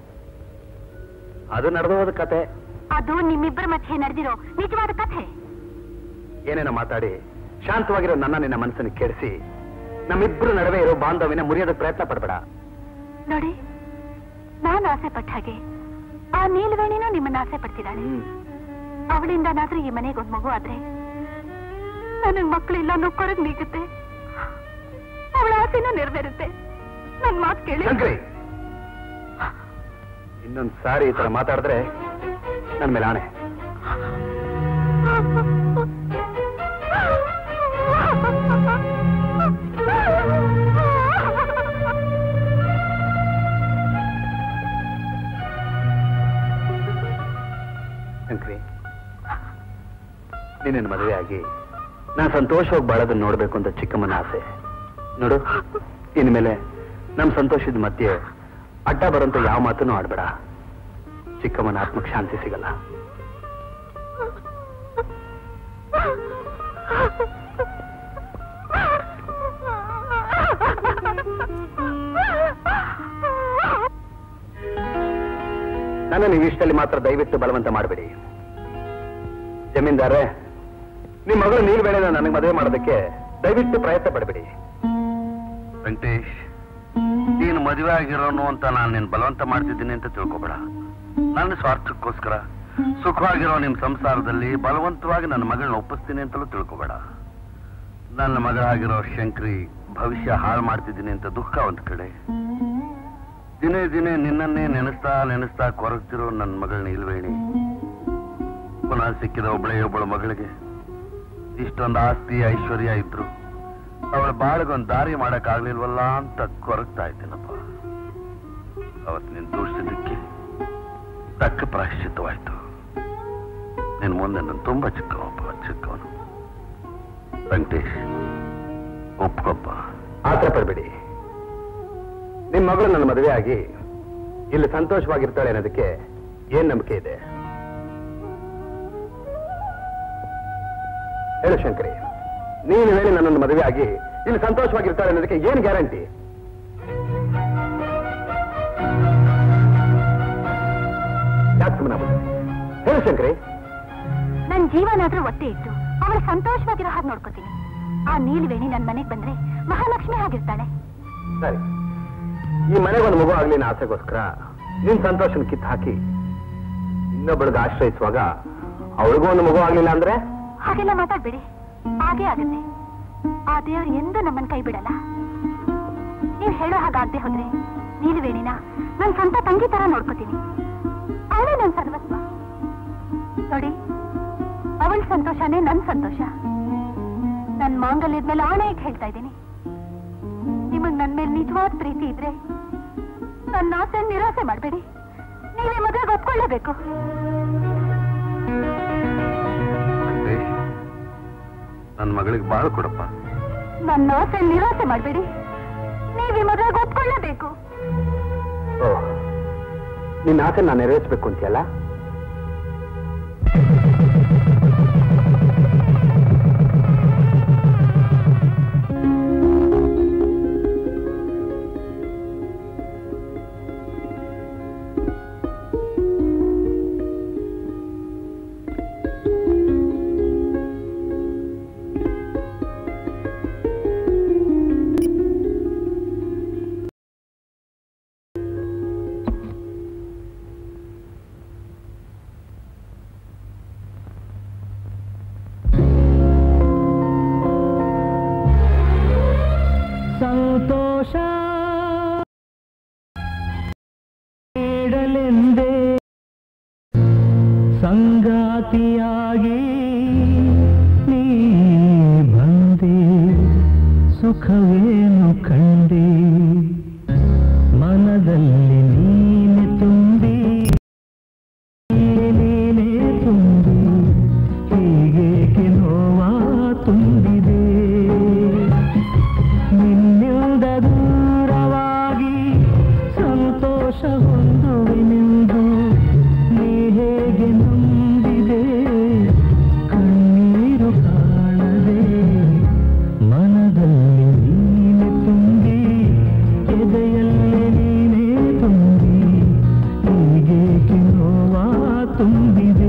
ಅದು ನಡೆದು ಹೋದ ಕತೆ ಅದು ನಿಮ್ಮಿಬ್ಬರ ಮಧ್ಯೆ ನಡೆದಿರೋ ನಿಜವಾದ ಕಥೆ ಏನೇನೋ ಮಾತಾಡಿ ಶಾಂತವಾಗಿರೋ ನನ್ನ ನಿನ್ನ ಮನಸ್ಸನ್ನು ಕೆಡಿಸಿ ನಮ್ಮಿಬ್ಬರ ನಡುವೆ ಇರೋ ಬಾಂಧವ್ಯನ ಮುರಿಯೋದಕ್ಕೆ ಪ್ರಯತ್ನ ಪಡ್ಬೇಡ ನೋಡಿ ನಾನು ಆಸೆ ಪಟ್ಟ ಹಾಗೆ ಆ ನೀಲವೇಣಿನೂ ನಿಮ್ಮನ್ನ ಆಸೆ ಪಡ್ತಿದ್ದಾಳೆ ಅವಳಿಂದನಾದ್ರೂ ಈ ಮನೆಗೆ ಒಂದ್ ಮಗು ಆದ್ರೆ ನನಗ್ ಮಕ್ಕಳಿಲ್ಲ ನುಕ್ಕೊರಗ್ ನೀಗುತ್ತೆ ಅವಳ ಆಸೆನೂ ನೆರವೇರುತ್ತೆ ನನ್ ಮಾತು ಕೇಳಿ ಶಂಕರಿ ಇನ್ನೊಂದ್ ಸಾರಿ ಈ ತರ ಮಾತಾಡಿದ್ರೆ ನನ್ ಮೇಲೆ ಆಣೆ ನಿನ್ನ ಮದುವೆ ಆಗಿ ನಾನು ಸಂತೋಷವಾಗಿ ಬಾಳೋದನ್ನ ನೋಡ್ಬೇಕು ಅಂತ ಚಿಕ್ಕಮ್ಮನ ಆಸೆ ನೋಡು ಇನ್ಮೇಲೆ ನಮ್ ಸಂತೋಷದ ಮಧ್ಯೆ ಅಡ್ಡ ಬರೋಂತ ಯಾವ ಮಾತನ್ನು ಆಡ್ಬೇಡ ಚಿಕ್ಕಮ್ಮನ ಆತ್ಮಕ್ಕೆ ಶಾಂತಿ ಸಿಗಲ್ಲ ನನ್ನ ನೀವು ಇಷ್ಟಲ್ಲಿ ಮಾತ್ರ ದಯವಿಟ್ಟು ಬಲವಂತ ಮಾಡಬೇಡಿ ಜಮೀನ್ದಾರೆ ನಿಮ್ಮ ಮಗಳು ನೀಲ್ಬೇಳೆನ ನನಗೆ ಮದುವೆ ಮಾಡೋದಕ್ಕೆ ದಯವಿಟ್ಟು ಪ್ರಯತ್ನ ಪಡಬೇಡಿ ವೆಂಕಟೇಶ್ ನೀನು ಮದುವೆ ಆಗಿರೋನು ಅಂತ ನಾನು ನಿನ್ನ ಬಲವಂತ ಮಾಡ್ತಿದ್ದೀನಿ ಅಂತ ತಿಳ್ಕೊಬೇಡ ನನ್ನ ಸ್ವಾರ್ಥಕ್ಕೋಸ್ಕರ ಸುಖವಾಗಿರೋ ನಿಮ್ಮ ಸಂಸಾರದಲ್ಲಿ ಬಲವಂತವಾಗಿ ನನ್ನ ಮಗಳನ್ನ ಒಪ್ಪಿಸ್ತೀನಿ ಅಂತಲೂ ತಿಳ್ಕೊಬೇಡ ನನ್ನ ಮಗಳಾಗಿರೋ ಶಂಕ್ರಿ ಭವಿಷ್ಯ ಹಾಳು ಮಾಡ್ತಿದ್ದೀನಿ ಅಂತ ದುಃಖ ಒಂದ್ ಕಡೆ ದಿನೇ ದಿನೇ ನಿನ್ನನ್ನೇ ನೆನೆಸ್ತಾ ನೆನೆಸ್ತಾ ಕೊರಗ್ತಿರೋ ನನ್ನ ಮಗಳನ್ನ ಇಲ್ವೇಣಿ ಪುನಃ ಸಿಕ್ಕಿದ ಒಬ್ಬಳೇ ಒಬ್ಬಳ ಮಗಳಿಗೆ ಇಷ್ಟೊಂದು ಆಸ್ತಿ ಐಶ್ವರ್ಯ ಇದ್ರು ಅವಳ ಬಾಳಿಗೊಂದು ದಾರಿ ಮಾಡಕ್ ಆಗ್ಲಿಲ್ವಲ್ಲ ಅಂತ ಕೊರಗ್ತಾ ಇದ್ದೀನಪ್ಪ ಅವತ್ ನೀನ್ ದೂಷಿಸಿದ್ದಕ್ಕೆ ತಕ್ಕ ಪ್ರಾಶ್ಚಿತ್ತವಾಯ್ತು ನಿನ್ ಮುಂದೆ ನಾನು ತುಂಬಾ ಚಿಕ್ಕವಪ್ಪ ಚಿಕ್ಕವನು ವೆಂಕಟೇಶ್ ಒಪ್ಕೊಪ್ಪ ಆತರ ಪಡಬೇಡಿ ನಿಮ್ಮ ಮಗಳು ನನ್ನ ಮದುವೆ ಆಗಿ ಇಲ್ಲಿ ಸಂತೋಷವಾಗಿರ್ತಾಳೆ ಅನ್ನೋದಕ್ಕೆ ಏನ್ ನಂಬಿಕೆ ಇದೆ ಹೇಳು ಶಂಕರಿ ನೀನು ಹೇಳಿ ನನ್ನನ್ನು ಮದುವೆ ಆಗಿ ಇಲ್ಲಿ ಸಂತೋಷವಾಗಿರ್ತಾಳೆ ಅನ್ನೋದಕ್ಕೆ ಏನ್ ಗ್ಯಾರಂಟಿ ಯಾಕೆ ಸುಮ್ಮನೆ ಹೇಳು ಶಂಕರಿ ನನ್ ಜೀವನಾದ್ರೂ ಒತ್ತೆ ಇಟ್ಟು ಅವಳು ಸಂತೋಷವಾಗಿರೋ ಹಾಗೆ ನೋಡ್ಕೋತೀನಿ ಆ ನೀಲಿವೇಣಿ ನನ್ ಮನೆಗ್ ಬಂದ್ರೆ ಮಹಾಲಕ್ಷ್ಮಿ ಆಗಿರ್ತಾಳೆ ಸರಿ ಈ ಮನೆಗೆ ಒಂದು ಮಗು ಆಗ್ಲಿ ಅನ್ನೋ ಆಸೆಗೋಸ್ಕರ ನಿನ್ ಸಂತೋಷನ ಕಿತ್ತು ಹಾಕಿ ಇನ್ನೊಬ್ಬಳಿಗೆ ಆಶ್ರಯಿಸುವಾಗ ಅವಳಿಗೂ ಒಂದು ಮಗು ಆಗ್ಲಿಲ್ಲ ಅಂದ್ರೆ ಹಾಗೆಲ್ಲ ಮಾತಾಡ್ಬೇಡಿ ಹಾಗೆ ಆಗುತ್ತೆ ಆ ದೇವ್ರು ಎಂದೂ ನಮ್ಮನ್ ಕೈ ಬಿಡಲ್ಲ ನೀವ್ ಹೇಳೋ ಹಾಗಾಗದೆ ಹೋದ್ರೆ ನೀಲವೇಣಿನ ನನ್ ಸ್ವಂತ ತಂಗಿ ತರ ನೋಡ್ಕೋತೀನಿ ಅವಳೇ ನನ್ ಸರ್ವಸ್ವ ನೋಡಿ ಅವಳ ಸಂತೋಷನೇ ನನ್ ಸಂತೋಷ ನನ್ ಮಾಂಗಲ್ಯದ ಮೇಲೆ ಆಣೆ ಇಟ್ಟು ಹೇಳ್ತಾ ಇದ್ದೀನಿ ನಿಮಗ್ ನನ್ ಮೇಲೆ ನಿಜವಾದ ಪ್ರೀತಿ ಇದ್ರೆ ನನ್ನ ಆಸೆ ನಿರಾಸೆ ಮಾಡಬೇಡಿ ನೀವೇ ಮದುವೆಗೆ ಒಪ್ಕೊಳ್ಳೇಬೇಕು ವೆಂಕಟೇಶ್ ನನ್ನ ಮಗಳಿಗೆ ಬಾಳು ಕೊಡಪ್ಪ ನನ್ನ ಆಸೆ ನಿರಾಸೆ ಮಾಡಬೇಡಿ ನೀವೇ ಮದುವೆಗೆ ಒಪ್ಕೊಳ್ಳೇಬೇಕು ಓ ನಿನ್ನ ಆಸೆ ನಾನು ನೆರವೇರಿಸಬೇಕು ಅಂತೀಯಲ್ಲ ಸಂತೋಷ ನೀಡಲೆಂದೇ ಸಂಗಾತಿಯಾಗಿ ನೀ ಬಂದೆ ಸುಖವೇನು ಕಂಡೆ ಮನದಲ್ಲಿ ನೀನೆ ತುಂಬಿ ನೀನೇ ತುಂಬಿ ಹೀಗೇಕೆ ನೋವಾ ತುಂಬಿದೆ ನಿನ್ನಿಂದ ದೂರವಾಗಿ ಸಂತೋಷ ಹೊಂದುವೆನೆಂದು ನೀ ಹೇಗೆ ನಂಬಿದೆ ಕಣ್ಣೀರು ಕಾಣದೆ ಮನದಲ್ಲಿ ನೀನೆ ತುಂಬಿ ಎದೆಯಲ್ಲಿ ನೀನೇ ತುಂಬಿ ಹೀಗೇಕೆ ನೋವಾ ತುಂಬಿದೆ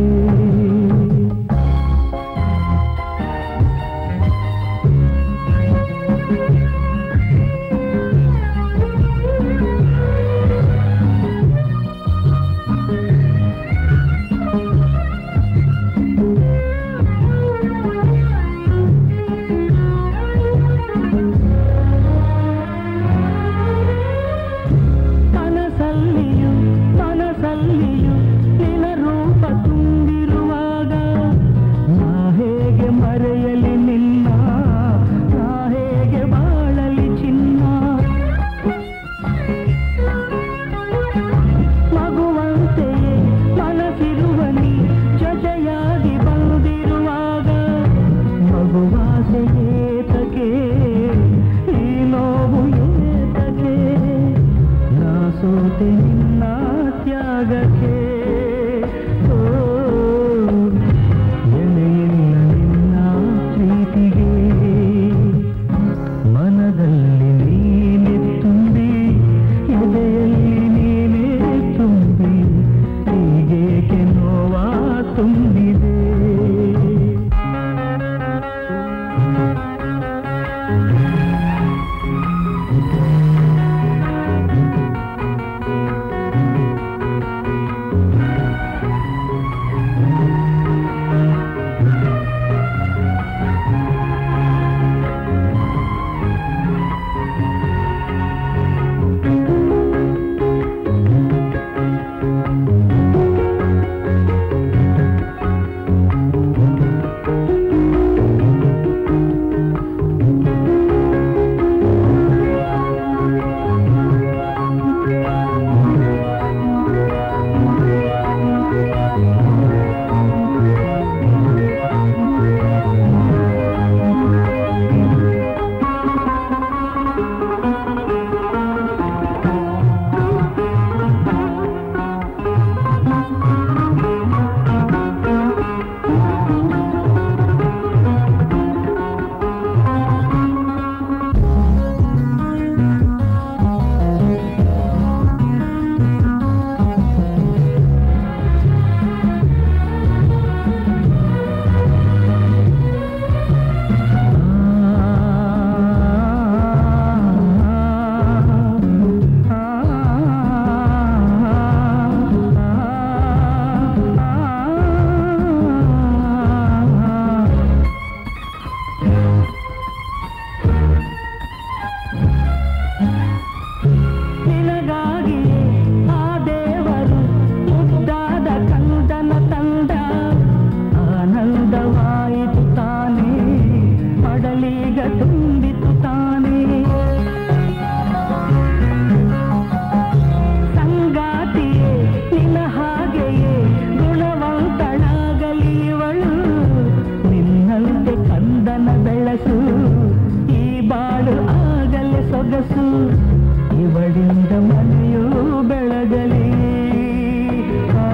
ಸೊಗಸು ಇವಳಿಂದ ಮನೆಯು ಬೆಳಗಲಿ ಆ,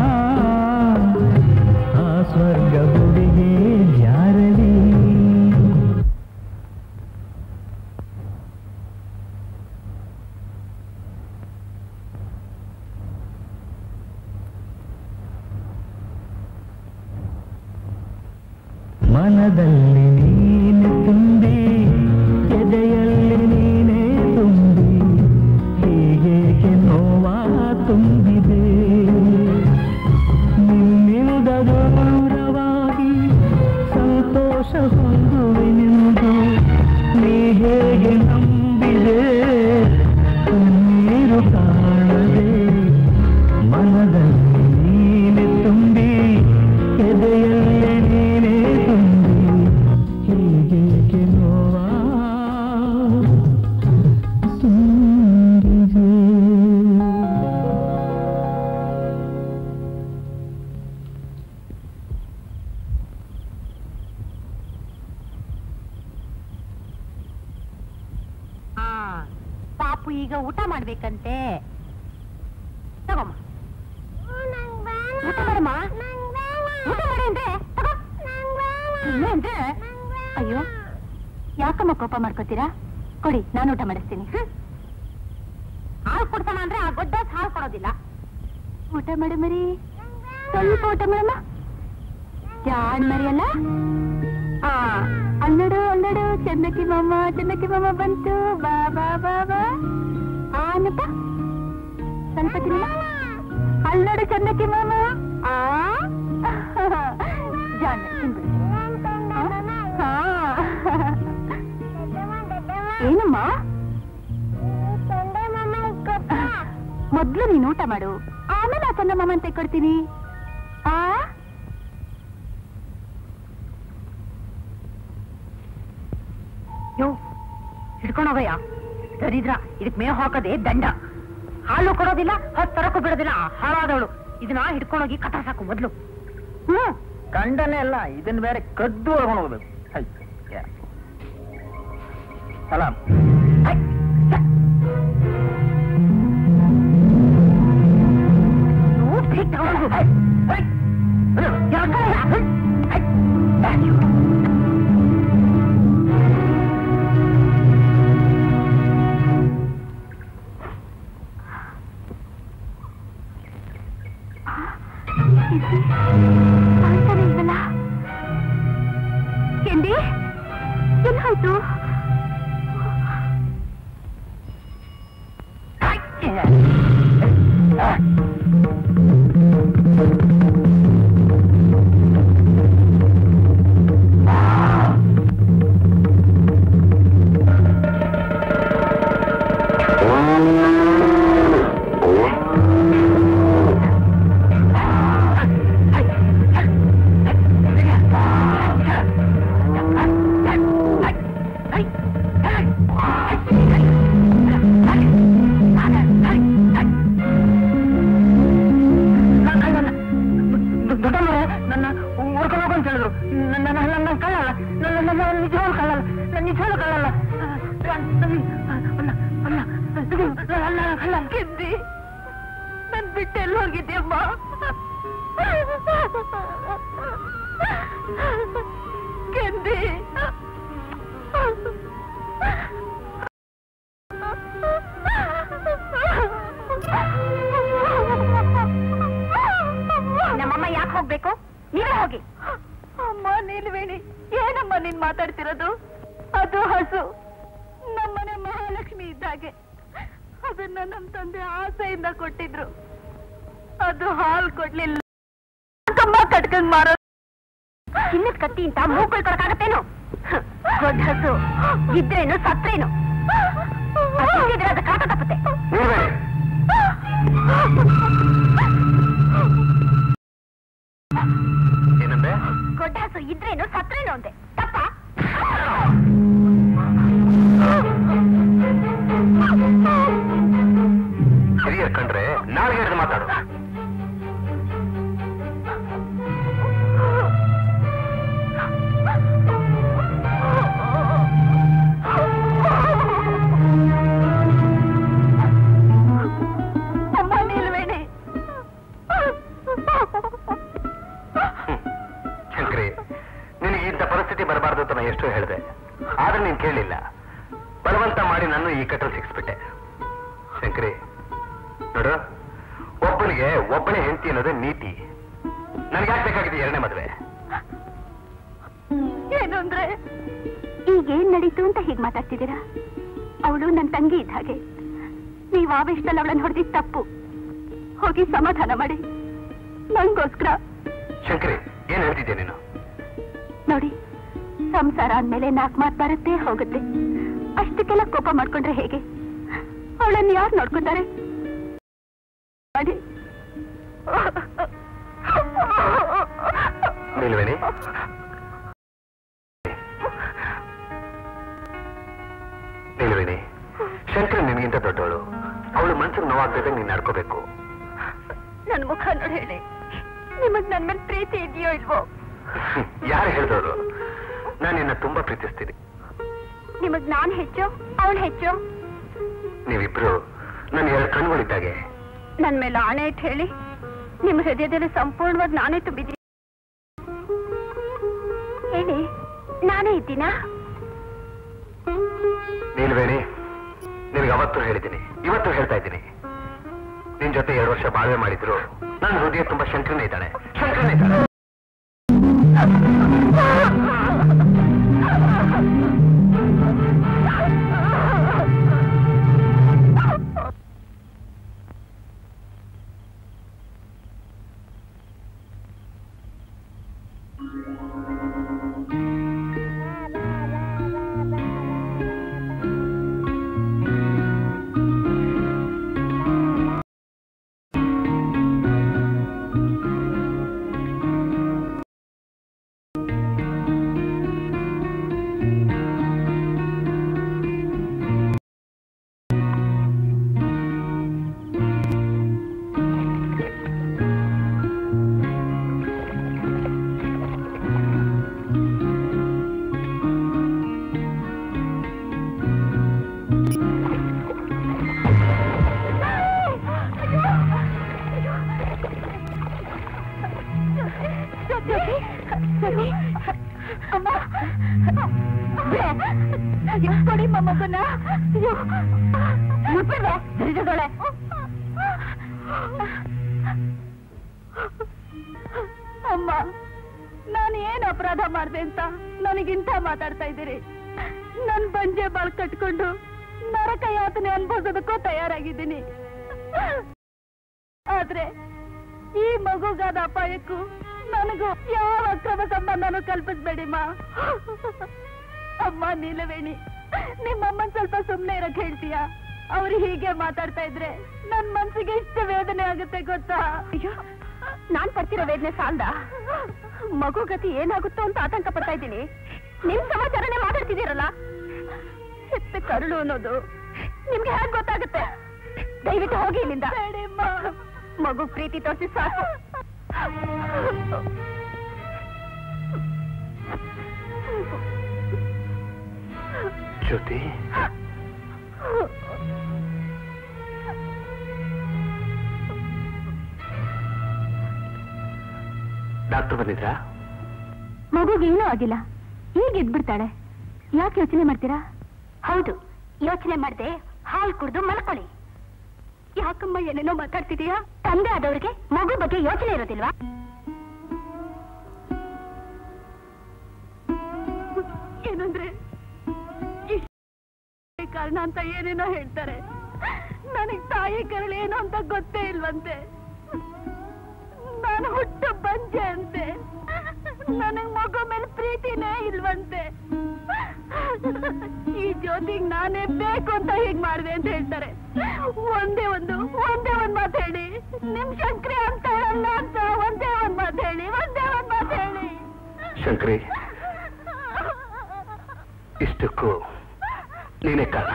ಆ ಸ್ವರ್ಗ ಗುಡಿಗೆ ಜಾರಲಿ ಮನದಲ್ಲಿ ನೀನೆ ತುಂಬಿ ಎದೆಯಲ್ಲಿ ನೀನೇ ತುಂಬಿ ಹೀಗೇಕೆ ನೋವಾ ತುಂಬಿದೆ ನಿನ್ನಿಂದ ದೂರವಾಗಿ ಸಂತೋಷ ಹೊಂದುವೆನೆಂದು ನೀ ಹೇಗೆ ನಂಬಿದೆ ಕಣ್ಣೀರು ಕಾಣದೆ ಮನದಲ್ಲಿ ನೀನೆ ತುಂಬಿ ಎದೆಯಲ್ಲಿ ನೀನೇ ತುಂಬಿ ಹೀಗೇಕೆ ನೋವಾ ತುಂಬಿದೆ ಆ, ಪಾಪು ಈಗ ಊಟ ಮಾಡ್ಬೇಕಂತೆ ತಗೊಮ್ಮ ಊಟ ಮಾಡಮ್ಮ ಊಟ ಮಾಡಿ ಅಂದ್ರೆ ತಗೋ ಇಲ್ಲ ಅಂದ್ರೆ ಅಯ್ಯೋ ಯಾಕಮ್ಮ ಕೋಪ ಮಾಡ್ಕೋತೀರಾ ಕೊಡಿ ನಾನು ಊಟ ಮಾಡಿಸ್ತೀನಿ ಹ್ಮ್. ಹಾಲು ಕೊಡ್ಸೋಣ ಅಂದ್ರೆ ಆ ಗೊಡ್ಡ ಹಾಲು ಕೊಡೋದಿಲ್ಲ ಊಟ ಮಾಡು ಮರಿ ಸ್ವಲ್ಪ ಊಟ ಮಾಡಮ್ಮ ಜಾಣ್ ಮರಿ ಅಲ್ಲ ಆ ಅಲ್ಲಡು ಅಲ್ಲಡು ಚಂದಕ್ಕಿ ಮಾಮ ಚಂದಕ್ಕಿ ಮಾಮ ಬಂತು ಬಾ ಬಾ ಬಾ ಬಾ ಆನಪ್ಪ ಸ್ವಲ್ಪ ತಿನ್ನ ಅಲ್ಲಡು ಚಂದಕ್ಕಿ ಮಾಮ ಆ ಜಾಣ ತಿನ್ಬಿಡು ಹಾ. ಏನಮ್ಮ ಮೊದ್ಲು ನೀನು ಊಟ ಮಾಡು ಆಮೇಲೆ ಆ ಚಂದ ಮಾಮನ್ ತೆಕ್ಕೊಡ್ತೀನಿ ಆ ಯೋ ಹಿಡ್ಕೊಂಡೋಗಯ್ಯ ದರಿದ್ರ ಇದಕ್ ಮೇವ್ ಹಾಕೋದೇ ದಂಡ ಹಾಲು ಕೊಡೋದಿಲ್ಲ ಹೊತ್ತು ತರಕ್ಕೂ ಬಿಡೋದಿಲ್ಲ ಆ ಹಾಳಾದವಳು ಇದನ್ನ ಹಿಡ್ಕೊಂಡೋಗಿ ಕಟಾಸಾಕು ಮೊದ್ಲು ಹ್ಮ್ ಗಂಡನೇ ಅಲ್ಲ ಇದನ್ನ ಬೇರೆ ಕದ್ದು ಹೊಡ್ಕೊಂಡು ಹೋಗ್ಬೇಕು ಸಲಾಮ್ ಕಾಣ್ತಾನೆ ಇಲ್ವಲ್ಲ ಕೆಂಡಿ ಏನಾಯ್ತು ನನ್ನ ಹುಡ್ಕೊಂಡು ಹೋಗು ಅಂತ ಹೇಳಿದ್ರು ನನ್ನ ನನ್ನ ನನ್ನ ಕಳ್ಳಲ್ಲ ನನ್ನ ನನ್ನ ನಿಜವಾಗ್ಲೂ ಕಳ್ಳಲ್ಲ ನನ್ನ ನಿಜವಾಗ್ಲೂ ಕಳ್ಳಲ್ಲ ಅಲ್ಲ ಅಲ್ಲ ಅಲ್ಲ ಕಳ್ಳ ಕೆಂದಿ ನನ್ ಬಿಟ್ಟೆಲ್ಲಿ ಹೋಗಿದ್ಯಮ್ಮ ಕೆಂದಿ ನಮ್ಮಮ್ಮ ಯಾಕೆ ಹೋಗ್ಬೇಕು ನೀವೇ ಹೋಗಿ ಅಮ್ಮ ನೀಲ್ವೇಣಿ ಏನಮ್ಮ ನೀನ್ ಮಾತಾಡ್ತಿರೋದು ಅದು ಹಸು ನಮ್ಮನೆ ಮಹಾಲಕ್ಷ್ಮಿ ಇದ್ದಾಗೆ ಅದನ್ನ ನಮ್ ತಂದೆ ಆಸೆಯಿಂದ ಕೊಟ್ಟಿದ್ರು ಅದು ಹಾಲ್ ಕೊಡ್ಲಿಲ್ಲ ಕಮ್ಮ ಕಟ್ಕೊಂಡ್ ಮಾರೋ ಚಿನ್ನದ ಕತ್ತಿ ಅಂತ ಮೂಗಳ್ ಕೊಡಕ್ಕಾಗತ್ತೇನು ದೊಡ್ಡ ಹಸು ಇದ್ರೇನು ಸತ್ರೇನು ಅದ್ ತಿಂದಿದ್ರೆ ಅದು ಕಾಟ ತಪ್ಪುತ್ತೆ ಏನಂದ್ರೆ ದೊಡ್ಡ ಹಸು ಇದ್ರೇನು ಸತ್ರೇನು ಅಂದೆ ತಪ್ಪ ಹಿರಿಯರ್ ಕಂಡ್ರೆ ನಾಳೆ ಹಿಡಿದು ಮಾತಾಡು ಮಾಡಿ ನಾನು ಈ ಕಟ್ಟಲ್ಲಿ ಸಿಕ್ಸ್ಬಿಟ್ಟೆ ಶಂಕರಿ ನೋಡು ಒಬ್ಬನಿಗೆ ಒಬ್ಬನೇ ಹೆಂಡತಿ ಅನ್ನೋದೇ ನೀತಿ ನನಗೆ ಯಾಕೆ ಬೇಕಾಗಿದೆ ಎರಡನೇ ಮದುವೆ ಏನು ಅಂದ್ರೆ ಈಗ ಏನ್ ನಡೀತು ಅಂತ ಹೀಗ್ ಮಾತಾಡ್ತಿದ್ದೀರಾ ಅವಳು ನನ್ನ ತಂಗಿ ಇದ್ದ ಹಾಗೆ ನೀವು ಆವೇಶದಲ್ಲಿ ಅವಳನ್ನ ಹೊಡೆದಿದ್ ತಪ್ಪು ಹೋಗಿ ಸಮಾಧಾನ ಮಾಡಿ ನಂಗೋಸ್ಕರ ಶಂಕರಿ ಏನ್ ಹೇಳ್ತಿದ್ದೆ ನೀನು ನೋಡಿ ಸಂಸಾರ ಅಂದ್ಮೇಲೆ ನಾಲ್ಕು ಮಾತು ಬರುತ್ತೆ ಹೋಗುತ್ತೆ ಅಷ್ಟಕ್ಕೆಲ್ಲ ಕೋಪ ಮಾಡ್ಕೊಂಡ್ರೆ ಹೇಗೆ ಅವಳನ್ನ ಯಾರು ನೋಡ್ಕೊತಾರೆ ಮಾಡಿ ನಿಲ್ವೇನಿ ನಿಲ್ವೇನಿ ಶಂಕರ್ ನಿನಗಿಂತ ದೊಡ್ಡವಳು ಅವಳು ಮನ್ಸಿಗೆ ನೋವಾಗ್ತಿದ್ದಂಗೆ ನೀನ್ ನಡ್ಕೋಬೇಕು ನನ್ ಮುಖ ನೋಡಿ ಹೇಳಿ ನಿಮಗ್ ನನ್ ಮೇಲೆ ಪ್ರೀತಿ ಇದೆಯೋ ಇಲ್ವೋ ಯಾರು ಹೇಳಿದವರು ನಾನು ನಿನ್ನ ತುಂಬಾ ಪ್ರೀತಿಸ್ತೀನಿ ನಿಮಗ್ ನಾನ್ ಹೆಚ್ಚು ಅವಳು ಹೆಚ್ಚು ನೀವಿಬ್ರು ನನ್ನ ಎರಡು ಕಣ್ಗಳಿದ್ದಾಗೆ ನನ್ ಮೇಲೆ ಆಣೆ ಇಟ್ಟು ಹೇಳಿ ನಿಮ್ ಹೃದಯದಲ್ಲಿ ಸಂಪೂರ್ಣವಾಗಿ ನಾನೇ ತುಂಬಿದ್ದೀನಿ ಹೇಳಿ ನಾನೇ ಇದ್ದೀನಾ ನೀಲ್ವೇಣಿ ನಿನಗೆ ಅವತ್ತು ಹೇಳಿದ್ದೀನಿ ಇವತ್ತು ಹೇಳ್ತಾ ಇದ್ದೀನಿ ನಿನ್ ಜೊತೆ ಎರಡು ವರ್ಷ ಬಾಳ್ವೆ ಮಾಡಿದ್ರು ನನ್ನ ಹೃದಯ ತುಂಬಾ ಶಂಕರನೇ ಇದ್ದಾಳೆ ಶಂಕರನೇ ಇದ್ದಾಳೆ ಅಮ್ಮ ಕೊಡಿ ಮೊಮ್ಮಗನ ಮುಟ್ಬಿಡ್ವೆ ಧರಿಸಿದೊಳೆ ಅಮ್ಮ ನಾನು ಏನ್ ಅಪರಾಧ ಮಾಡ್ದೆ ಅಂತ ನನಗಿಂತ ಮಾತಾಡ್ತಾ ಇದ್ದೀರಿ ನನ್ ಬಂಜೆ ಬಾಳ್ ಕಟ್ಕೊಂಡು ನರಕ ಯಾತನೆ ಅನ್ಭವಿಸೋದಕ್ಕೂ ತಯಾರಾಗಿದ್ದೀನಿ ಆದ್ರೆ ಈ ಮಗುಗಾದ ಅಪಾಯಕ್ಕೂ ನನಗೂ ಯಾವ ಅಕ್ರಮ ಸಂಬಂಧನೂ ಕಲ್ಪಿಸ್ಬೇಡಿಮ್ಮ ಅಮ್ಮ ನೀಲವೇಣಿ ನಿಮ್ಮಮ್ಮನ್ ಸ್ವಲ್ಪ ಸುಮ್ನೆ ಇರಕ್ ಹೇಳ್ತೀಯಾ ಅವ್ರು ಹೀಗೆ ಮಾತಾಡ್ತಾ ಇದ್ರೆ ನನ್ ಮನ್ಸಿಗೆ ಇಷ್ಟು ವೇದನೆ ಆಗುತ್ತೆ ಗೊತ್ತಾ ಅಯ್ಯೋ ನಾನ್ ಪಡ್ತಿರೋ ವೇದನೆ ಸಾಲ್ದ ಮಗು ಗತಿ ಏನಾಗುತ್ತೋ ಅಂತ ಆತಂಕ ಪಡ್ತಾ ಇದ್ದೀನಿ ನಿಮ್ ಸಮಾಚಾರನೇ ಮಾತಾಡ್ತಿದ್ದೀರಲ್ಲ ಹೆತ್ತ ಕರುಳು ಅನ್ನೋದು ನಿಮ್ಗೆ ಹೇಗ್ ಗೊತ್ತಾಗುತ್ತೆ ದಯವಿಟ್ಟು ಹೋಗಿ ಇಲ್ಲಿಂದ ಮಗು ಪ್ರೀತಿ ತೋರಿಸಿ ಸಾಕು ಜ್ಯೋತಿ ಡಾಕ್ಟರ್ ಬಂದಿದ್ರಾ ಮಗುಗೇನೂ ಆಗಿಲ್ಲ ಈಗ ಎದ್ಬಿಡ್ತಾಳೆ ಯಾಕೆ ಯೋಚನೆ ಮಾಡ್ತೀರಾ ಹೌದು ಯೋಚನೆ ಮಾಡ್ದೆ ಹಾಲು ಕುಡಿದು ಮಲ್ಕೊಳ್ಳಿ ಯಾಕಮ್ಮ ಏನೇನೋ ಮಾತಾಡ್ತಿದೀಯಾ ತಂದೆ ಆದವ್ರಿಗೆ ಮಗು ಬಗ್ಗೆ ಯೋಚನೆ ಇರೋದಿಲ್ವಾ ಏನಂದ್ರೆ ಇಷ್ಟ್ ಕಾರಣ ಅಂತ ಏನೇನೋ ಹೇಳ್ತಾರೆ ನನಗ್ ತಾಯಿ ಕರಳು ಏನು ಅಂತ ಗೊತ್ತೇ ಇಲ್ವಂತೆ ನಾನು ಹುಟ್ಟು ಬಂಜೆ ಅಂತೆ ನನಗ್ ಮಗು ಮೇಲೆ ಪ್ರೀತಿನೇ ಇಲ್ವಂತೆ ಈ ಜ್ಯೋತಿಗ್ ನಾನೇ ಬೇಕು ಅಂತ ಹೀಗ್ ಮಾಡಿದೆ ಅಂತ ಹೇಳ್ತಾರೆ ಒಂದೇ ಒಂದು ಒಂದೇ ಒಂದ್ ಮಾತು ಹೇಳಿ ನಿಮ್ ಶಂಕ್ರಿ ಅಂತ ಹೇಳಲ್ಲ ಅಂತ ಒಂದೇ ಒಂದ್ ಮಾತು ಹೇಳಿ ಒಂದೇ ಒಂದ್ ಮಾತು ಹೇಳಿ ಶಂಕರಿ ಇಷ್ಟಕ್ಕೂ ನೀನೇ ಕಾರಣ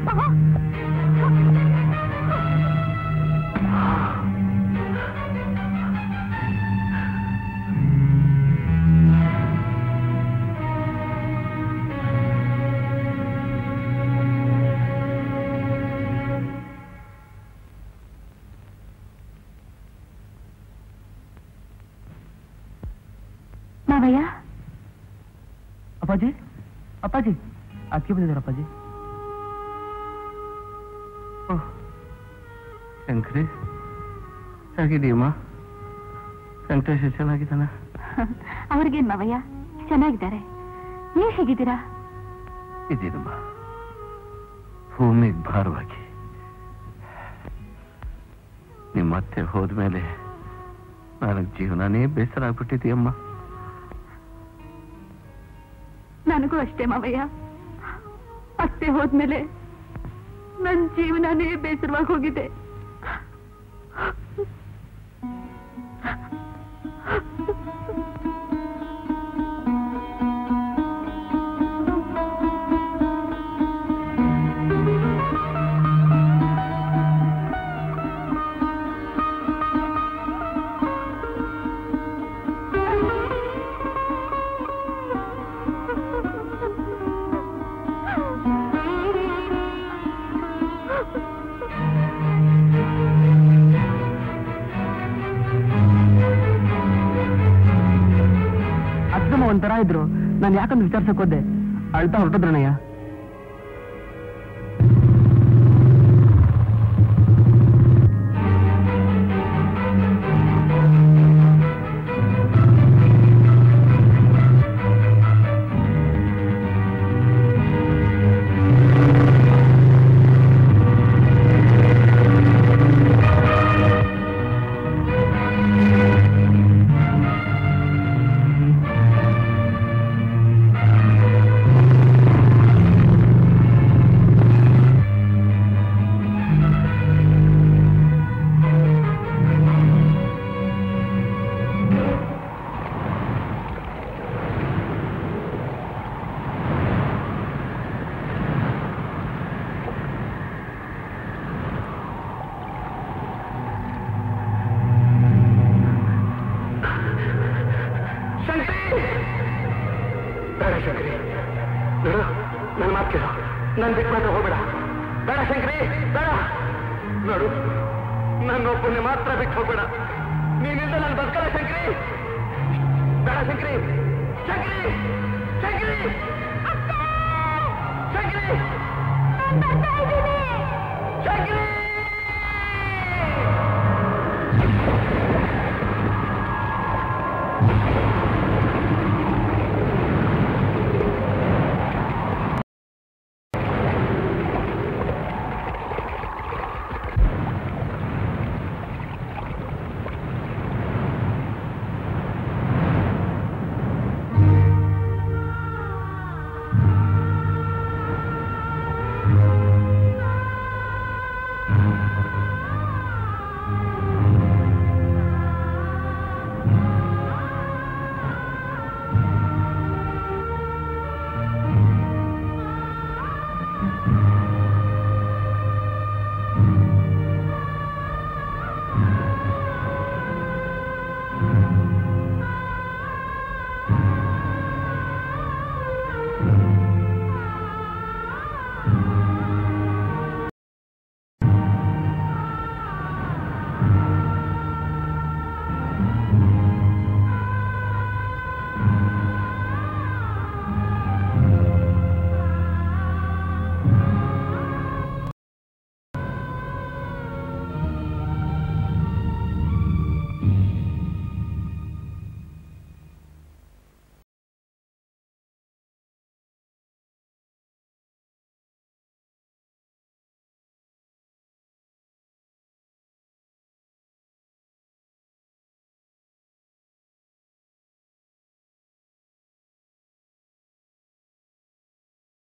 ಮಾವಯ್ಯ ಅಪ್ಪಾಜಿ ಅಪ್ಪಾಜಿ ಅದಕ್ಕೆ ಬಂದಿದ್ದಾರೆ ಅಪ್ಪಾಜಿ ಶಂಕರಿ ಹೇಗಿದೀಯಮ್ಮ ವೆಂಕಟೇಶ ಚೆನ್ನಾಗಿದ್ದಾನ ಅವ್ರಿಗೇನ್ ಮಾವಯ್ಯ ಚೆನ್ನಾಗಿದ್ದಾರೆ ನೀವ್ ಹೇಗಿದ್ದೀರಾ ಇದ್ದೀನಮ್ಮ ಭೂಮಿಗೆ ಭಾರವಾಗಿ ನಿಮ್ಮ ಅತ್ತೆ ಹೋದ್ಮೇಲೆ ನನಗೆ ಜೀವನನೇ ಬೇಸರ ಆಗ್ಬಿಟ್ಟಿದೆಯಮ್ಮ ನನಗೂ ಅಷ್ಟೇ ಮಾವಯ್ಯ ಅತ್ತೆ ಹೋದ್ಮೇಲೆ ನನ್ ಜೀವನನೇ ಬೇಸರವಾಗಿ ಹೋಗಿದೆ ಅಜ್ಜಮ್ಮ ಒಂಥರ ಇದ್ರು ನಾನು ಯಾಕಂತ ವಿಚಾರಿಸಕ್ ಹೋದೆ ಅಳ್ತಾ ಹೊರಟದ್ರಣಯ್ಯ ಬೇಡ ಶಂಕರಿ ನೋಡು ನನ್ನ ಮಾತು ಕೇಳು ನನ್ನ ಬಿಟ್ಟು ಮಾತ್ರ ಹೋಗ್ಬೇಡ ಬೇಡ ಶಂಕರಿ ಬೇಡ ನೋಡು ನನ್ನೊಬ್ಬನೇ ಮಾತ್ರ ಬಿಟ್ಟು ಹೋಗ್ಬೇಡ ನೀನಿಂದ ನಾನು ಬದುಕಲ್ಲ ಶಂಕರಿ ಬೇಡ ಶಂಕರಿ ಶಂಕರಿ ಶಂಕರಿ ಶಂಕರಿ